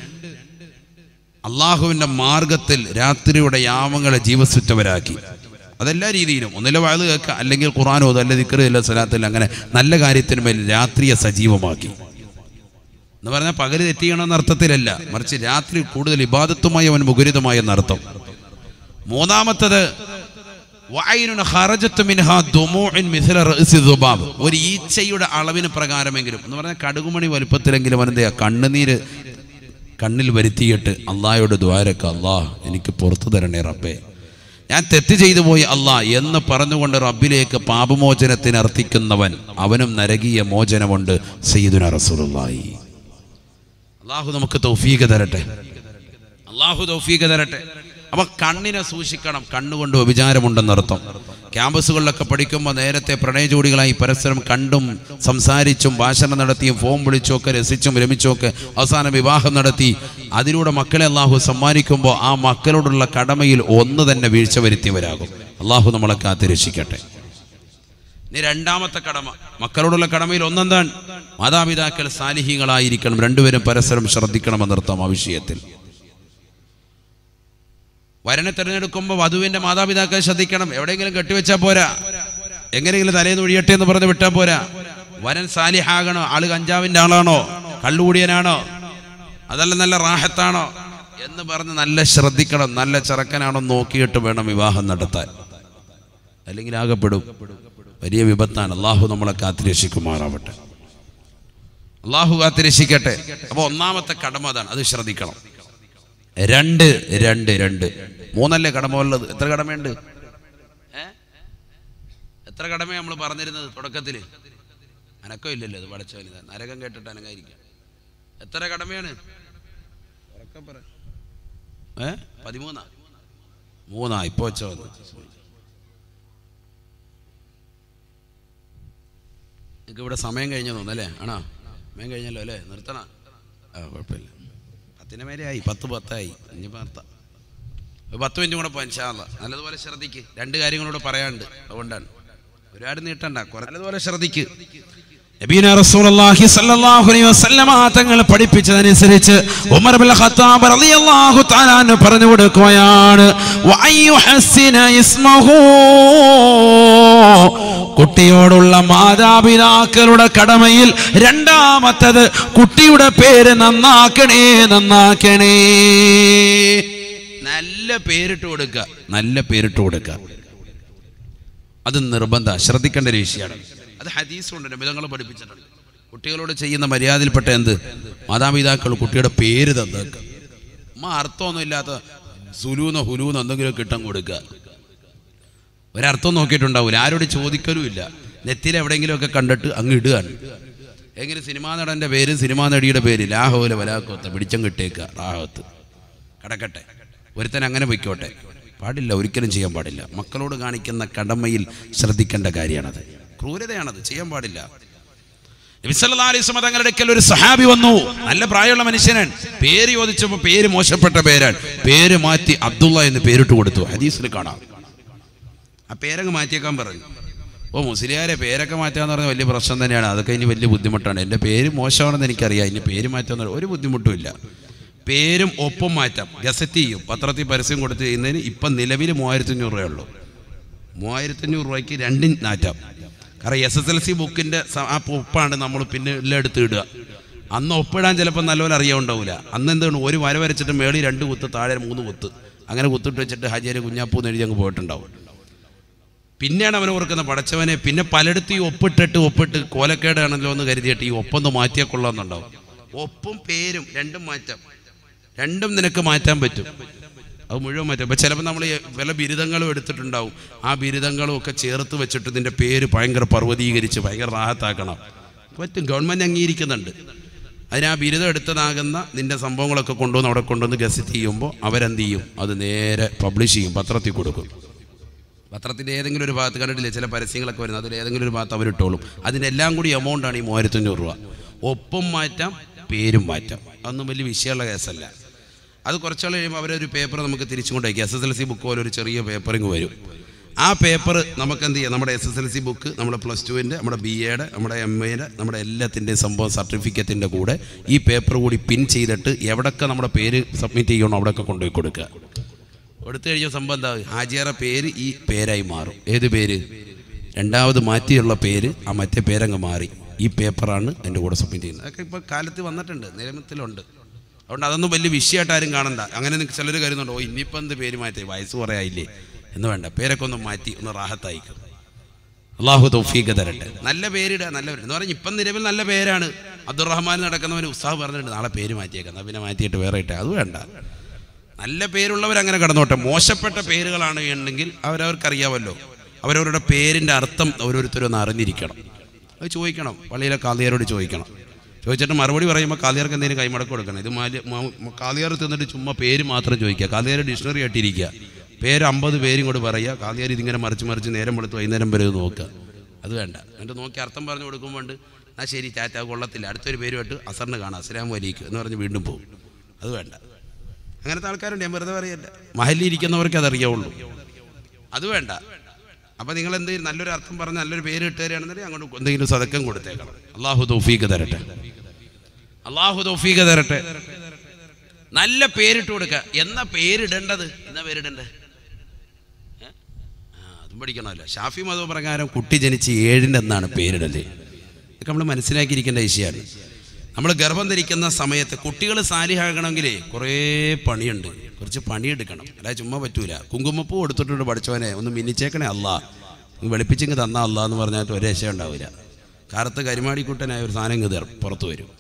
അള്ളാഹുവിന്റെ മാർഗത്തിൽ രാത്രിയുടെ യാമങ്ങളെ ജീവസുറ്റവരാക്കി അതെല്ലാ രീതിയിലും ഒന്നിലെ വാഴ് കേൾക്കുക അല്ലെങ്കിൽ ഖുറാനോ അതല്ല ദിക്കറ് അല്ല സലാത്തില്ല അങ്ങനെ നല്ല കാര്യത്തിന് മേൽ രാത്രിയെ സജീവമാക്കി എന്ന് പറഞ്ഞാൽ പകല് തെറ്റിയണമെന്ന അർത്ഥത്തിലല്ല മറിച്ച് രാത്രി കൂടുതൽ ഇബാദത്തുമായി അവൻ മുഖരിതമായ എന്നർത്ഥം മൂന്നാമത്തത് വഅയ്നുൻ ഖറജത്ത് മിൻഹാ ദുമൂഉൻ മിഥല റഅസി ദുബാബ്. ഒരു ഈച്ചയുടെ അളവിന് പ്രകാരമെങ്കിലും എന്ന് പറഞ്ഞാൽ കടുകുമണി വലുപ്പത്തിലെങ്കിലും അവൻ എന്ത് ചെയ്യുക കണ്ണുനീര് കണ്ണിൽ വരുത്തിയിട്ട് അള്ളാഹയോട് ദ്വാരക്ക അള്ളാഹ് എനിക്ക് പുറത്തു തരണേ റബ്ബേ ഞാൻ തെറ്റ് ചെയ്തു പോയി അള്ളാഹ് എന്ന് പറഞ്ഞുകൊണ്ട് റബ്ബിലേക്ക് പാപമോചനത്തിന് അർത്ഥിക്കുന്നവൻ അവനും നരകീയ മോചനമുണ്ട് സയ്യിദുന റസൂലുള്ളാഹി അള്ളാഹു നമുക്ക് തൗഫീഖ് തരട്ടെ അള്ളാഹു തൗഫീഖ് തരട്ടെ അപ്പൊ കണ്ണിനെ സൂക്ഷിക്കണം കണ്ണുകൊണ്ട് വ്യഭിചാരമുണ്ടെന്നർത്ഥം ക്യാമ്പസുകളിലൊക്കെ പഠിക്കുമ്പോൾ നേരത്തെ പ്രണയജോഡികളായി പരസ്പരം കണ്ടും സംസാരിച്ചും ഭാഷണം നടത്തിയും ഫോം വിളിച്ചും ഒക്കെ രസിച്ചും രമിച്ചും ഒക്കെ അവസാനം വിവാഹം നടത്തി അതിലൂടെ മക്കളെ അള്ളാഹു സമ്മാനിക്കുമ്പോൾ ആ മക്കളോടുള്ള കടമയിൽ ഒന്ന് തന്നെ വീഴ്ച വരുത്തിയവരാകും അള്ളാഹു നമ്മളെ കാത്ത് രക്ഷിക്കട്ടെ ഇനി രണ്ടാമത്തെ കടമ മക്കളോടുള്ള കടമയിൽ ഒന്നെന്താണ് മാതാപിതാക്കൾ സാലിഹികളായിരിക്കണം രണ്ടുപേരും പരസ്പരം ശ്രദ്ധിക്കണമെന്നർത്ഥം ആ വിഷയത്തിൽ വരനെ തിരഞ്ഞെടുക്കുമ്പോൾ വധുവിന്റെ മാതാപിതാക്കൾ ശ്രദ്ധിക്കണം എവിടെയെങ്കിലും കെട്ടിവെച്ചാൽ പോരാ എങ്ങനെയെങ്കിലും തലേന്ന് ഒഴിയട്ടെ എന്ന് പറഞ്ഞ് വിട്ടാൽ പോരാ വരൻ സാലിഹാകണോ ആള് കഞ്ചാവിന്റെ ആളാണോ കള്ളുകൂടിയനാണോ അതല്ല നല്ല റാഹത്താണോ എന്ന് പറഞ്ഞ് നല്ല ശ്രദ്ധിക്കണം നല്ല ചെറുക്കനാണോ എന്ന് നോക്കിയിട്ട് വേണം വിവാഹം നടത്താൻ അല്ലെങ്കിൽ ആകപ്പെടും വലിയ വിപത്താണ് അള്ളാഹു നമ്മളെ കാത്തിരക്ഷിക്കുമാറാവട്ടെ അള്ളാഹു കാത്തിരക്ഷിക്കട്ടെ അപ്പൊ ഒന്നാമത്തെ കടമ അതാണ് അത് ശ്രദ്ധിക്കണം രണ്ട് രണ്ട് രണ്ട് മൂന്നല്ലേ കടമ ഉള്ളത് എത്ര കടമയുണ്ട് ഏ? എത്ര കടമ നമ്മൾ പറഞ്ഞിരുന്നത് തുടക്കത്തില് അനക്കം ഇല്ലല്ലോ അത് പടച്ചവന് നരകം കേട്ടിട്ട് അനങ്ങായിരിക്കാം എത്ര കടമയാണ് ഉറക്കെ പറ. ഏ പതിമൂന്നാ മൂന്നാ ഇപ്പൊ വെച്ച വന്ന് നിങ്ങൾക്ക് ഇവിടെ സമയം കഴിഞ്ഞു തോന്നല്ലേ ആണോ സമയം കഴിഞ്ഞല്ലോ അല്ലേ നിർത്തണ ആ കുഴപ്പമില്ല പത്തിന് മേലെ ആയി പത്ത് പത്തായി ഇനി പത്ത ഒരു പത്ത് മിനിറ്റ് കൂടെ പോകാൻ ഷാള്ള നല്ലതുപോലെ ശ്രദ്ധിക്ക് രണ്ട് കാര്യങ്ങളൂടെ പറയാനുണ്ട് അതുകൊണ്ടാണ് ഒരുപാട് നീട്ടണ്ട കുറെ നല്ലതുപോലെ ശ്രദ്ധിക്ക് നബീന റസൂലുള്ളാഹി സ്വല്ലല്ലാഹു അലൈഹി വസല്ലമ തങ്ങൾ പഠിപ്പിച്ചതനുസരിച്ച് ഉമർ ബിൻ ഖത്താബ് റളിയല്ലാഹു തആല അൻഹു പറഞ്ഞു കൊടുക്കുകയാണ് വഅയ്യു ഹസ്സിന ഇസ്മഹു കുട്ടിയോടുള്ള മാതാപിതാക്കളുടെ കടമയിൽ രണ്ടാമത്തത് കുട്ടിയുടെ പേര് നന്നാക്കണേ നന്നാക്കണേ നല്ല പേരിട്ട് കൊടുക്കുക നല്ല പേരിട്ട് കൊടുക്കുക അത് നിർബന്ധ ശ്രദ്ധിക്കേണ്ട ഒരു വിഷയമാണ് അത് ഹദീസുണ്ട് നബിതങ്ങൾ പഠിപ്പിച്ചിട്ടുണ്ട് കുട്ടികളോട് ചെയ്യുന്ന മര്യാദയിൽപ്പെട്ട എന്ത് മാതാപിതാക്കൾ കുട്ടിയുടെ പേര് തന്നേക്കുക അമ്മ അർത്ഥമൊന്നും ഇല്ലാത്ത സുലൂന്നോ ഹുലൂന്നോ എന്തെങ്കിലും കിട്ടാൻ കൊടുക്കുക ഒരർത്ഥം നോക്കിയിട്ടുണ്ടാവില്ല ആരോട് ചോദിക്കലും ഇല്ല നെറ്റിൽ എവിടെയെങ്കിലുമൊക്കെ കണ്ടിട്ട് അങ്ങ് ഇടുകയാണ് എങ്ങനെ സിനിമാ നടന്റെ പേര് സിനിമാ നടിയുടെ പേര് ലാഹോല വലാക്കോത്ത പിടിച്ചം കിട്ടേക്കുക റാഹത്ത് കടക്കട്ടെ ഒരുത്തൻ അങ്ങനെ പൊയ്ക്കോട്ടെ പാടില്ല ഒരിക്കലും ചെയ്യാൻ പാടില്ല മക്കളോട് കാണിക്കുന്ന കടമയിൽ ശ്രദ്ധിക്കേണ്ട കാര്യമാണത് ക്രൂരതയാണത് ചെയ്യാൻ പാടില്ല നബിസല്ലാസ്മ തങ്ങളുടെ അടുക്കൽ ഒരു സഹാബി വന്നു നല്ല പ്രായമുള്ള മനുഷ്യനാണ് പേര് ചോദിച്ചപ്പോൾ പേര് മോശപ്പെട്ട പേരാണ് പേര് മാറ്റി അബ്ദുള്ള എന്ന് പേരിട്ട് കൊടുത്തു ഹദീസിൽ കാണാം ആ പേരങ്ങ് മാറ്റിയേക്കാൻ പറഞ്ഞു ഓ മുസ്ലിയാരെ പേരൊക്കെ മാറ്റാന്ന് പറഞ്ഞാൽ വലിയ പ്രശ്നം തന്നെയാണ് അതൊക്കെ ഇനി വലിയ ബുദ്ധിമുട്ടാണ് എൻ്റെ പേര് മോശമാണെന്ന് എനിക്കറിയാം ഇനി പേര് മാറ്റാന്ന് ഒരു ബുദ്ധിമുട്ടുമില്ല പേരും ഒപ്പം മാറ്റാം ഗസറ്റ് ചെയ്യും പത്രത്തിൽ പരസ്യം കൊടുത്ത് ചെയ്യുന്നതിന് ഇപ്പം നിലവിൽ മൂവായിരത്തി അഞ്ഞൂറ് രൂപയേ ഉള്ളൂ മൂവായിരത്തി അഞ്ഞൂറ് രൂപയ്ക്ക് രണ്ടും മാറ്റാം കാരണം എസ് എസ് എൽ സി ബുക്കിൻ്റെ ആ ഒപ്പാണ് നമ്മൾ പിന്നെ എല്ലാം എടുത്ത് ഇടുക അന്ന് ഒപ്പിടാൻ ചിലപ്പോൾ നല്ലപോലെ അറിയാവുണ്ടാവില്ല അന്ന് എന്താണ് ഒരു വര വരച്ചിട്ട് മേളിൽ രണ്ട് കുത്ത് താഴെ മൂന്ന് കുത്ത് അങ്ങനെ കുത്തിട്ട് വെച്ചിട്ട് ഹജിയര് കുഞ്ഞാപ്പൂ എന്ന് എഴുതി അങ്ങ് പോയിട്ടുണ്ടാവും പിന്നെയാണ് അവൻ ഓർക്കുന്ന പടച്ചവനെ പിന്നെ പലയിടത്തും ഈ ഒപ്പിട്ടിട്ട് ഒപ്പിട്ട് കോലക്കേടാണല്ലോ എന്ന് കരുതിയിട്ട് ഈ ഒപ്പൊന്ന് മാറ്റിയാൽ കൊള്ളാമെന്നുണ്ടാവും ഒപ്പും പേരും രണ്ടും മാറ്റാം രണ്ടും നിനക്ക് മാറ്റാൻ പറ്റും അത് മുഴുവൻ മാറ്റാം ഇപ്പം ചിലപ്പോൾ നമ്മൾ ഈ പല ബിരുദങ്ങളും എടുത്തിട്ടുണ്ടാവും ആ ബിരുദങ്ങളും ഒക്കെ ചേർത്ത് വെച്ചിട്ട് ഇതിൻ്റെ പേര് ഭയങ്കര പർവ്വതീകരിച്ച് ഭയങ്കര റാഹത്താക്കണം പറ്റും ഗവൺമെൻറ് അംഗീകരിക്കുന്നുണ്ട് അതിന് ആ ബിരുദം എടുത്തതാകുന്ന നിന്റെ സംഭവങ്ങളൊക്കെ കൊണ്ടുവന്ന് അവിടെ കൊണ്ടുവന്ന് ഗസറ്റ് ചെയ്യുമ്പോൾ അവരെന്ത് ചെയ്യും അത് നേരെ പബ്ലിഷ് ചെയ്യും പത്രത്തിൽ കൊടുക്കും പത്രത്തിൻ്റെ ഏതെങ്കിലും ഒരു ഭാഗത്ത് കണ്ടിട്ടില്ലേ ചില പരസ്യങ്ങളൊക്കെ വരുന്നത് അതിൽ ഏതെങ്കിലും ഒരു ഭാഗത്ത് അവരിട്ടോളും അതിനെല്ലാം കൂടി എമൗണ്ടാണ് ഈ മൂവായിരത്തഞ്ഞൂറ് രൂപ ഒപ്പം മാറ്റാം പേരും മാറ്റാം അതൊന്നും വലിയ വിഷയമുള്ള കേസല്ല അത് കുറച്ചാൾ കഴിയുമ്പോൾ അവരൊരു പേപ്പർ നമുക്ക് തിരിച്ചും കൊണ്ടേക്കും S S L C book പോലെ ഒരു ചെറിയ പേപ്പറിങ് വരും ആ പേപ്പർ നമുക്ക് എന്ത് ചെയ്യാം നമ്മുടെ S S L C book നമ്മുടെ പ്ലസ് ടുവിൻ്റെ നമ്മുടെ ബി എയുടെ നമ്മുടെ എം എയുടെ നമ്മുടെ എല്ലാത്തിൻ്റെയും സംഭവം സർട്ടിഫിക്കറ്റിൻ്റെ കൂടെ ഈ പേപ്പർ കൂടി പിൻ ചെയ്തിട്ട് എവിടൊക്കെ നമ്മുടെ പേര് സബ്മിറ്റ് ചെയ്യണോ അവിടെയൊക്കെ കൊണ്ടുപോയി കൊടുക്കുക എടുത്തു കഴിഞ്ഞ സംഭവം എന്താ ഹാജിയാറെ പേര് ഈ പേരായി മാറും ഏത് പേര് രണ്ടാമത് മാറ്റിയുള്ള പേര് ആ മറ്റേ പേരങ്ങ് മാറി ഈ പേപ്പറാണ് എൻ്റെ കൂടെ സബ്മിറ്റ് ചെയ്യുന്നത് അതൊക്കെ ഇപ്പോൾ കാലത്ത് വന്നിട്ടുണ്ട് നിയമത്തിലുണ്ട് അതുകൊണ്ട് അതൊന്നും വലിയ വിഷയമായിട്ട് ആരും കാണണ്ട അങ്ങനെ ചിലർ കരുതുന്നുണ്ട് ഓ ഇനിയിപ്പോൾ എന്ത് പേര് മാറ്റി വയസ്സ് കുറേ ആയില്ലേ എന്ന് വേണ്ട പേരൊക്കെ ഒന്ന് മാറ്റി ഒന്ന് റാഹത്തായിക്കും അള്ളാഹു തൗഫീഖ് തരട്ടെ നല്ല പേരിടുക നല്ല പേര് എന്ന് പറഞ്ഞാൽ ഇപ്പം നിലവിൽ നല്ല പേരാണ് അബ്ദുറഹ്മാൻ നടക്കുന്നവന് ഉത്സാഹ് പറഞ്ഞിട്ടുണ്ട് നാളെ പേര് മാറ്റിയേക്കാം എന്നാൽ പിന്നെ മാറ്റിയിട്ട് വേറെ ഇട്ടേ അത് വേണ്ട നല്ല പേരുള്ളവർ അങ്ങനെ കടന്നോട്ടെ മോശപ്പെട്ട പേരുകളാണ് ഉണ്ടെങ്കിൽ അവരവർക്കറിയാമല്ലോ അവരവരുടെ പേരിൻ്റെ അർത്ഥം ഓരോരുത്തരും ഒന്ന് അറിഞ്ഞിരിക്കണം അത് ചോദിക്കണം പള്ളിയിലെ കാളിയാരോട് ചോദിക്കണം ചോദിച്ചിട്ട് മറുപടി പറയുമ്പോൾ കാളിയാർക്ക് എന്തെങ്കിലും കൈമടക്ക് കൊടുക്കണം ഇത് മാലി കാളിയാർ തിന്നിട്ട് ചുമ്മാ പേര് മാത്രം ചോദിക്കുക കാളിയാർ ഡിക്ഷണറി ആയിട്ടിരിക്കുക പേര് അമ്പത് പേരും കൂടെ പറയുക കാളിയാർ ഇതിങ്ങനെ മറിച്ച് മറിച്ച് നേരം വെളുത്ത് വൈകുന്നേരം വരെ ഇത് നോക്കുക അത് വേണ്ട എന്നിട്ട് നോക്കി അർത്ഥം പറഞ്ഞു കൊടുക്കുമ്പോൾ ആ ശരി ചാറ്റ കൊള്ളത്തില്ല അടുത്തൊരു പേരുമായിട്ട് അസറിന് കാണാം അസ്ലാം വലിക്ക് എന്ന് പറഞ്ഞ് വീണ്ടും പോകും അത് വേണ്ട അങ്ങനത്തെ ആൾക്കാരുണ്ട് ഞാൻ വെറുതെ പറയല്ല മഹലിൽ ഇരിക്കുന്നവർക്ക് അതറിയാവുള്ളൂ അത് വേണ്ട അപ്പം നിങ്ങൾ എന്തെങ്കിലും നല്ലൊരു അർത്ഥം പറഞ്ഞ് നല്ലൊരു പേര് ഇട്ട് തരികയാണെന്നുണ്ടെങ്കിൽ അങ്ങോട്ട് എന്തെങ്കിലും സതക്കം കൊടുത്തേക്കണം അള്ളാഹു തൗഫീഖ് തരട്ടെ അള്ളാഹു തൗഫീഖ് തരട്ടെ നല്ല പേരിട്ട് കൊടുക്കുക എന്നാ പേരിടേണ്ടത് എന്നാ പേരിടേണ്ടത് ഏ? ആ, അതും പഠിക്കണമല്ലോ ഷാഫി മത പ്രകാരം കുട്ടി ജനിച്ച് ഏഴിൻ്റെ എന്നാണ് പേരിടല് ഇതൊക്കെ നമ്മൾ മനസ്സിലാക്കിയിരിക്കേണ്ട വിഷയമാണ് നമ്മൾ ഗർഭം ധരിക്കുന്ന സമയത്ത് കുട്ടികൾ സാലിഹാകണമെങ്കിലേ കുറേ പണിയുണ്ട് കുറച്ച് പണിയെടുക്കണം അല്ലാതെ ചുമ്മാ പറ്റൂല കുങ്കുമപ്പൂ എടുത്തിട്ടുണ്ട് പഠിച്ചവനെ ഒന്ന് മിന്നിച്ചേക്കണേ അല്ല വെളുപ്പിച്ചിങ്ങ് തന്ന അല്ല എന്ന് പറഞ്ഞാൽ ഒരു രക്ഷ ഉണ്ടാവില്ല കറുത്ത് കരിമാടിക്കുട്ടനായ ഒരു സാധനം ഇങ്ങ് തരും പുറത്തു വരും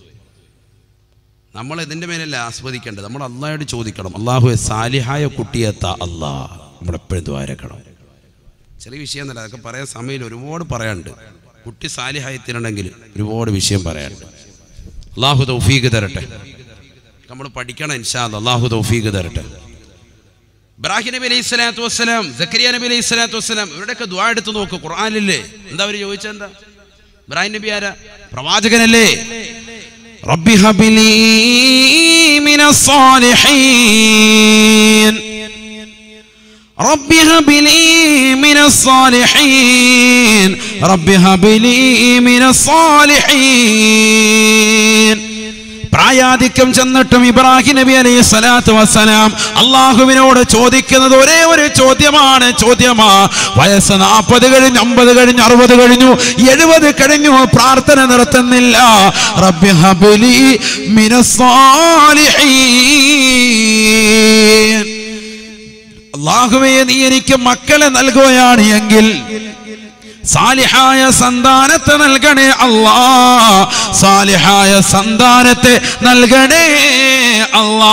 നമ്മൾ ഇതിൻ്റെ മേലല്ല ആസ്വദിക്കേണ്ടത് നമ്മൾ അള്ളാഹയോട് ചോദിക്കണം അള്ളാഹു സാലിഹായ കുട്ടിയെത്താ അല്ലാ നമ്മളെപ്പോഴും ദ്വാരക്കണം ചെറിയ വിഷയം എന്നല്ല അതൊക്കെ പറയാൻ സമയമില്ല ഒരുപാട് പറയാനുണ്ട് കുട്ടി സാലിഹായി തീരണമെങ്കിൽ ഒരുപാട് വിഷയം പറയാനുണ്ട് അള്ളാഹു തൗഫീഖ് തരട്ടെ നമ്മൾ പഠിക്കണം ഇൻഷാ അല്ലാ. അള്ളാഹു തൗഫീഖ് തരട്ടെ ഇബ്രാഹിം നബി അലൈഹി സ്വലാത്തു വസ്സലാം സക്കരിയ നബി അലൈഹി സ്വലാത്തു വസ്സലാം ഇവരുടെയൊക്കെ ദ്വാ എടുത്ത് നോക്ക് ഖുർആനില്ലേ എന്താ അവർ ചോദിച്ചത് എന്താ ഇബ്രാഹിം നബി ആരാ പ്രവാചകനല്ലേ റബ്ബി ഹബിലി മിനസ് സാലിഹീൻ رب هب لي من الصالحين رب هب لي من الصالحين പ്രായാധിക്യം ചെന്നിട്ടും ഇബ്രാഹിം നബി അലൈഹി സ്വലാത്തു വസ്സലാം അള്ളാഹുവിനോട് ചോദിക്കുന്നത് ഒരേ ഒരു ചോദ്യമാണ് ചോദ്യമാ വയസ്സ് നാൽപ്പത് കഴിഞ്ഞു അമ്പത് കഴിഞ്ഞു അറുപത് കഴിഞ്ഞു എഴുപത് കഴിഞ്ഞു പ്രാർത്ഥന നിർത്തുന്നില്ല റബ്ബി ഹബിലി മിനസ്സാലിഹീൻ അള്ളാഹുവേ നീ എനിക്ക് മക്കളെ നൽകുകയാണ് എങ്കിൽ സാലിഹായ സന്താനത്തെ നൽകണേ അല്ലാ സാലിഹായ സന്താനത്തെ നൽകണേ അല്ലാ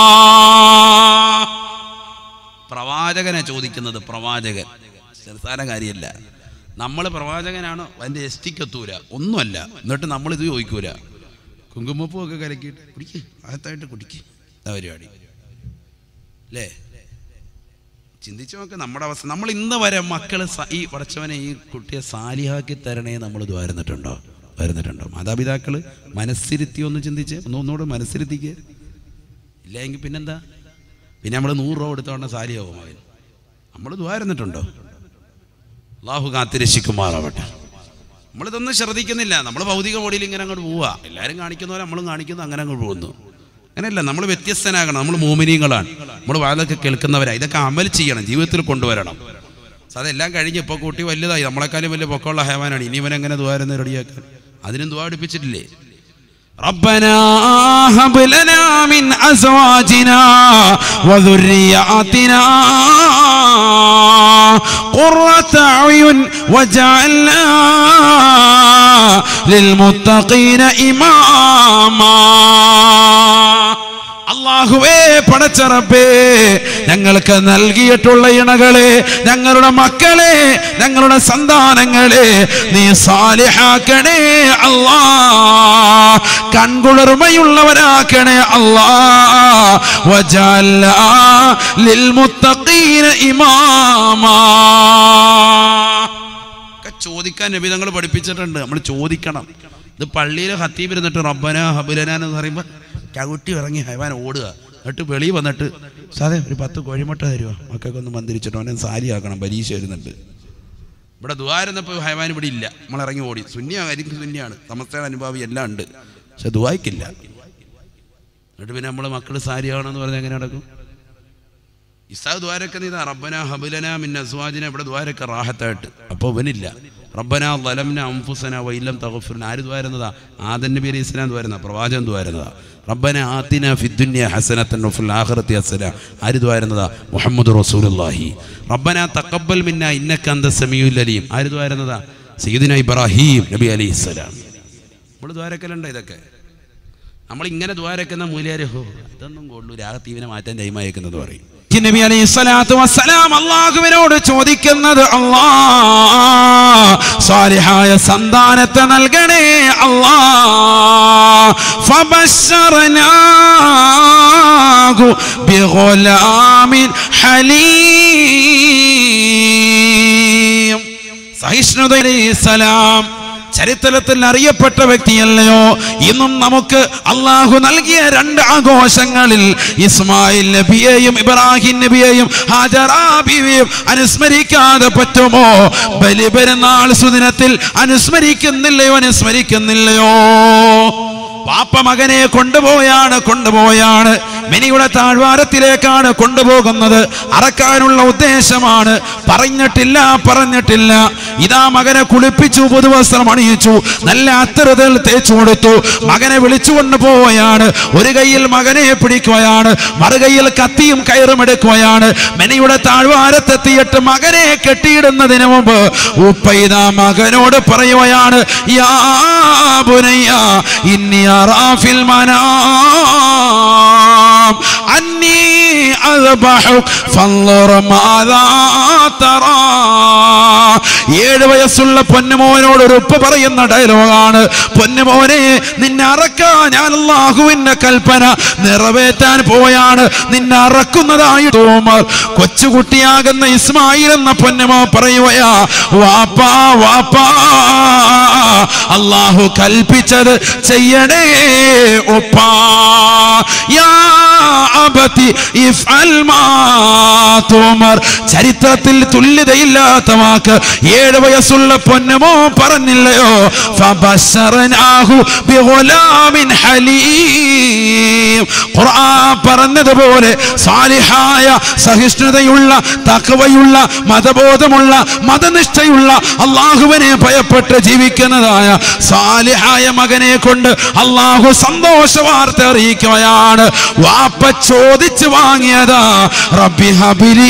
പ്രവാചകനെ ചോദിക്കുന്നത് പ്രവാചകൻ ചെറുതാന കാര്യമല്ല നമ്മൾ പ്രവാചകനാണോ അതിൻ്റെ എസ്റ്റിക്കെത്തൂല ഒന്നുമല്ല എന്നിട്ട് നമ്മളിത് ചോദിക്കൂല കുങ്കുമപ്പൂ ഒക്കെ കലക്കിയിട്ട് കുടിക്ക് അകത്തായിട്ട് കുടിക്ക് അതാ പരിപാടി അല്ലേ ചിന്തിച്ചു നോക്ക് നമ്മുടെ അവസ്ഥ നമ്മൾ ഇന്ന് വരെ മക്കൾ ഈ പടച്ചവനെ ഈ കുട്ടിയെ സാലിഹാക്കി തരണേ നമ്മൾ ദ്വാരുന്നിട്ടുണ്ടോ വരുന്നിട്ടുണ്ടോ മാതാപിതാക്കൾ മനസ്സിരുത്തി ഒന്ന് ചിന്തിച്ച് ഒന്ന് ഒന്നുകൂടെ മനസ്സിരുത്തിക്ക് ഇല്ലെങ്കിൽ പിന്നെന്താ പിന്നെ നമ്മൾ നൂറ് രൂപ എടുത്തോണ്ട് സാലിയാവും അവൻ നമ്മൾ ദ്വാരുന്നിട്ടുണ്ടോ അള്ളാഹു കാത്തിരശിക്കുമാറാവട്ടെ നമ്മളിതൊന്നും ശ്രദ്ധിക്കുന്നില്ല നമ്മൾ ഭൗതിക ബോഡിയിൽ ഇങ്ങനെ അങ്ങോട്ട് പോവുക എല്ലാവരും കാണിക്കുന്ന പോലെ നമ്മളും കാണിക്കുന്നു അങ്ങനെ അങ്ങോട്ട് പോകുന്നു അങ്ങനെയല്ല നമ്മൾ വ്യത്യസ്തനാകണം നമ്മൾ മോമിനിയങ്ങളാണ് നമ്മൾ വാതൊക്കെ കേൾക്കുന്നവരാണ് ഇതൊക്കെ അമൽ ചെയ്യണം ജീവിതത്തിൽ കൊണ്ടുവരണം സോ അതെല്ലാം കഴിഞ്ഞ് ഇപ്പോൾ കുട്ടി വലുതായി നമ്മളെക്കാളും വലിയ പൊക്കമുള്ള ഹേവാനാണ് ഇനി ഇവൻ എങ്ങനെ ദ്വാരുന്ന റെഡിയാക്കാൻ അതിനും ദ്വാ അടുപ്പിച്ചിട്ടില്ലേ ربنا هب لنا من أزواجنا وذرياتنا قرة أعين وجعلنا للمتقين إماما അള്ളാഹുവേ പടച്ചറപ്പേ ഞങ്ങൾക്ക് നൽകിയിട്ടുള്ള ഇണകളെ ഞങ്ങളുടെ മക്കളെ ഞങ്ങളുടെ സന്താനങ്ങളെ നീ സാലിഹാക്കണേ അല്ലാ കൺകുളിർമയുള്ളവരാക്കണേ അല്ലാ വജഅൽനാ ലിൽമുത്തഖീന ഇമാമാ ഒക്കെ ചോദിക്കാൻ നബിതങ്ങൾ പഠിപ്പിച്ചിട്ടുണ്ട് നമ്മൾ ചോദിക്കണം ഇത് പള്ളിയിൽ ഹത്തീബ് ഇരുന്നിട്ട് റബ്ബന ഹബുലന എന്ന് പറയുമ്പോൾ ചവിട്ടി ഇറങ്ങി ഹൈവാൻ ഓടുക എന്നിട്ട് വെളി വന്നിട്ട് സാറേ ഒരു പത്ത് കോഴിമുട്ട തരുമോ മക്കൾക്ക് ഒന്ന് മന്ദിരിച്ചിട്ടോ അവനെ സാരിയാക്കണം പരീക്ഷ വരുന്നുണ്ട് ഇവിടെ ദുവാരുന്നപ്പോൾ ഹൈവാൻ ഇവിടെ ഇല്ല നമ്മൾ ഇറങ്ങി ഓടി സുന്യായിരിക്കും സുന്യാണ് സമസ്തയുടെ അനുഭാവി എല്ലാം ഉണ്ട് പക്ഷെ ദുവായ്ക്കില്ല എന്നിട്ട് പിന്നെ നമ്മൾ മക്കൾ സാരിയാണെന്ന് പറഞ്ഞാൽ എങ്ങനെ നടക്കും ഇസാ ദ്വാരക്ക നീതാ റബ്ബന ഹബുലന മിന്ന അസ്വാജിന ഇവിടെ ദ്വാരക്ക റാഹത്തായിട്ട് അപ്പോൾ ഇവനില്ല റബ്ബന ലലംന അംഫുസന വൈലം തഗഫിറിന ആര് ദ്വാരുന്നതാ ആദൻ നബി അലൈഹി ഇസ്ലാം ദ്വാരുന്ന പ്രവാചകൻ ദ്വാരുന്നതാ റബ്ബന ആത്തിന ഫിദ്ദുന്യ ഹസനത്തൻ വഫിൽ ആഖിറത്തി ഹസന ആര് ദ്വാരുന്നതാ മുഹമ്മദ് റസൂലുള്ളാഹി റബ്ബന തഖബ്ബൽ മിന്ന ഇന്നക അന്ത സമീഉൽ അലീം ആര് ദ്വാരുന്നതാ സയ്യിദുന ഇബ്രാഹിം നബി അലൈഹി ഇസ്ലാം നമ്മൾ ദ്വാരക്കലുണ്ട് ഇതൊക്കെ നമ്മൾ ഇങ്ങനെ ദ്വാരക്കുന്ന മൂല്യാരെ ഹോ ഇതൊന്നും കൊള്ളൂ രാഗത്തീവിനെ മാറ്റാൻ ടൈമായേക്കുന്നത് പറയും നബി അലൈഹി സ്വലാത്തു വസ്സലാം അള്ളാഹുവിനോട് ചോദിക്കുന്നത് അല്ലാ സാലിഹായ സന്താനത്തെ നൽകണേ അല്ലാ ഫബശ്ശറനാഹു ബിഗുലാമിൻ ഹലീം സഹിഷ്ണുത അലൈഹി സലാം ചരിത്രത്തിൽ അറിയപ്പെട്ട വ്യക്തിയല്ലയോ ഇന്നും നമുക്ക് അള്ളാഹു നൽകിയ രണ്ട് ആഘോഷങ്ങളിൽ ഇസ്മായിൽ നബിയെയും ഇബ്രാഹിം നബിയെയും ഹാജറാബിയെയും അനുസ്മരിക്കാതെ പറ്റുമോ ബലിപെരുന്നാൾ സുദിനത്തിൽ അനുസ്മരിക്കുന്നില്ലയോ അനുസ്മരിക്കുന്നില്ലയോ പാപ്പ മകനെ കൊണ്ടുപോയാണ് കൊണ്ടുപോയാണ് മിനിയുടെ താഴ്വാരത്തിലേക്കാണ് കൊണ്ടുപോകുന്നത് അറക്കാനുള്ള ഉദ്ദേശമാണ് പറഞ്ഞിട്ടില്ല പറഞ്ഞിട്ടില്ല ഇതാ മകനെ കുളിപ്പിച്ചു പുതുവസ്ത്രം അണിയിച്ചു നല്ല അത്തറുതൽ തേച്ചു കൊടുത്തു മകനെ വിളിച്ചുകൊണ്ട് പോവുകയാണ് ഒരു കയ്യിൽ മകനെ പിടിക്കുകയാണ് മറുകൈയിൽ കത്തിയും കയറും എടുക്കുകയാണ് മെനിയുടെ താഴ്വാരത്തെത്തിയിട്ട് മകനെ കെട്ടിയിടുന്നതിന് മുമ്പ് ഉപ്പൈത മകനോട് പറയുകയാണ് യാ ബുനയ്യ ഇന്നി അറാഫിൽ മനാം അന്നീ അദ്ബഹുക് ഫൻളുർ മാദാ തറാ ഏഴ് വയസ്സുള്ള പൊന്നുമോനോട് ഒരു ഉപ്പ പറയുന്ന ഡയലോഗാണ് പൊന്നുമോനെ നിന്നെ അറക്കാൻ ഞാൻ അള്ളാഹുവിന്റെ കൽപ്പന നിറവേറ്റാൻ പോയാണ് നിന്നെ അറക്കുന്നതായി തോമർ കൊച്ചുകുട്ടിയാകുന്ന ഇസ്മായിൽ എന്ന പൊന്നുമോ പറയുകയാ വാപ്പാ വാപ്പാ അള്ളാഹു കൽപ്പിച്ചത് ചെയ്യണേ ഉപ്പാ യാ അബതി ഇഫ്അൽ മാ തുമർ ചരിത്രത്തിൽ തുല്യതയില്ലാത്ത വാക്ക് ഏഴ് വയസ്സുള്ള പൊന്നുമോ പറഞ്ഞില്ലയോ ഫബശറനാഹു ബിഗുലാമിൻ ഹലീം ഖുർആൻ പറഞ്ഞതുപോലെ സാലിഹായ സഹിഷ്ണുതയുള്ള തഖ്വയുള്ള മതബോധമുള്ള മതനിഷ്ഠയുള്ള അള്ളാഹുവിനെ ഭയപ്പെട്ട് ജീവിക്കുന്നതായ സാലിഹായ മകനെ കൊണ്ട് അള്ളാഹു സന്തോഷ വാർത്ത അറിയിക്കുകയാണ് വാപ്പ ചോദിച്ചു വാങ്ങിയതാ റബ്ബി ഹബിലി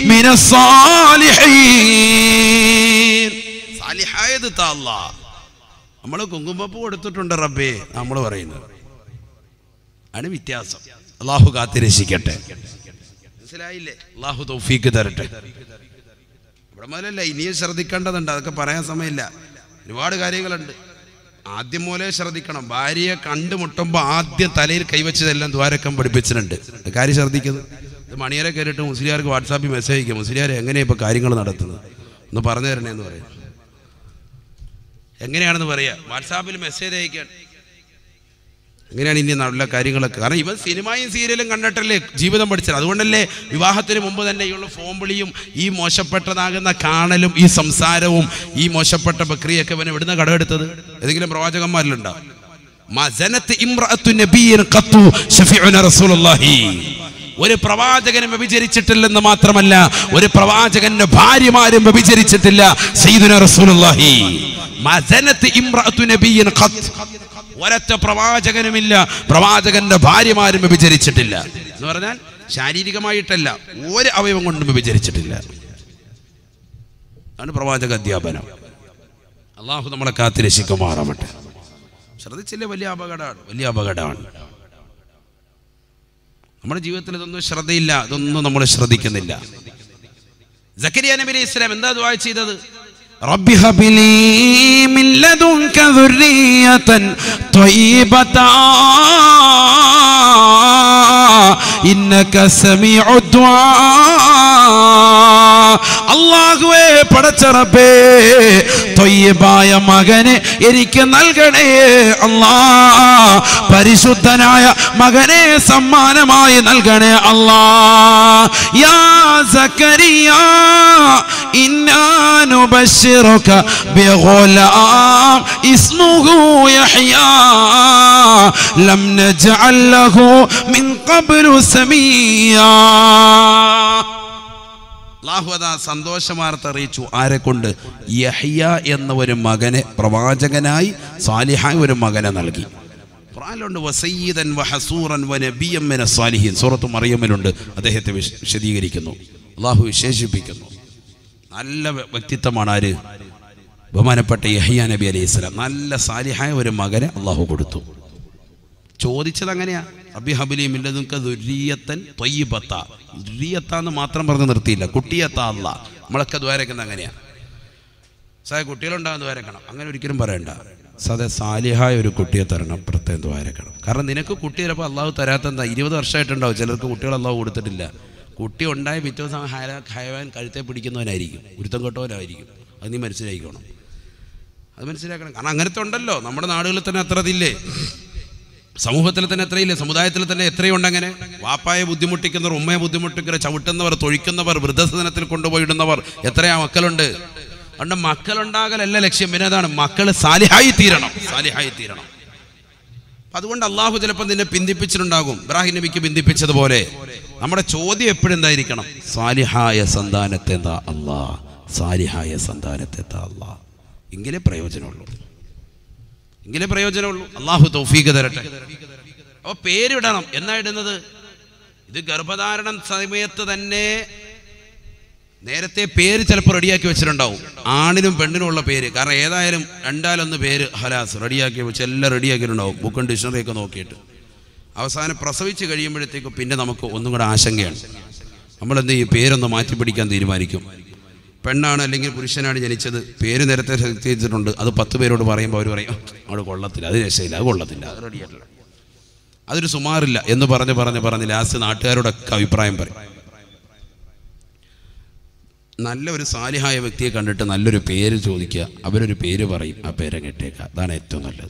മിനസ്സാലിഹീൻ സാലിഹായത് താ അല്ലാ നമ്മൾ കുങ്കുമപ്പ് കൊടുത്തിട്ടുണ്ട് റബ്ബേ നമ്മൾ പറയുന്നത് ആണ് വ്യത്യാസം അള്ളാഹു കാത്തിരക്ഷിക്കട്ടെ മനസ്സിലായില്ലേ അള്ളാഹു തൗഫീക്ക് തരട്ടെ ഇവിടെ മുതലല്ല ഇനിയും ശ്രദ്ധിക്കേണ്ടതുണ്ട് അതൊക്കെ പറയാൻ സമയമില്ല ഒരുപാട് കാര്യങ്ങളുണ്ട് ആദ്യം മൂലേ ശ്രദ്ധിക്കണം ഭാര്യയെ കണ്ടുമുട്ടുമ്പോൾ ആദ്യം തലയിൽ കൈവച്ചതെല്ലാം ദ്വാരക്കം പഠിപ്പിച്ചിട്ടുണ്ട് കാര്യം ശ്രദ്ധിക്കുന്നത് ഇത് മണിയരെ കയറിയിട്ട് മുസ്ലിയാർക്ക് വാട്സാപ്പിൽ മെസ്സേജ് അയക്കുക മുസ്ലിയാർ എങ്ങനെയാണ് ഇപ്പോൾ കാര്യങ്ങൾ നടത്തുന്നത് ഒന്ന് പറഞ്ഞു തരണേ എന്ന് പറയും എങ്ങനെയാണെന്ന് പറയാ വാട്സാപ്പിൽ മെസ്സേജ് അയക്കാൻ എങ്ങനെയാണ് ഇനി നല്ല കാര്യങ്ങളൊക്കെ കാരണം ഇവൻ സിനിമയും സീരിയലും കണ്ടിട്ടല്ലേ ജീവിതം പഠിച്ചത് അതുകൊണ്ടല്ലേ വിവാഹത്തിന് മുമ്പ് തന്നെ ഉള്ള ഫോം വിളിയും ഈ മോശപ്പെട്ടതാകുന്ന കാണലും ഈ സംസാരവും ഈ മോശപ്പെട്ട പ്രക്രിയൊക്കെ ഇവൻ എവിടുന്ന കടമെടുത്തത് ഏതെങ്കിലും പ്രവാചകന്മാരിലുണ്ടോ മസനത്ത് ഇമ്രഅത്തു നബിയ്യിൻ ഖത്തു ശഫീഉന റസൂലുള്ളാഹി ഒരു പ്രവാചകനും വ്യഭിചരിച്ചിട്ടില്ലെന്ന് മാത്രമല്ല ഒരു പ്രവാചകന്റെ ഭാര്യമാരും വ്യഭിചരിച്ചിട്ടില്ല സയ്യിദുന റസൂലുള്ളാഹി മസനത്ത് ഇമ്രഅത്തു നബിയ്യിൻ ഖത്ത് ഒരൊറ്റ പ്രവാചകനുമില്ല പ്രവാചകന്റെ ഭാര്യമാരും വ്യഭിചരിച്ചിട്ടില്ല എന്ന് പറഞ്ഞാൽ ശാരീരികമായിട്ടല്ല ഒരു അവയവം കൊണ്ടും വ്യഭിചരിച്ചിട്ടില്ല അതാണ് പ്രവാചക അധ്യാപനം അള്ളാഹു നമ്മളെ കാത്തിരക്ഷിക്കുമാറാവട്ടെ ശ്രദ്ധിച്ചില്ലേ വലിയ അപകടമാണ് വലിയ അപകടമാണ് നമ്മുടെ ജീവിതത്തിൽ ഇതൊന്നും ശ്രദ്ധയില്ല ഇതൊന്നും നമ്മൾ ശ്രദ്ധിക്കുന്നില്ല സക്കരിയ നബി അലൈഹി ഇസ്ലാം എന്താ ദുആ ചെയ്തത് رب هب لي من لدنك ذرية طيبة إنك سميع الدعاء അള്ളാഹുവേ പടച്ചറപ്പേ തൊയ്യബായ മകനെ എനിക്ക് നൽകണേ അല്ലാ പരിശുദ്ധനായ മകനെ സമ്മാനമായി നൽകണേ അല്ലാ യാ സക്കരിയ ഇന്നാനു نبشرك بغلام اسمه يحيى لم نجعل له من قبل سميا അള്ളാഹു അതാ സന്തോഷവാർത്ത അറിയിച്ചു ആരെ കൊണ്ട് യഹ്യ എന്ന ഒരു മകനെ പ്രവാചകനായി സാലിഹായ ഒരു മകനെ നൽകി ഖുർആനിലുണ്ട് വസയ്യിദൻ വഹസൂറൻ വനബിയം മിന സാലിഹീൻ സൂറത്ത് മറിയമ്മിലുണ്ട് അദ്ദേഹത്തെ വിശ- വിശദീകരിക്കുന്നു അള്ളാഹു വിശേഷിപ്പിക്കുന്നു നല്ല വ്യ- വ്യക്തിത്വമാണ് ആര് ബഹുമാനപ്പെട്ട യഹ്യ നബി അലൈഹി സ്വലാം നല്ല സാലിഹായ ഒരു മകനെ അള്ളാഹു കൊടുത്തു ചോദിച്ചത് അങ്ങനെയാ അബി ഹബിലി മില്ലതുക്ക ദുരീയത്തൻ തൊയ്യബത്ത ദുരീയത്താന്ന് മാത്രം പറഞ്ഞ് നിർത്തിയില്ല കുട്ടിയത്ത അല്ല നമ്മളൊക്കെ ദ്വാരക്കുന്നത് അങ്ങനെയാ സായ കുട്ടികളുണ്ടാകുന്ന ദ്വാരക്കണം അങ്ങനെ ഒരിക്കലും പറയണ്ട സതെ സാലിഹായ ഒരു കുട്ടിയെ തരണം പ്രത്യേകം ദ്വാരക്കണം കാരണം നിനക്ക് കുട്ടി ചിലപ്പോൾ അള്ളാഹു തരാത്തെന്താ ഇരുപത് വർഷമായിട്ടുണ്ടാവും ചിലർക്ക് കുട്ടികൾ അള്ളാഹു കൊടുത്തിട്ടില്ല കുട്ടി ഉണ്ടായ പിറ്റേ ദിവസം ഹയ- ഹയവാൻ കഴുത്തെ പിടിക്കുന്നവനായിരിക്കും ഉരുത്തം കെട്ടവനായിരിക്കും അത് നീ മനസ്സിലാക്കിക്കോണം അത് മനസ്സിലാക്കണം കാരണം അങ്ങനത്തെ ഉണ്ടല്ലോ നമ്മുടെ നാടുകളിൽ തന്നെ അത്ര ഇതില്ലേ സമൂഹത്തിൽ തന്നെ എത്രയില്ലേ സമുദായത്തിൽ തന്നെ എത്രയുണ്ട് അങ്ങനെ വാപ്പായെ ബുദ്ധിമുട്ടിക്കുന്നവർ ഉമ്മയെ ബുദ്ധിമുട്ടിക്കുന്നവർ ചവിട്ടുന്നവർ തൊഴിക്കുന്നവർ വൃദ്ധസദനത്തിൽ കൊണ്ടുപോയിടുന്നവർ എത്രയാ മക്കളുണ്ട് അതുകൊണ്ട് മക്കളുണ്ടാകലല്ല ലക്ഷ്യം പിന്നെ അതാണ് മക്കൾ സാലിഹായി തീരണം സാലിഹായി തീരണം അപ്പൊ അതുകൊണ്ട് അള്ളാഹു ചിലപ്പോൾ നിന്നെ പിന്തിപ്പിച്ചിട്ടുണ്ടാകും ഇബ്രാഹിം നബിക്ക് പിന്തിപ്പിച്ചതുപോലെ നമ്മുടെ ചോദ്യം എപ്പോഴും എന്തായിരിക്കണം സാലിഹായ സന്താനത്തെ എന്താ അല്ലാ സാലിഹായ സന്താനത്തെ എന്താ അല്ലാ എങ്കിലേ പ്രയോജനമുള്ളൂ എങ്കിലേ പ്രയോജനമുള്ളൂ അള്ളാഹു തൗഫീഖ് തരട്ടെ അപ്പൊ പേരിടണം എന്നാ ഇടുന്നത് ഇത് ഗർഭധാരണം സമയത്ത് തന്നെ നേരത്തെ പേര് ചിലപ്പോൾ റെഡിയാക്കി വെച്ചിട്ടുണ്ടാവും ആണിനും പെണ്ണിനും ഉള്ള പേര് കാരണം ഏതായാലും രണ്ടാലൊന്ന് പേര് ഹലാസ് റെഡിയാക്കി വെച്ച് എല്ലാം റെഡിയാക്കിയിട്ടുണ്ടാവും ബുക്കും ഡിക്ഷണറി ഒക്കെ നോക്കിയിട്ട് അവസാനം പ്രസവിച്ച് കഴിയുമ്പോഴത്തേക്ക് പിന്നെ നമുക്ക് ഒന്നും കൂടെ ആശങ്കയാണ് നമ്മൾ എന്ത് ചെയ്യും പേരൊന്ന് മാറ്റി പിടിക്കാൻ തീരുമാനിക്കും പെണ്ണാണ് അല്ലെങ്കിൽ പുരുഷനാണ് ജനിച്ചത് പേര് നേരത്തെ നിശ്ചയിച്ചിട്ടുണ്ട് അത് പത്ത് പേരോട് പറയുമ്പോൾ അവർ പറയും അവിടെ കൊള്ളത്തില്ല അത് രക്ഷയില്ല അത് കൊള്ളത്തില്ല അത് റെഡിയായിട്ടില്ല അതൊരു സുമാറില്ല എന്ന് പറഞ്ഞ് പറഞ്ഞ് പറഞ്ഞ് ലാസ്റ്റ് നാട്ടുകാരോടൊക്കെ അഭിപ്രായം പറയും നല്ല ഒരു സാലിഹായ വ്യക്തിയെ കണ്ടിട്ട് നല്ലൊരു പേര് ചോദിക്കുക അവരൊരു പേര് പറയും ആ പേരങ്ങ് ഇട്ടേക്കുക അതാണ് ഏറ്റവും നല്ലത്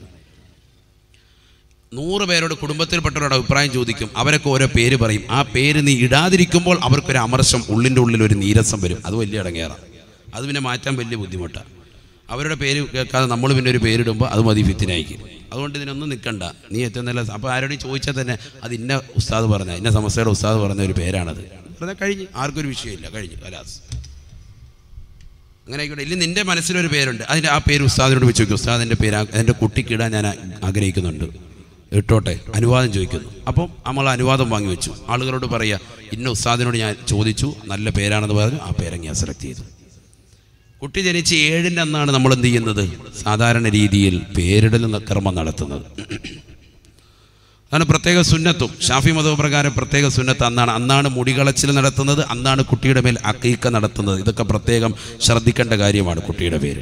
നൂറ് പേരോട് കുടുംബത്തിൽപ്പെട്ടവരോട് അഭിപ്രായം ചോദിക്കും അവരൊക്കെ ഓരോ പേര് പറയും ആ പേര് നീ ഇടാതിരിക്കുമ്പോൾ അവർക്കൊരു അമർഷം ഉള്ളിൻ്റെ ഉള്ളിൽ ഒരു നീരസം വരും അത് വലിയ ഇടങ്ങേറാം അത് പിന്നെ മാറ്റാൻ വലിയ ബുദ്ധിമുട്ടാണ് അവരുടെ പേര് കേൾക്കാതെ നമ്മൾ പിന്നെ ഒരു പേരിടുമ്പോൾ അത് മതി ഫിത്തിനായിരിക്കും അതുകൊണ്ട് ഇതിനൊന്നും നിൽക്കണ്ട നീ ഏറ്റവും നല്ല അപ്പോൾ ആരോടും ചോദിച്ചാൽ തന്നെ അത് ഇന്ന ഉസ്താദ് പറഞ്ഞ ഇന്ന സമസ്യയുടെ ഉസ്താദ് പറഞ്ഞ ഒരു പേരാണത് പറഞ്ഞാൽ കഴിഞ്ഞ് ആർക്കൊരു വിഷയമില്ല കഴിഞ്ഞു കലാസ് അങ്ങനെ ആയിക്കോട്ടെ ഇല്ല നിന്റെ മനസ്സിലൊരു പേരുണ്ട് അതിൻ്റെ ആ പേര് ഉസ്താദിനോട് വെച്ച് നോക്കും ഉസ്താദിൻ്റെ പേര് ആ- എൻ്റെ കുട്ടിക്ക് ഇടാൻ ഞാൻ ആ- ആഗ്രഹിക്കുന്നുണ്ട് ഇട്ടോട്ടെ അനുവാദം ചോദിക്കുന്നു അപ്പം നമ്മൾ അനുവാദം വാങ്ങി വെച്ചു ആളുകളോട് പറയുക ഇന്ന ഉസ്താദിനോട് ഞാൻ ചോദിച്ചു നല്ല പേരാണെന്ന് പറഞ്ഞു ആ പേരങ്ങ് ഞാൻ സെലക്ട് ചെയ്തു കുട്ടി ജനിച്ച് ഏഴിൻ്റെ അന്നാണ് നമ്മൾ എന്ത് ചെയ്യുന്നത് സാധാരണ രീതിയിൽ പേരിടൽ കർമ്മം നടത്തുന്നത് അതാണ് പ്രത്യേക സുന്നത്തും ഷാഫി മതപ്രകാരം പ്രത്യേക സുന്നത്ത് അന്നാണ് അന്നാണ് മുടികളച്ചിൽ നടത്തുന്നത് അന്നാണ് കുട്ടിയുടെ മേൽ അക്കീക്ക നടത്തുന്നത് ഇതൊക്കെ പ്രത്യേകം ശ്രദ്ധിക്കേണ്ട കാര്യമാണ് കുട്ടിയുടെ പേര്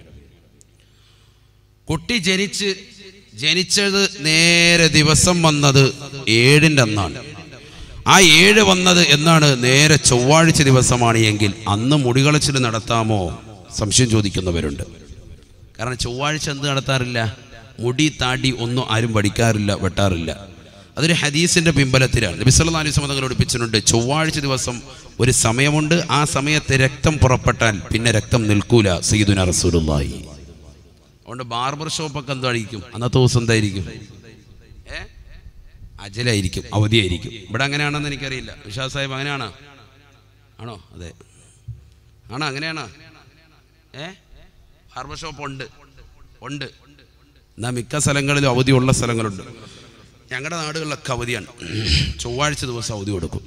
കുട്ടി ജനിച്ച് ജനിച്ചത് നേരെ ദിവസം വന്നത് ഏഴിൻ്റെ അന്നാണ് ആ ഏഴ് വന്നത് എന്നാണ് നേരെ ചൊവ്വാഴ്ച ദിവസമാണ് എങ്കിൽ അന്ന് മുടികളച്ചിൽ നടത്താമോ സംശയം ചോദിക്കുന്നവരുണ്ട് കാരണം ചൊവ്വാഴ്ച എന്ത് നടത്താറില്ല മുടി താടി ഒന്നും ആരും പഠിക്കാറില്ല വെട്ടാറില്ല അതൊരു ഹദീസിന്റെ പിമ്പലത്തിലാണ് നബി സല്ലല്ലാഹു അലൈഹി വസല്ലം തങ്ങൾ പഠിപ്പിച്ചിട്ടുണ്ട് ചൊവ്വാഴ്ച ദിവസം ഒരു സമയമുണ്ട് ആ സമയത്ത് രക്തം പുറപ്പെട്ടാൽ പിന്നെ രക്തം നിൽക്കൂല സയ്യിദുന റസൂലുള്ളാഹി അതുകൊണ്ട് ബാർബർ ഷോപ്പൊക്കെ എന്തായിരിക്കും അന്നത്തെ ദിവസം എന്തായിരിക്കും ഏ അജലായിരിക്കും അവധിയായിരിക്കും ഇവിടെ അങ്ങനെയാണെന്ന് എനിക്കറിയില്ല വിശ്വാസ് സാഹിബ് അങ്ങനെയാണോ ആണോ അതെ ആണോ അങ്ങനെയാണോ ഏ ബാർബർ ഷോപ്പ് ഉണ്ട് ഉണ്ട് എന്നാൽ മിക്ക സ്ഥലങ്ങളിലും അവധിയുള്ള സ്ഥലങ്ങളുണ്ട് ഞങ്ങളുടെ നാടുകളിലൊക്കെ അവധിയാണ് ചൊവ്വാഴ്ച ദിവസം അവധി കൊടുക്കും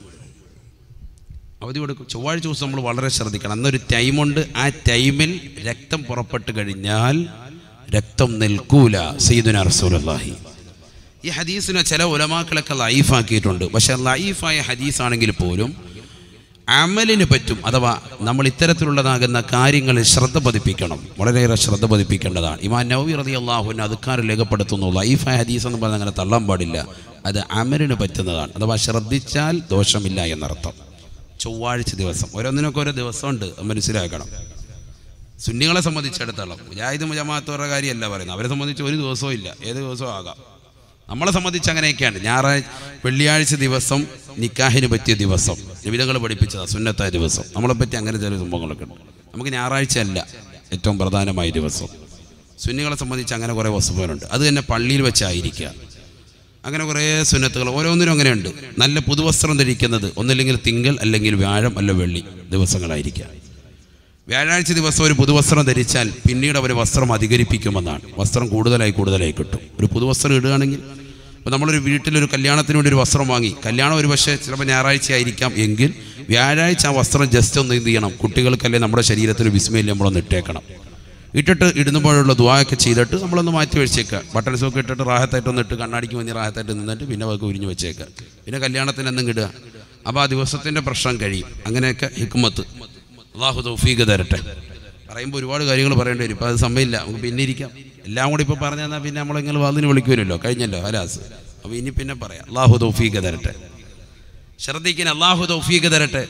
അവധി കൊടുക്കും ചൊവ്വാഴ്ച ദിവസം നമ്മൾ വളരെ ശ്രദ്ധിക്കണം അന്നൊരു ടൈമുണ്ട് ആ ടൈമിൽ രക്തം പുറപ്പെട്ട് കഴിഞ്ഞാൽ രക്തം നിൽക്കൂല സയ്യിദുന റസൂലുള്ളാഹി ഈ ഹദീസിനെ ചില ഉലമാക്കളൊക്കെ ലൈഫാക്കിയിട്ടുണ്ട് പക്ഷെ ലൈഫായ ഹദീസ് ആണെങ്കിൽ പോലും അമലിന് പറ്റും അഥവാ നമ്മൾ ഇത്തരത്തിലുള്ളതാകുന്ന കാര്യങ്ങളിൽ ശ്രദ്ധ പതിപ്പിക്കണം വളരെയേറെ ശ്രദ്ധ പതിപ്പിക്കേണ്ടതാണ് ഇമാൻ നവി റതി അള്ളാഹുവിന് അതുക്കാർ രേഖപ്പെടുത്തുന്നു ലൈഫായ ഹദീസ് എന്ന് പറഞ്ഞാൽ അങ്ങനെ തള്ളാൻ പാടില്ല അത് അമലിന് പറ്റുന്നതാണ് അഥവാ ശ്രദ്ധിച്ചാൽ ദോഷമില്ല എന്നർത്ഥം ചൊവ്വാഴ്ച ദിവസം ഓരോന്നിനൊക്കെ ഓരോ ദിവസമുണ്ട് അത് മനസ്സിലാക്കണം സുന്നികളെ സംബന്ധിച്ചിടത്തോളം മുജാഹിദ് ജമാഅത്തോരുടെ കാര്യമല്ല പറയുന്നത് അവരെ സംബന്ധിച്ച് ഒരു ദിവസവും ഇല്ല ഏത് ദിവസവും ആകാം നമ്മളെ സംബന്ധിച്ച് അങ്ങനെയൊക്കെയാണ് ഞായറാഴ്ച വെള്ളിയാഴ്ച ദിവസം നിക്കാഹിന് പറ്റിയ ദിവസം നിബിധങ്ങൾ പഠിപ്പിച്ചതാണ് സുന്നത്തായ ദിവസം നമ്മളെ പറ്റി അങ്ങനെ ചില സംഭവങ്ങളൊക്കെ ഉണ്ട് നമുക്ക് ഞായറാഴ്ച അല്ല ഏറ്റവും പ്രധാനമായ ദിവസം സുന്നികളെ സംബന്ധിച്ച് അങ്ങനെ കുറേ വസ്തുക്കളുണ്ട് അത് തന്നെ പള്ളിയിൽ വെച്ചായിരിക്കുക അങ്ങനെ കുറേ സുന്നത്തുകൾ ഓരോന്നിനും അങ്ങനെയുണ്ട് നല്ല പുതുവസ്ത്രം ധരിക്കുന്നത് ഒന്നില്ലെങ്കിൽ തിങ്കൾ അല്ലെങ്കിൽ വ്യാഴം അല്ല വെള്ളി ദിവസങ്ങളായിരിക്കാം വ്യാഴാഴ്ച ദിവസം ഒരു പുതുവസ്ത്രം ധരിച്ചാൽ പിന്നീട് അവർ വസ്ത്രം അധികരിപ്പിക്കുമെന്നാണ് വസ്ത്രം കൂടുതലായി കൂടുതലായി കിട്ടും ഒരു പുതുവസ്ത്രം ഇടുകയാണെങ്കിൽ ഇപ്പോൾ നമ്മളൊരു വീട്ടിലൊരു കല്യാണത്തിന് വേണ്ടി ഒരു വസ്ത്രം വാങ്ങി കല്യാണം ഒരു പക്ഷേ ചിലപ്പോൾ ഞായറാഴ്ച ആയിരിക്കാം എങ്കിൽ വ്യാഴാഴ്ച ആ വസ്ത്രം ജസ്റ്റ് ഒന്ന് എന്ത് ചെയ്യണം കുട്ടികൾക്കല്ലേ നമ്മുടെ ശരീരത്തിൽ വിസ്മയില്ല നമ്മളൊന്ന് ഇട്ടേക്കണം ഇട്ടിട്ട് ഇടുമ്പോഴുള്ള ദ്വായൊക്കെ ചെയ്തിട്ട് നമ്മളൊന്ന് മാറ്റി വെച്ചേക്കുക ബട്ടൺസ് ഒക്കെ ഇട്ടിട്ട് റാഹത്തായിട്ട് ഒന്ന് ഇട്ട് കണ്ണാടിക്ക് മുന്നിൽ റാഹത്തായിട്ട് നിന്നിട്ട് പിന്നെ അവർക്ക് ഉരിഞ്ഞ് വെച്ചേക്കുക പിന്നെ കല്യാണത്തിന് എന്തെങ്കിലും ഇടുക അപ്പോൾ ആ ദിവസത്തിൻ്റെ പ്രശ്നം കഴിയും അങ്ങനെയൊക്കെ ഹിക്കുമത്ത് അള്ളാഹു തൗഫീഖ് തരട്ടെ പറയുമ്പോൾ ഒരുപാട് കാര്യങ്ങൾ പറയേണ്ടി വരും ഇപ്പോൾ അത് സമയമില്ല നമുക്ക് പിന്നെ ഇരിക്കാം എല്ലാം കൂടി ഇപ്പോൾ പറഞ്ഞു തന്നാൽ പിന്നെ നമ്മളിങ്ങനെ വാതിന് വിളിക്കുമല്ലോ കഴിഞ്ഞല്ലോ ഹലാസ് അപ്പോൾ ഇനി പിന്നെ പറയാം അള്ളാഹു തൗഫീഖ് തരട്ടെ ശ്രദ്ധിക്കാൻ അള്ളാഹു തൗഫീഖ് തരട്ടെ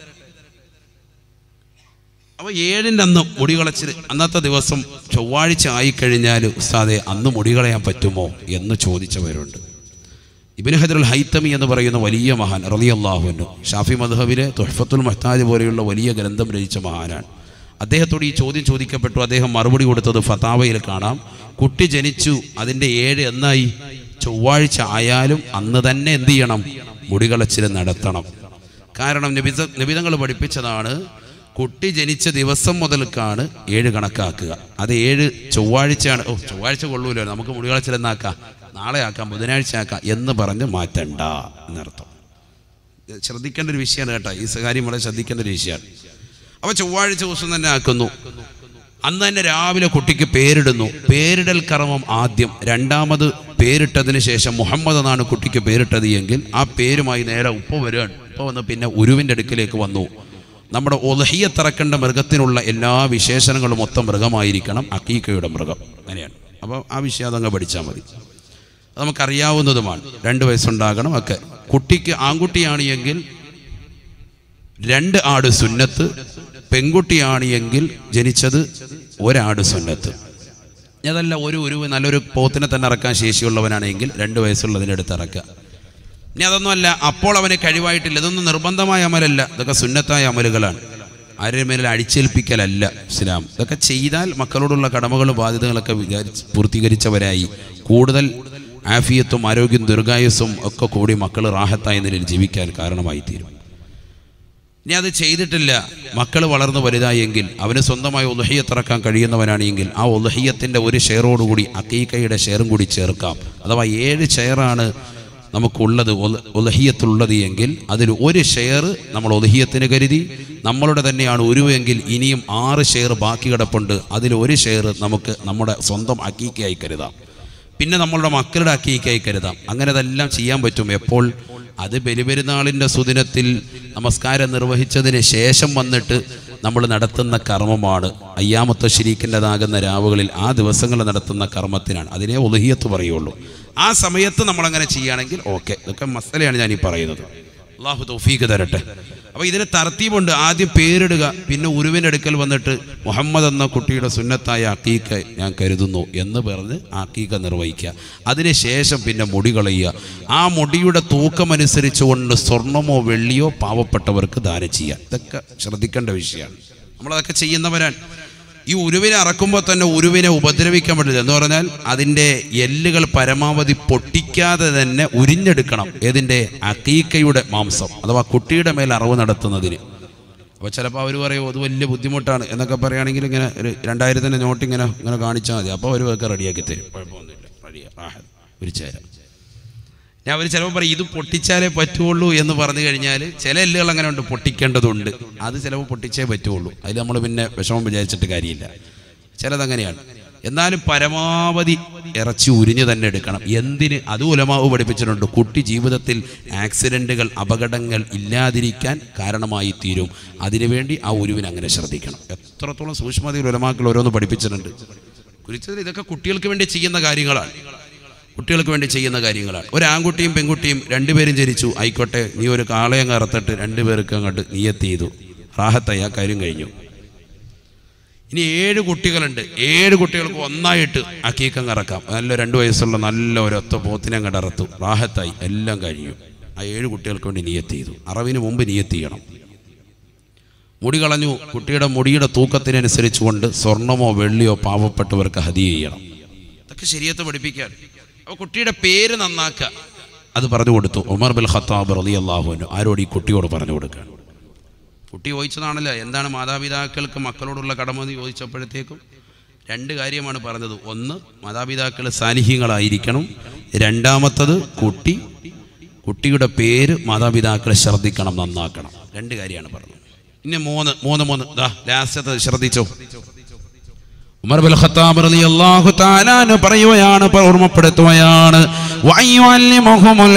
അപ്പോൾ ഏഴിൻ്റെ അന്ന് മുടി കളച്ചിൽ അന്നത്തെ ദിവസം ചൊവ്വാഴ്ച ആയിക്കഴിഞ്ഞാൽ ഉസ്താദെ അന്ന് മുടി കളയാൻ പറ്റുമോ എന്ന് ചോദിച്ചവരുണ്ട് ഇബിന് ഹജറുൽ ഹൈത്തമി എന്ന് പറയുന്ന വലിയ മഹാൻ റളിയല്ലാഹുവിന് ഷാഫി മദ്ഹബിലെ തുഹഫത്തുൽ മഹ്താജ് പോലെയുള്ള വലിയ ഗ്രന്ഥം രചിച്ച മഹാനാണ് അദ്ദേഹത്തോട് ഈ ചോദ്യം ചോദിക്കപ്പെട്ടു അദ്ദേഹം മറുപടി കൊടുത്തത് ഫതാവയിൽ കാണാം കുട്ടി ജനിച്ചു അതിൻ്റെ ഏഴ് എന്നായി ചൊവ്വാഴ്ച ആയാലും അന്ന് തന്നെ എന്ത് ചെയ്യണം മുടികളച്ചിൽ നടത്തണം കാരണം നിബിത നിബിതങ്ങൾ പഠിപ്പിച്ചതാണ് കുട്ടി ജനിച്ച ദിവസം മുതൽക്കാണ് ഏഴ് കണക്കാക്കുക അത് ഏഴ് ചൊവ്വാഴ്ചയാണ് ഓ ചൊവ്വാഴ്ച കൊള്ളൂല്ലോ നമുക്ക് മുടികളച്ചിലെന്നാക്കാം നാളെ ആക്കാം ബുധനാഴ്ച ആക്കാം എന്ന് പറഞ്ഞ് മാറ്റണ്ട എന്നർത്ഥം ഇത് ശ്രദ്ധിക്കേണ്ട ഒരു വിഷയമാണ് കേട്ടോ ഈ കാര്യം വളരെ ശ്രദ്ധിക്കേണ്ട ഒരു വിഷയമാണ് അപ്പോൾ ചൊവ്വാഴ്ച ദിവസം തന്നെ ആക്കുന്നു അന്ന് തന്നെ രാവിലെ കുട്ടിക്ക് പേരിടുന്നു പേരിടൽ കർമ്മം ആദ്യം രണ്ടാമത് പേരിട്ടതിന് ശേഷം മുഹമ്മദ് എന്നാണ് കുട്ടിക്ക് പേരിട്ടത് എങ്കിൽ ആ പേരുമായി നേരെ ഉപ്പ വരികയാണ് ഉപ്പ വന്ന് പിന്നെ ഉരുവിൻ്റെ അടുക്കിലേക്ക് വന്നു നമ്മുടെ ഒലഹിയത്തിറക്കേണ്ട മൃഗത്തിനുള്ള എല്ലാ വിശേഷണങ്ങളും മൊത്തം മൃഗമായിരിക്കണം അക്കീക്കയുടെ മൃഗം അങ്ങനെയാണ് അപ്പോൾ ആ വിഷയം അതങ്ങ് പഠിച്ചാൽ മതി അത് നമുക്കറിയാവുന്നതുമാണ് രണ്ട് വയസ്സുണ്ടാകണം ഒക്കെ കുട്ടിക്ക് ആൺകുട്ടിയാണ് എങ്കിൽ രണ്ട് ആട് സുന്നത്ത് പെൺകുട്ടിയാണ് എങ്കിൽ ജനിച്ചത് ഒരാട് സുന്നത്ത് ഇനി അതല്ല ഒരു ഒരു നല്ലൊരു പോത്തിനെ തന്നെ ഇറക്കാൻ ശേഷിയുള്ളവനാണെങ്കിൽ രണ്ട് വയസ്സുള്ളതിൻ്റെ അടുത്ത് ഇറക്കുക ഇനി അതൊന്നുമല്ല അപ്പോൾ അവന് കഴിവായിട്ടില്ല ഇതൊന്നും നിർബന്ധമായ അമലല്ല ഇതൊക്കെ സുന്നത്തായ അമലുകളാണ് ആരുടെ മേലിൽ അടിച്ചേൽപ്പിക്കലല്ല ഇസ്ലാം ഇതൊക്കെ ചെയ്താൽ മക്കളോടുള്ള കടമകളും ബാധ്യതകളൊക്കെ വിചാരിച്ച് പൂർത്തീകരിച്ചവരായി കൂടുതൽ ആഫിയത്തും ആരോഗ്യം ദീർഘായുസ്സും ഒക്കെ കൂടി മക്കൾ റാഹത്തായ നിലയിൽ ജീവിക്കാൻ കാരണമായി തീരും ഇനി അത് ചെയ്തിട്ടില്ല മക്കൾ വളർന്നു വലുതായെങ്കിൽ അവന് സ്വന്തമായി ഉലഹിയത്തിറക്കാൻ കഴിയുന്നവനാണെങ്കിൽ ആ ഉലഹിയത്തിൻ്റെ ഒരു ഷെയറോടുകൂടി അക്കീക്കയുടെ ഷെയറും കൂടി ചേർക്കാം അഥവാ ഏഴ് ഷെയറാണ് നമുക്കുള്ളത് ഉല- ഉലഹിയത്തുള്ളത് എങ്കിൽ അതിൽ ഒരു ഷെയർ നമ്മൾ ഉലഹിയത്തിന് കരുതി നമ്മളുടെ തന്നെയാണ് ഒരുവെങ്കിൽ ഇനിയും ആറ് ഷെയർ ബാക്കി കിടപ്പുണ്ട് അതിൽ ഒരു ഷെയർ നമുക്ക് നമ്മുടെ സ്വന്തം അക്കീക്കയായി കരുതാം പിന്നെ നമ്മളുടെ മക്കളുടെ അക്കീക്കായി കരുതാം അങ്ങനെ അതെല്ലാം ചെയ്യാൻ പറ്റും എപ്പോൾ അത് ബലിപെരുന്നാളിൻ്റെ സുദിനത്തിൽ നമസ്കാരം നിർവഹിച്ചതിന് ശേഷം വന്നിട്ട് നമ്മൾ നടത്തുന്ന കർമ്മമാണ് അയ്യാമത്ത ശരീക്കിൻ്റെതാകുന്ന രാവുകളിൽ ആ ദിവസങ്ങൾ നടത്തുന്ന കർമ്മത്തിനാണ് അതിനെ ഒലുഹിയത്ത് പറയുള്ളൂ ആ സമയത്ത് നമ്മളങ്ങനെ ചെയ്യുകയാണെങ്കിൽ ഓക്കെ ഇതൊക്കെ മസലയാണ് ഞാൻ ഈ പറയുന്നത് അള്ളാഹു തൗഫീഖ് തരട്ടെ അപ്പൊ ഇതിന് തർത്തീബുണ്ട് ആദ്യം പേരിടുക പിന്നെ ഉരുവിൻ്റെ അടുക്കൽ വന്നിട്ട് മുഹമ്മദ് എന്ന കുട്ടിയുടെ സുന്നത്തായ അക്കീക്ക ഞാൻ കരുതുന്നു എന്ന് പറഞ്ഞ് അക്കീക്ക നിർവഹിക്കുക അതിനുശേഷം പിന്നെ മുടി കളയുക ആ മുടിയുടെ തൂക്കമനുസരിച്ചുകൊണ്ട് സ്വർണമോ വെള്ളിയോ പാവപ്പെട്ടവർക്ക് ദാനം ചെയ്യുക ഇതൊക്കെ ശ്രദ്ധിക്കേണ്ട വിഷയമാണ് നമ്മളതൊക്കെ ചെയ്യുന്നവരാണ് ഈ ഉരുവിനെ അറക്കുമ്പോൾ തന്നെ ഉരുവിനെ ഉപദ്രവിക്കാൻ പറ്റില്ല എന്ന് പറഞ്ഞാൽ അതിൻ്റെ എല്ലുകൾ പരമാവധി പൊട്ടിക്കാതെ തന്നെ ഉരിഞ്ഞെടുക്കണം ഏതിൻ്റെ അക്കീക്കയുടെ മാംസം അഥവാ കുട്ടിയുടെ മേൽ അറിവ് നടത്തുന്നതിന് അപ്പോൾ ചിലപ്പോൾ അവർ പറയും അത് വലിയ ബുദ്ധിമുട്ടാണ് എന്നൊക്കെ പറയുകയാണെങ്കിൽ ഇങ്ങനെ ഒരു രണ്ടായിരത്തിൻ്റെ നോട്ട് ഇങ്ങനെ ഇങ്ങനെ കാണിച്ചാൽ മതി അപ്പോൾ അവർ ഒക്കെ റെഡിയാക്കി തരും കുഴപ്പമൊന്നുമില്ല റെഡിയാ ഒരു ചേരാം ഞാൻ അവർ ചിലപ്പോൾ പറയും ഇത് പൊട്ടിച്ചാലേ പറ്റുള്ളൂ എന്ന് പറഞ്ഞു കഴിഞ്ഞാൽ ചില എല്ലുകൾ അങ്ങനെ ഉണ്ട് പൊട്ടിക്കേണ്ടതുണ്ട് അത് ചിലപ്പോൾ പൊട്ടിച്ചേ പറ്റുള്ളൂ അതിൽ നമ്മൾ പിന്നെ വിഷമം വിചാരിച്ചിട്ട് കാര്യമില്ല ചിലതങ്ങനെയാണ് എന്നാലും പരമാവധി ഇറച്ചി ഉരിഞ്ഞു തന്നെ എടുക്കണം എന്തിന് അത് ഉലമാവ് പഠിപ്പിച്ചിട്ടുണ്ട് കുട്ടി ജീവിതത്തിൽ ആക്സിഡൻറ്റുകൾ അപകടങ്ങൾ ഇല്ലാതിരിക്കാൻ കാരണമായി തീരും അതിനുവേണ്ടി ആ ഉരുവിനെ അങ്ങനെ ശ്രദ്ധിക്കണം എത്രത്തോളം സൂക്ഷ്മതയിൽ ഉലമാക്കൾ ഓരോന്ന് പഠിപ്പിച്ചിട്ടുണ്ട് കുരിച്ചതിൽ ഇതൊക്കെ കുട്ടികൾക്ക് വേണ്ടി ചെയ്യുന്ന കാര്യങ്ങളാണ് കുട്ടികൾക്ക് വേണ്ടി ചെയ്യുന്ന കാര്യങ്ങളാണ് ഒരു ആൺകുട്ടിയും പെൺകുട്ടിയും രണ്ടുപേരും ജനിച്ചു ആയിക്കോട്ടെ നീ ഒരു കാളയം കറുത്തിട്ട് രണ്ടുപേർക്ക് അങ്ങോട്ട് നീയത്ത് ചെയ്തു റാഹത്തായി ആ കാര്യം കഴിഞ്ഞു ഇനി ഏഴ് കുട്ടികളുണ്ട് ഏഴ് കുട്ടികൾക്ക് ഒന്നായിട്ട് അക്കീക്കം കറക്കാം നല്ല രണ്ട് വയസ്സുള്ള നല്ല ഒരൊത്ത പോത്തിനെ അങ്ങോട്ട് അറുത്തു റാഹത്തായി എല്ലാം കഴിഞ്ഞു ആ ഏഴ് കുട്ടികൾക്ക് വേണ്ടി നിയത്ത് ചെയ്തു അറവിന് മുമ്പ് നിയത്ത് ചെയ്യണം മുടി കളഞ്ഞു കുട്ടിയുടെ മുടിയുടെ തൂക്കത്തിനനുസരിച്ച് കൊണ്ട് സ്വർണമോ വെള്ളിയോ പാവപ്പെട്ടവർക്ക് ഹതിയ ചെയ്യണം ഇതൊക്കെ ശരിയത്ത് പഠിപ്പിക്കാൻ അപ്പോൾ കുട്ടിയുടെ പേര് നന്നാക്കുക അത് പറഞ്ഞു കൊടുത്തു ഉമർ ബിൽ ഖത്താബ് റലി അള്ളാഹുവിന് ആരോട് ഈ കുട്ടിയോട് പറഞ്ഞു കൊടുക്കുക കുട്ടി ചോദിച്ചതാണല്ലോ എന്താണ് മാതാപിതാക്കൾക്ക് മക്കളോടുള്ള കടമ എന്ന് ചോദിച്ചപ്പോഴത്തേക്കും രണ്ട് കാര്യമാണ് പറഞ്ഞത് ഒന്ന് മാതാപിതാക്കൾ സാന്നിഹ്യങ്ങളായിരിക്കണം രണ്ടാമത്തത് കുട്ടി കുട്ടിയുടെ പേര് മാതാപിതാക്കളെ ശ്രദ്ധിക്കണം നന്നാക്കണം രണ്ട് കാര്യമാണ് പറഞ്ഞത് ഇനി മൂന്ന് മൂന്ന് മൂന്ന് ദാ ലാസ്റ്റത്തെ ശ്രദ്ധിച്ചോ ഉമർ ബിൻ ഖത്താബ് റളിയല്ലാഹു തആല അൻഹു പറയുകയാണ് പ- ഓർമ്മപ്പെടുത്തുകയാണ് വഅയ്യുഅല്ലിമുഹുമുൽ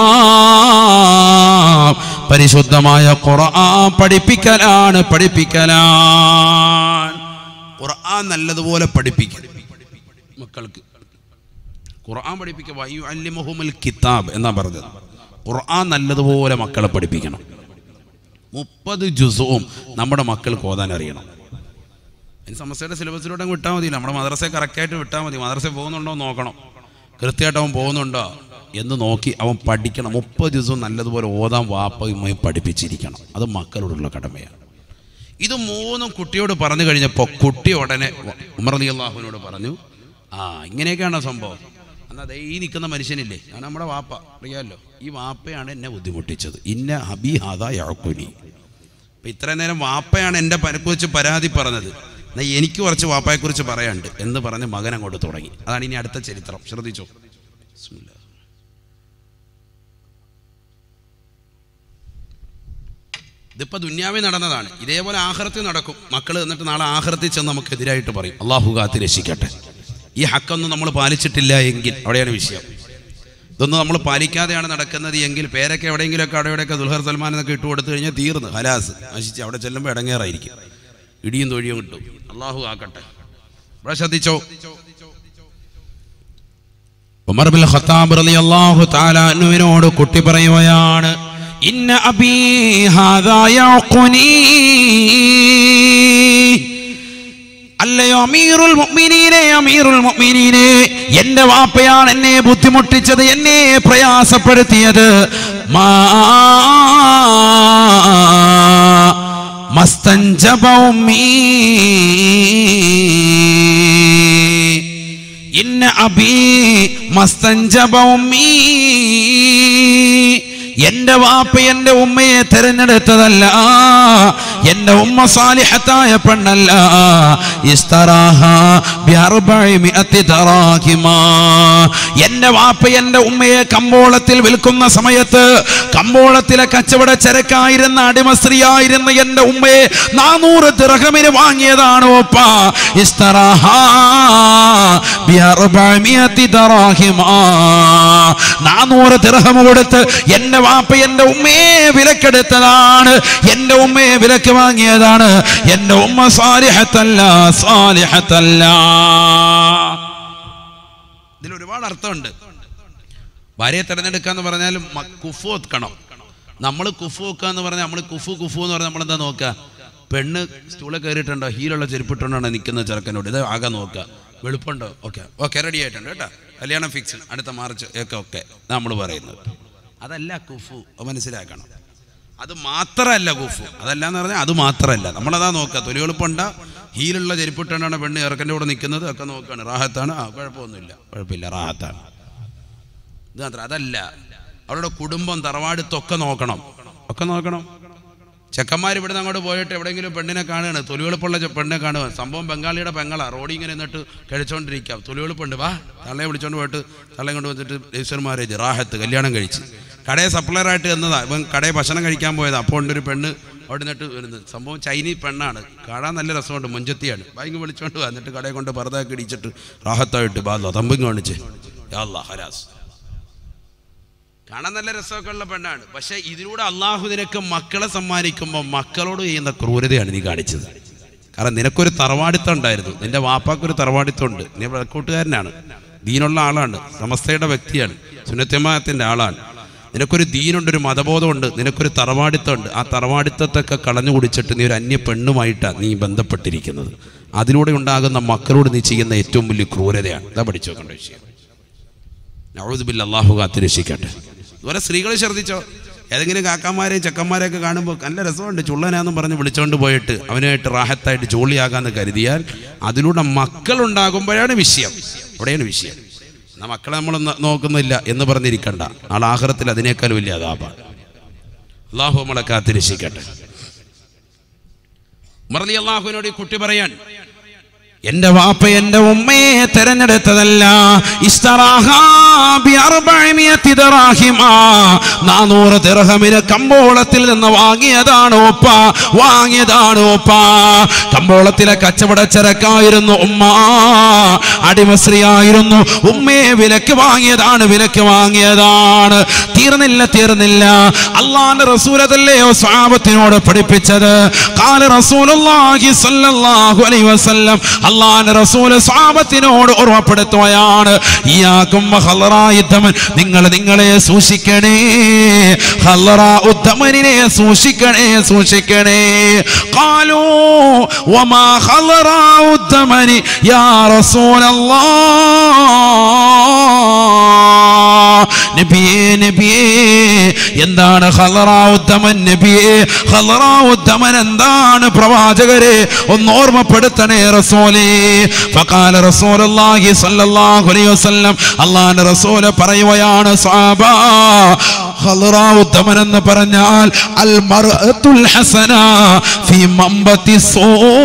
കിതാബ് പരിശുദ്ധമായ ഖുർആൻ പഠിപ്പിക്കലാണ് പഠിപ്പിക്കലാണ് ഖുർആൻ നല്ലതുപോലെ പഠിപ്പിക്കും മക്കൾക്ക് ഖുർആൻ പഠിപ്പിക്കുക വഅയ്യുഅല്ലിമുഹുമുൽ കിതാബ് എന്നാ പറഞ്ഞത് ഖുർആൻ നല്ലതുപോലെ മക്കളെ പഠിപ്പിക്കണം മുപ്പത് ജുസുവും നമ്മുടെ മക്കൾക്ക് ഓതാൻ അറിയണം അതിന് സമസ്യയുടെ സിലബസിലൂടെ അങ്ങ് വിട്ടാൽ മതിയില്ല നമ്മുടെ മദ്രസയെ കറക്റ്റായിട്ട് വിട്ടാൽ മതി മദ്രസ പോകുന്നുണ്ടോ എന്ന് നോക്കണം കൃത്യമായിട്ട് അവൻ പോകുന്നുണ്ടോ എന്ന് നോക്കി അവൻ പഠിക്കണം മുപ്പത് ദിവസവും നല്ലതുപോലെ ഓതാൻ വാപ്പയുമായി പഠിപ്പിച്ചിരിക്കണം അത് മക്കളോടുള്ള കടമയാണ് ഇത് മൂന്നും കുട്ടിയോട് പറഞ്ഞു കഴിഞ്ഞപ്പോൾ കുട്ടി ഉടനെ ഉമർ അലി അള്ളാഹുവിനോട് പറഞ്ഞു ആ ഇങ്ങനെയൊക്കെയാണോ സംഭവം എന്നാൽ ദേ ഈ നിൽക്കുന്ന മനുഷ്യനില്ലേ ഞാൻ നമ്മുടെ വാപ്പ അറിയാമല്ലോ ഈ വാപ്പയാണ് എന്നെ ബുദ്ധിമുട്ടിച്ചത് ഇന്ന ഹബി ഹാദ യാക്കുനി അപ്പം ഇത്രയും നേരം വാപ്പയാണ് എൻ്റെ പനക്കുറിച്ച് പരാതി പറഞ്ഞത് എന്നാൽ എനിക്ക് കുറച്ച് വാപ്പയെക്കുറിച്ച് പറയാനുണ്ട് എന്ന് പറഞ്ഞ് മകൻ അങ്ങോട്ട് തുടങ്ങി അതാണ് ഇനി അടുത്ത ചരിത്രം ശ്രദ്ധിച്ചോ ബിസ്മില്ലാ. ഇതിപ്പോൾ ദുന്യാവിൽ നടന്നതാണ് ഇതേപോലെ ആഹ്റത്തിൽ നടക്കും മക്കൾ എന്നിട്ട് നാളെ ആഹ്റത്തിൽ ചെന്ന് നമുക്ക് എതിരായിട്ട് പറയും അള്ളാഹു കാത്തി രക്ഷിക്കട്ടെ ഈ ഹക്കൊന്നും നമ്മൾ പാലിച്ചിട്ടില്ല എങ്കിൽ അവിടെയാണ് വിഷയം ഇതൊന്നും നമ്മൾ പാലിക്കാതെയാണ് നടക്കുന്നത് എങ്കിൽ പേരൊക്കെ എവിടെയെങ്കിലുമൊക്കെ അവിടെ ഇവിടെയൊക്കെ ദുൽഹർ സൽമാൻ എന്നൊക്കെ ഇട്ട് കൊടുത്തു കഴിഞ്ഞാൽ തീർന്ന് ഹലാസ് നശിച്ച് അവിടെ ചെല്ലുമ്പോൾ ഇടങ്ങേറായിരിക്കും ഇടിയും തൊഴിയും കിട്ടും അള്ളാഹു ആക്കട്ടെ ഇവിടെ ശ്രദ്ധിച്ചോ ഉമർ ബിൻ ഖത്താബ് റളിയല്ലാഹു തആല അൻഹുവിനോട് കുട്ടി പറയുകയാണ് ഇന്ന അബീ ഹാദാ യഅഖുനി അല്ലയോ അമീറുൽ മുഅ്മിനീനെ അമീറുൽ മുഅ്മിനീനെ എന്റെ വാപ്പയാണ് എന്നെ ബുദ്ധിമുട്ടിച്ചത് എന്നെ പ്രയാസപ്പെടുത്തിയത് മാ മസ്തഞ്ചബ ഉമ്മീ ഇന്ന അബീ മസ്തഞ്ചബ ഉമ്മീ എന്റെ വാപ്പ എന്റെ ഉമ്മയെ തിരഞ്ഞെടുത്തതല്ല എന്റെ ഉമ്മ സാലിഹത്തായ പെണ്ണല്ല ഇസ്തറാഹ ബിഅർബഇ മിഅത്തി ദറാഹിമാ. എന്റെ വാപ്പ എന്റെ ഉമ്മയെ കമ്പോളത്തിൽ വിൽക്കുന്ന സമയത്ത് കമ്പോളത്തിലെ കച്ചവട ചരക്കായിരുന്ന അടിമ സ്ത്രീയായിരുന്ന എന്റെ ഉമ്മയെ നാനൂറ് ദിർഹമിന് വാങ്ങിയതാണ് ഒപ്പ ഇസ്തറാഹ ബിഅർബഇ മിഅത്തി ദറാഹിമാ. നാനൂറ് ദിർഹം കൊടുത്ത് എന്റെ വാപ്പ എന്റെ ഉമ്മയെ വിലക്കെടുത്തതാണ് എന്റെ ഉമ്മയെ വിലക്ക് വാങ്ങിയതാണ് എന്റെ ഉമ്മ സാലിഹത്തല്ല സാലിഹത്തല്ല ഇതിൽ ഒരുപാട് അർത്ഥമുണ്ട് ഭാര്യയെ തിരഞ്ഞെടുക്കുക എന്ന് പറഞ്ഞാൽ കുഫ് ഒതുക്കണം നമ്മൾ കുഫു വെക്കുക എന്ന് പറഞ്ഞാൽ നമ്മൾ കുഫു കുഫു എന്ന് പറഞ്ഞാൽ നമ്മളെന്താ നോക്കുക പെണ്ണ് സ്റ്റൂളിൽ കയറിയിട്ടുണ്ടോ ഹീലുള്ള ചെരുപ്പിട്ടുകൊണ്ടാണ് നിൽക്കുന്ന ചെറുക്കനോട് ഇത് ആകെ നോക്കുക വെളുപ്പുണ്ടോ ഓക്കെ ഓക്കെ റെഡി ആയിട്ടുണ്ട് കേട്ടോ കല്യാണം ഫിക്സ് അടുത്ത മാർച്ച് ഒക്കെ ഓക്കെ നമ്മൾ പറയുന്നത് അതല്ല കുഫു അത് മനസ്സിലാക്കണം അത് മാത്രമല്ല കുഫു അതല്ല എന്ന് പറഞ്ഞാൽ അത് മാത്രമല്ല നമ്മളതാ നോക്കുക തൊലി എളുപ്പമുണ്ട ഹീലുള്ള ചെരുപ്പിട്ടുകൊണ്ടാണ് പെണ്ണ് ഇറക്കൻ്റെ കൂടെ നിൽക്കുന്നത് ഒക്കെ നോക്കുകയാണ് റാഹത്താണ് ആ കുഴപ്പമൊന്നുമില്ല കുഴപ്പമില്ല റാഹത്താണ് ഇത് മാത്രം അതല്ല അവരുടെ കുടുംബം തറവാടുത്തൊക്കെ നോക്കണം ഒക്കെ നോക്കണം ചെക്കന്മാർ ഇവിടുന്ന് അങ്ങോട്ട് പോയിട്ട് എവിടെയെങ്കിലും പെണ്ണിനെ കാണുകയാണ് തൊലിവെളുപ്പുള്ള ചെ- പെണ്ണിനെ കാണുക സംഭവം ബംഗാളിയുടെ പെങ്ങളാ റോഡിൽ ഇങ്ങനെ എന്നിട്ട് കഴിച്ചോണ്ടിരിക്കാം തൊലിവെളുപ്പുണ്ട് വാ തള്ളയെ വിളിച്ചോണ്ട് പോയിട്ട് തള്ളയും കൊണ്ട് വന്നിട്ട് രജിസ്റ്റർ മാരേജ് റാഹത്ത് കല്യാണം കഴിച്ച് കടയെ സപ്ലയറായിട്ട് എന്നതാ ഇവൻ കടയിൽ ഭക്ഷണം കഴിക്കാൻ പോയതാ അപ്പോൾ ഉണ്ടൊരു പെണ്ണ് അവിടെ നിന്നിട്ട് വരുന്നത് സംഭവം ചൈനീസ് പെണ്ണാണ് കാണാൻ നല്ല രസമുണ്ട് മുഞ്ചത്തിയാണ് ബാങ്ക് വിളിച്ചോണ്ട് വാ എന്നിട്ട് കടയെ കൊണ്ട് പറുതാക്കി ഇടിച്ചിട്ട് റാഹത്തായിട്ട് ബാ തമ്പും കാണിച്ച് യാ അല്ലാ ഹരാസ് കാണാൻ നല്ല രസമൊക്കെ ഉള്ള പെണ്ണാണ് പക്ഷെ ഇതിലൂടെ അള്ളാഹു നിനക്ക് മക്കളെ സമ്മാനിക്കുമ്പോൾ മക്കളോട് ചെയ്യുന്ന ക്രൂരതയാണ് നീ കാണിച്ചത് കാരണം നിനക്കൊരു തറവാടിത്തം ഉണ്ടായിരുന്നു നിന്റെ വാപ്പാക്കൊരു തറവാടിത്തം ഉണ്ട് നീ വിളക്കൂട്ടുകാരനാണ് ദീനുള്ള ആളാണ് സമസ്തയുടെ വ്യക്തിയാണ് സുന്നത്യമാത്തിന്റെ ആളാണ് നിനക്കൊരു ദീനുണ്ട് ഒരു മതബോധമുണ്ട് നിനക്കൊരു തറവാടിത്തമുണ്ട് ആ തറവാടിത്തത്തൊക്കെ കളഞ്ഞു കുടിച്ചിട്ട് നീ ഒരു അന്യ പെണ്ണുമായിട്ടാണ് നീ ബന്ധപ്പെട്ടിരിക്കുന്നത് അതിലൂടെ ഉണ്ടാകുന്ന മക്കളോട് നീ ചെയ്യുന്ന ഏറ്റവും വലിയ ക്രൂരതയാണ് ഇതാ പഠിച്ചു നോക്കേണ്ട വിഷയം നവൂദുബില്ല അള്ളാഹു കാത്തിരക്ഷിക്കട്ടെ ഇതുപോലെ സ്ത്രീകൾ ശ്രദ്ധിച്ചോ ഏതെങ്കിലും കാക്കാമാരെയും ചെക്കന്മാരെയൊക്കെ കാണുമ്പോൾ നല്ല രസമുണ്ട് ചുള്ളനാന്നും പറഞ്ഞ് വിളിച്ചോണ്ട് പോയിട്ട് അവനായിട്ട് റാഹത്തായിട്ട് ജോളിയാകാന്ന് കരുതിയാൽ അതിലൂടെ മക്കളുണ്ടാകുമ്പോഴാണ് വിഷയം അവിടെയാണ് വിഷയം എന്നാൽ മക്കളെ നമ്മൾ നോക്കുന്നില്ല എന്ന് പറഞ്ഞിരിക്കണ്ട നാളെ ആഹ്റത്തിൽ അതിനേക്കാൾ വലിയ അതാപാണ് അള്ളാഹു നമ്മളെ കാത്തിരക്ഷിക്കട്ടെ മറലി അള്ളാഹുവിനോട് ഈ കുട്ടി പറയാൻ എന്റെ വാപ്പ എന്റെ ഉമ്മയെ തെരഞ്ഞെടുത്തതല്ല ഇസ്തറാഹാ ബി അർബഅമിയത്തി ദറാഹിമാ. നാനൂറ് ദിർഹമിന് കമ്പോളത്തിൽ നിന്ന് വാങ്ങിയതാണ് ഉപ്പ വാങ്ങിയതാണ് ഉപ്പ കമ്പോളത്തിലെ കച്ചവട ചരക്കായിരുന്നു ഉമ്മ അടിമശ്രീയായിരുന്നു ഉമ്മയെ വിലക്ക് വാങ്ങിയതാണ് വിലക്ക് വാങ്ങിയതാണ് തീർന്നില്ല തീർന്നില്ല അള്ളാന്റെ റസൂലതല്ലയോ സ്വാപത്തിനോട് പഠിപ്പിച്ചത് കാല റസൂലുള്ളാഹി സ്വല്ലല്ലാഹു അലൈഹി വസല്ലം അള്ളാന്റെ റസൂൽ സ്വാപത്തിനോട് ഓർമ്മപ്പെടുത്തുകയാണ് ഇയാക്കും ഹലറായുദ്ധമൻ നിങ്ങൾ നിങ്ങളെ സൂക്ഷിക്കണേ ഹലറാ ഉദ്ധമനിനെ സൂക്ഷിക്കണേ സൂക്ഷിക്കണേ കാലൂ വമാ ഹലറാ ഉദ്ധമനി യാ റസൂലല്ലാഹ് നബിയേ നബിയേ എന്താണ് ഹലറാവുദ്ധമൻ നബിയേ ഹലറാവുദ്ധമൻ എന്താണ് പ്രവാചകരെ ഒന്ന് ഓർമ്മപ്പെടുത്തണേ റസൂലേ ഫഖാല റസൂലുള്ളാഹി സ്വല്ലല്ലാഹു അലൈഹി വസല്ലം അല്ലാഹുവിന്റെ റസൂൽ പറയുകയാണ് സ്വഹാബ ഹലറാവുദ്ധമൻ എന്ന് പറഞ്ഞാൽ അൽ മർഅത്തുൽ ഹസന ഫീ മംബത്തി സൂ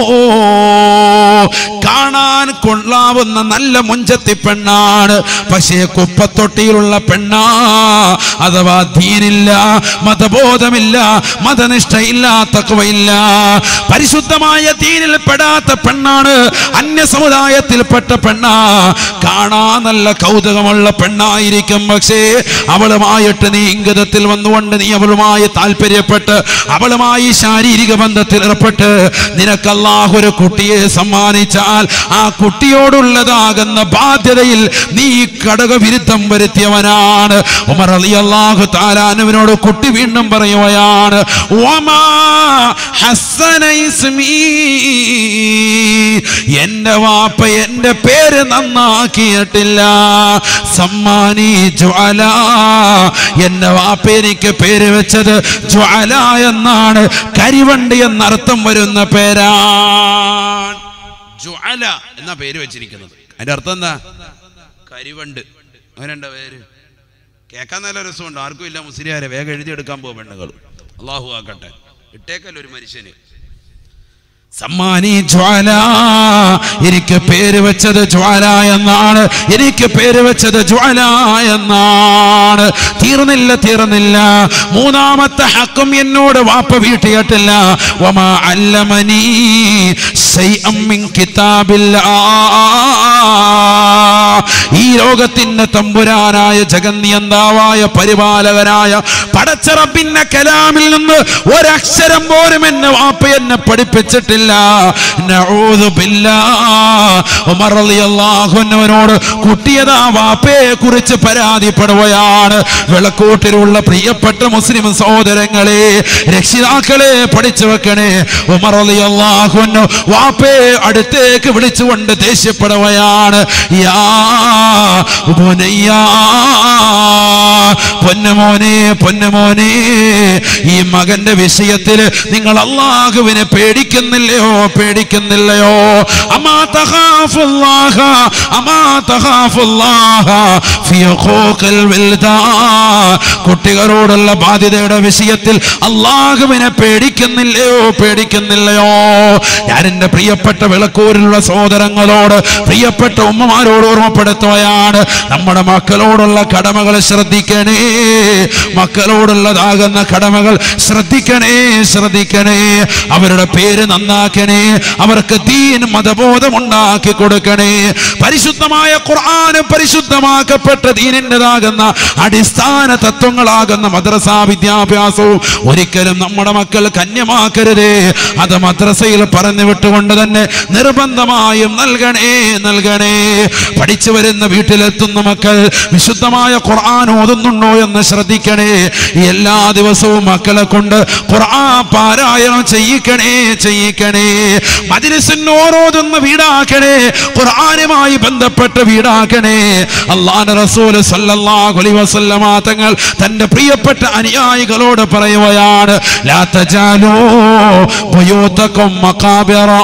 കാണാൻ കൊള്ളാവുന്ന നല്ല മുഞ്ചത്തി പെണ്ണാണ് പക്ഷേ കുപ്പത്തൊട്ടിയിലുള്ള പെണ്ണാ അഥവാ ദീനില്ല മതബോധമില്ല മതനിഷ്ഠയില്ല തക്കവയില്ല പരിശുദ്ധമായ ദീനിൽ പെടാത്ത പെണ്ണാണ് അന്യ സമുദായത്തിൽപ്പെട്ട പെണ്ണാ കാണാൻ നല്ല കൗതുകമുള്ള പെണ്ണായിരിക്കും പക്ഷേ അവളുമായിട്ട് നീ ഇംഗിതത്തിൽ വന്നുകൊണ്ട് നീ അവളുമായി താല്പര്യപ്പെട്ട് അവളുമായി ശാരീരിക ബന്ധത്തിൽ ഏർപ്പെട്ട് നിനക്ക് അല്ലാഹു ഒരു കുട്ടിയെ സമ്മാനിച്ചാൽ ആ കുട്ടിയോടുള്ളതാകുന്ന ബാധ്യതയിൽ നീ ഘടകവിരുദ്ധം വരുത്തിയവനാണ് ഉമർ അലി അള്ളാഹു താലാനുവിനോട് കുട്ടി വീണ്ടും പറയുകയാണ് "വമാ ഹസ്സന ഇസ്മീ." എന്റെ വാപ്പ എന്റെ പേര് നന്നാക്കിയിട്ടില്ല സമ്മാനി ജ്വാല എന്റെ വാപ്പ എനിക്ക് പേര് വെച്ചത് ജ്വാല എന്നാണ് കരിവണ്ടി എന്നർത്ഥം വരുന്ന പേരാണ് ജുഅല എന്ന പേര് വെച്ചിരിക്കുന്നത് അതിന്റെ അർത്ഥം എന്താ കരിവണ്ട് അങ്ങനെയുണ്ട പേര് കേൾക്കാൻ നല്ല രസമുണ്ട് ആർക്കും ഇല്ല മുസ്ലിയാരെ വേഗം എഴുതിയെടുക്കാൻ പോകും പെണ്ണുങ്ങൾ അള്ളാഹു ആക്കട്ടെ ഇട്ടേക്കല്ല ഒരു മനുഷ്യന് സമ്മാനി ജ്വാല എനിക്ക് പേര് വെച്ചത് ജ്വാല എന്നാണ് എനിക്ക് പേര് വെച്ചത് ജ്വാല എന്നാണ് തീർന്നില്ല തീർന്നില്ല മൂന്നാമത്തെ ഹക്കും എന്നോട് വാപ്പ വീട്ടിയിട്ടില്ല വമാ അല്ലമനി ശൈഅം മിൻ കിതാബില്ലാ ഈ ലോകത്തിന്റെ തമ്പുരാനായ ജഗന്നിയന്താവായ പരിപാലകനായ പടച്ചറപ്പിന്റെ കലാമിൽ നിന്ന് ഒരക്ഷരം പോലും എന്നെ വാപ്പ എന്നെ പഠിപ്പിച്ചിട്ടില്ല നഊദു ബില്ലാ. ഉമർ റളിയല്ലാഹു അൻഹുവിനോട് കുട്ടിയതാ വാപ്പയെ കുറിച്ച് പരാതിപ്പെടുകയാണ് വിളക്കൂട്ടിലുള്ള പ്രിയപ്പെട്ട മുസ്ലിം സഹോദരങ്ങളെ രക്ഷിതാക്കളെ പഠിച്ചു വെക്കണേ ഉമർ റളിയല്ലാഹു അൻഹു വാപ്പയെ അടുത്തേക്ക് വിളിച്ചുകൊണ്ട് ദേഷ്യപ്പെടുകയാണ് യാ ബുനയ്യാ പൊന്നുമോനെ പൊന്നുമോനെ ഈ മകന്റെ വിഷയത്തിൽ നിങ്ങൾ അള്ളാഹുവിനെ പേടിക്കുന്നില്ലയോ പേടിക്കുന്നില്ലയോ അമാ തഖാഫുല്ലാഹ അമാ തഖാഫുല്ലാഹ ഫീ ഖൂഖിൽ വിൽദാ കുട്ടികളോടുള്ള ബാധ്യതയുടെ വിഷയത്തിൽ അള്ളാഹുവിനെ പേടിക്കുന്നില്ലയോ പേടിക്കുന്നില്ലയോ ഞാൻ എൻ്റെ പ്രിയപ്പെട്ട വിളക്കൂരിലുള്ള സഹോദരങ്ങളോട് പ്രിയപ്പെട്ട ഉമ്മമാരോട് ഓർമ്മപ്പെടുത്തുകയാണ് നമ്മുടെ മക്കളോടുള്ള കടമകൾ ശ്രദ്ധിക്കണേ മക്കളോടുള്ളതാകുന്ന കടമകൾ ശ്രദ്ധിക്കണേ ശ്രദ്ധിക്കണേ അവരുടെ പേര് നന്നാക്കണേ അവർക്ക് ദീൻ മതബോധം ഉണ്ടാക്കി കൊടുക്കണേ പരിശുദ്ധമായ ഖുർആന് പരിശുദ്ധമാക്കപ്പെട്ട ദീനിൻ്റെതാകുന്ന അടിസ്ഥാന തത്വങ്ങളാകുന്ന മദ്രസ വിദ്യാഭ്യാസവും ഒരിക്കലും നമ്മുടെ മക്കൾ കന്യമാക്കരുതേ അത് മദ്രസയിൽ പറഞ്ഞു വിട്ടുകൊണ്ട് തന്നെ നിർബന്ധമായും നൽകണേ നൽകണേ പഠിച്ചു വരുന്ന വീട്ടിലെത്തുന്ന മക്കൾ വിശുദ്ധമായ ഖുർആൻ ഓതുന്നുണ്ടോ എന്ന് ശ്രദ്ധിക്കണേ എല്ലാ ദിവസവും മക്കളെ കൊണ്ട് ഖുർആൻ പാരായണം ചെയ്യിക്കണേ ചെയ്യിക്കണേ മജ്ലിസിന് ഓരോതുന്ന വീടാക്കണേ ഖുർആനുമായി ബന്ധപ്പെട്ട വീടാക്കണേ അള്ളാഹ് റസൂൽ സല്ലല്ലാഹു അലൈഹി വസല്ലമ തങ്ങൾ തന്റെ പ്രിയപ്പെട്ട അനുയായികളോട് പറയുകയാണ് ലാ തജാലൂ ബുയൂതകും മഖാബിറാ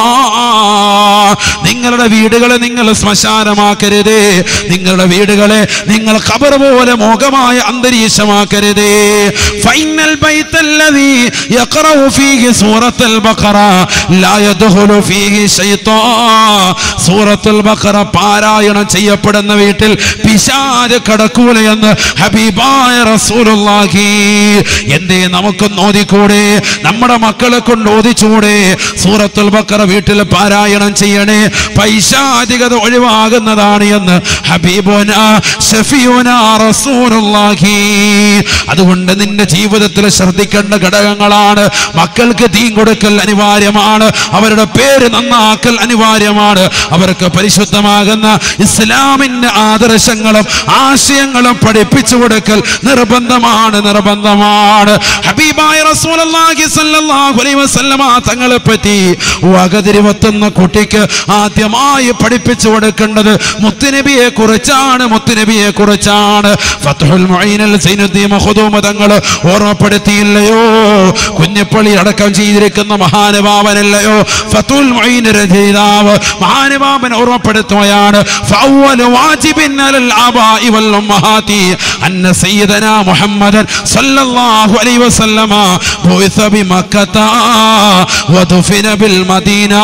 നിങ്ങളുടെ വീടുകളെ നിങ്ങൾ ശ്മശാനമാക്കരുതേ നിങ്ങളുടെ വീടുകളെ നിങ്ങൾ ഖബർ പോലെ മോഹമായ അന്തരീക്ഷമാക്കരുതേ ഫൈനൽ ബൈത്തല്ലദീ യഖറഉ ഫീഹി സൂറത്തുൽ ബഖറ ലാ യദ്ഖുലു ഫീഹി ശൈത്താൻ സൂറത്തുൽ ബഖറ പാരായണം ചെയ്യപ്പെടുന്ന വീട്ടിൽ പിശാച് കടക്കൂലയെന്ന് ഹബീബായ റസൂലുള്ളാഹി എന്തേ നമുക്കൊന്ന് ഓതിക്കൂടെ നമ്മുടെ മക്കളെ കൊണ്ട് ഓതിച്ചൂടെ സൂറത്തുൽ ബഖറ വീട്ടിൽ പാരായണം ചെയ്യണേ പൈശാചികത ഒഴിവാകുന്നതാണ് എന്ന് ഹബീബുന ഷഫിയുന റസൂലുള്ളാഹി അതുകൊണ്ട് നിന്റെ ജീവിതത്തിൽ ശ്രദ്ധിക്കേണ്ട ഘടകങ്ങളാണ് മക്കൾക്ക് തീ കൊടുക്കൽ അനിവാര്യമാണ് അവരുടെ പേര് നന്നാക്കൽ അനിവാര്യമാണ് അവർക്ക് പരിശുദ്ധമാകുന്ന ഇസ്ലാമിന്റെ ആദർശങ്ങളും ആശയങ്ങളും പഠിപ്പിച്ചു കൊടുക്കൽ നിർബന്ധമാണ് നിർബന്ധമാണ് ഹബീബായ റസൂലുള്ളാഹി സ്വല്ലല്ലാഹു അലൈഹി വസല്ലമ തങ്ങളെ പറ്റി വകതിരിവത്തുന്ന കുട്ടിക്ക് ആദ്യമായി പഠിപ്പിച്ചു കൊടുക്കേണ്ടത് മുത്തുനബിയെ കുറിച്ചാണ് മുത്തുനബിയെ കുറിച്ചാണ് ഫത്ഹുൽ മുഈനിൽ സൈനുദ്ദീൻ മഖ്ദൂം തങ്ങൾ ഓർമ്മപ്പെടുത്തിയില്ലയോ കുഞ്ഞപ്പള്ളി അടക്കം ചെയ്തിരിക്കുന്ന മഹാനുഭാവനല്ലയോ ഫത്തുൽ മുഈൻ രചയിതാവ് മഹാനുഭാവൻ ഓർമ്മപ്പെടുത്തുകയാണ് ഫഅവ്വലു വാജിബിൻ അലൽ ആബാഇ വൽ ഉമ്മഹാതി അന്ന സയ്യിദനാ മുഹമ്മദൻ സല്ലല്ലാഹു അലൈഹി വസല്ലമ ബുഇസ ബിമക്കത വദുഫിന ബിൽ മദീന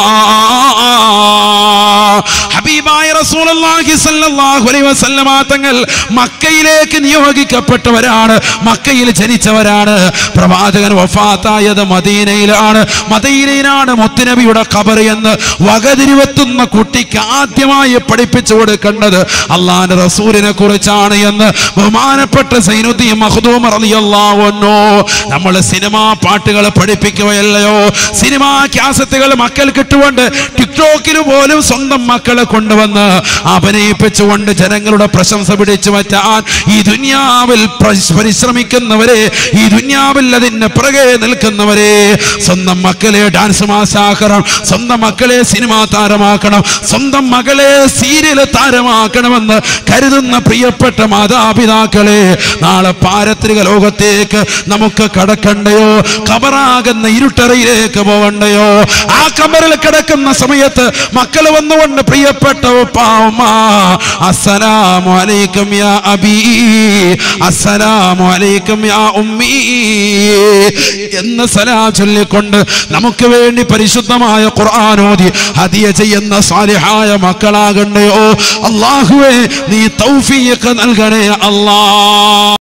ഹബീബായ റസൂലുള്ളാഹി സ്വല്ലല്ലാഹു അലൈഹി വസല്ലമ തങ്ങൾ മക്കയിലേക്ക് നിയോഗിക്കപ്പെട്ടവരാണ് മക്കയിൽ ജനിച്ചവരാണ് പ്രവാചകൻ വഫാത്തായത് മദീനയിലാണ് മദീനയിലാണ് മുത്തുനബിയുടെ ഖബർ എന്ന് വകതിരിവെത്തുന്ന കുട്ടിക്ക് ആദ്യമായി പഠിപ്പിച്ചു കൊടുക്കേണ്ടത് അള്ളാന്റെ റസൂലിനെ കുറിച്ചാണ് എന്ന് ബഹുമാനപ്പെട്ട സൈനുദ്ദീൻ മഖ്ദൂം റളിയല്ലാഹു അൻഹു നമ്മൾ സിനിമാ പാട്ടുകൾ പഠിപ്പിക്കുകയല്ലയോ സിനിമാ ക്യാസറ്റുകൾ മക്കൾ കിട്ടുകൊണ്ട് ടിക്ടോക്കിൽ പോലും സ്വന്തം മക്കളെ കൊണ്ടുവന്ന് അഭിനയിപ്പിച്ചുകൊണ്ട് ജനങ്ങളുടെ പ്രശംസ പിടിച്ചു പറ്റാൻ ഈ ദുനിയാവിൽ പ്രശ്- പരിശ്രമിക്കുന്നവരെ ഈ ദുനിയാവിൽ അതിന് പിറകെ നിൽക്കുന്നവരെ സ്വന്തം മക്കളെ ഡാൻസ് മാസാക്കണം സ്വന്തം മക്കളെ സിനിമാ താരമാക്കണം സ്വന്തം മകളെ സീരിയൽ താരമാക്കണമെന്ന് കരുതുന്ന പ്രിയപ്പെട്ട മാതാപിതാക്കളെ നാളെ പാരത്രിക ലോകത്തേക്ക് നമുക്ക് കടക്കണ്ടയോ കബറാകുന്ന ഇരുട്ടറയിലേക്ക് പോകണ്ടയോ ആ കബറിൽ കിടക്കുന്ന സമയത്ത് മക്കൾ വന്നുകൊണ്ട് പ്രിയപ്പെട്ട ഉപ്പാ ഉമ്മ അസ്സലാമു അലൈക്കും യാ അബീ അസ്സലാമു അലൈക്കും യാ ഉമ്മീ എന്ന് സലാ ചൊല്ലിക്കൊണ്ട് നമുക്ക് വേണ്ടി പരിശുദ്ധമായ ഖുർആാനോദി ഹദിയ ചെയ്യുന്ന സാലിഹായ മക്കളാകണ്ടയോ അള്ളാഹുവേ നീ തൗഫീഖ് നൽകണേ അല്ലാ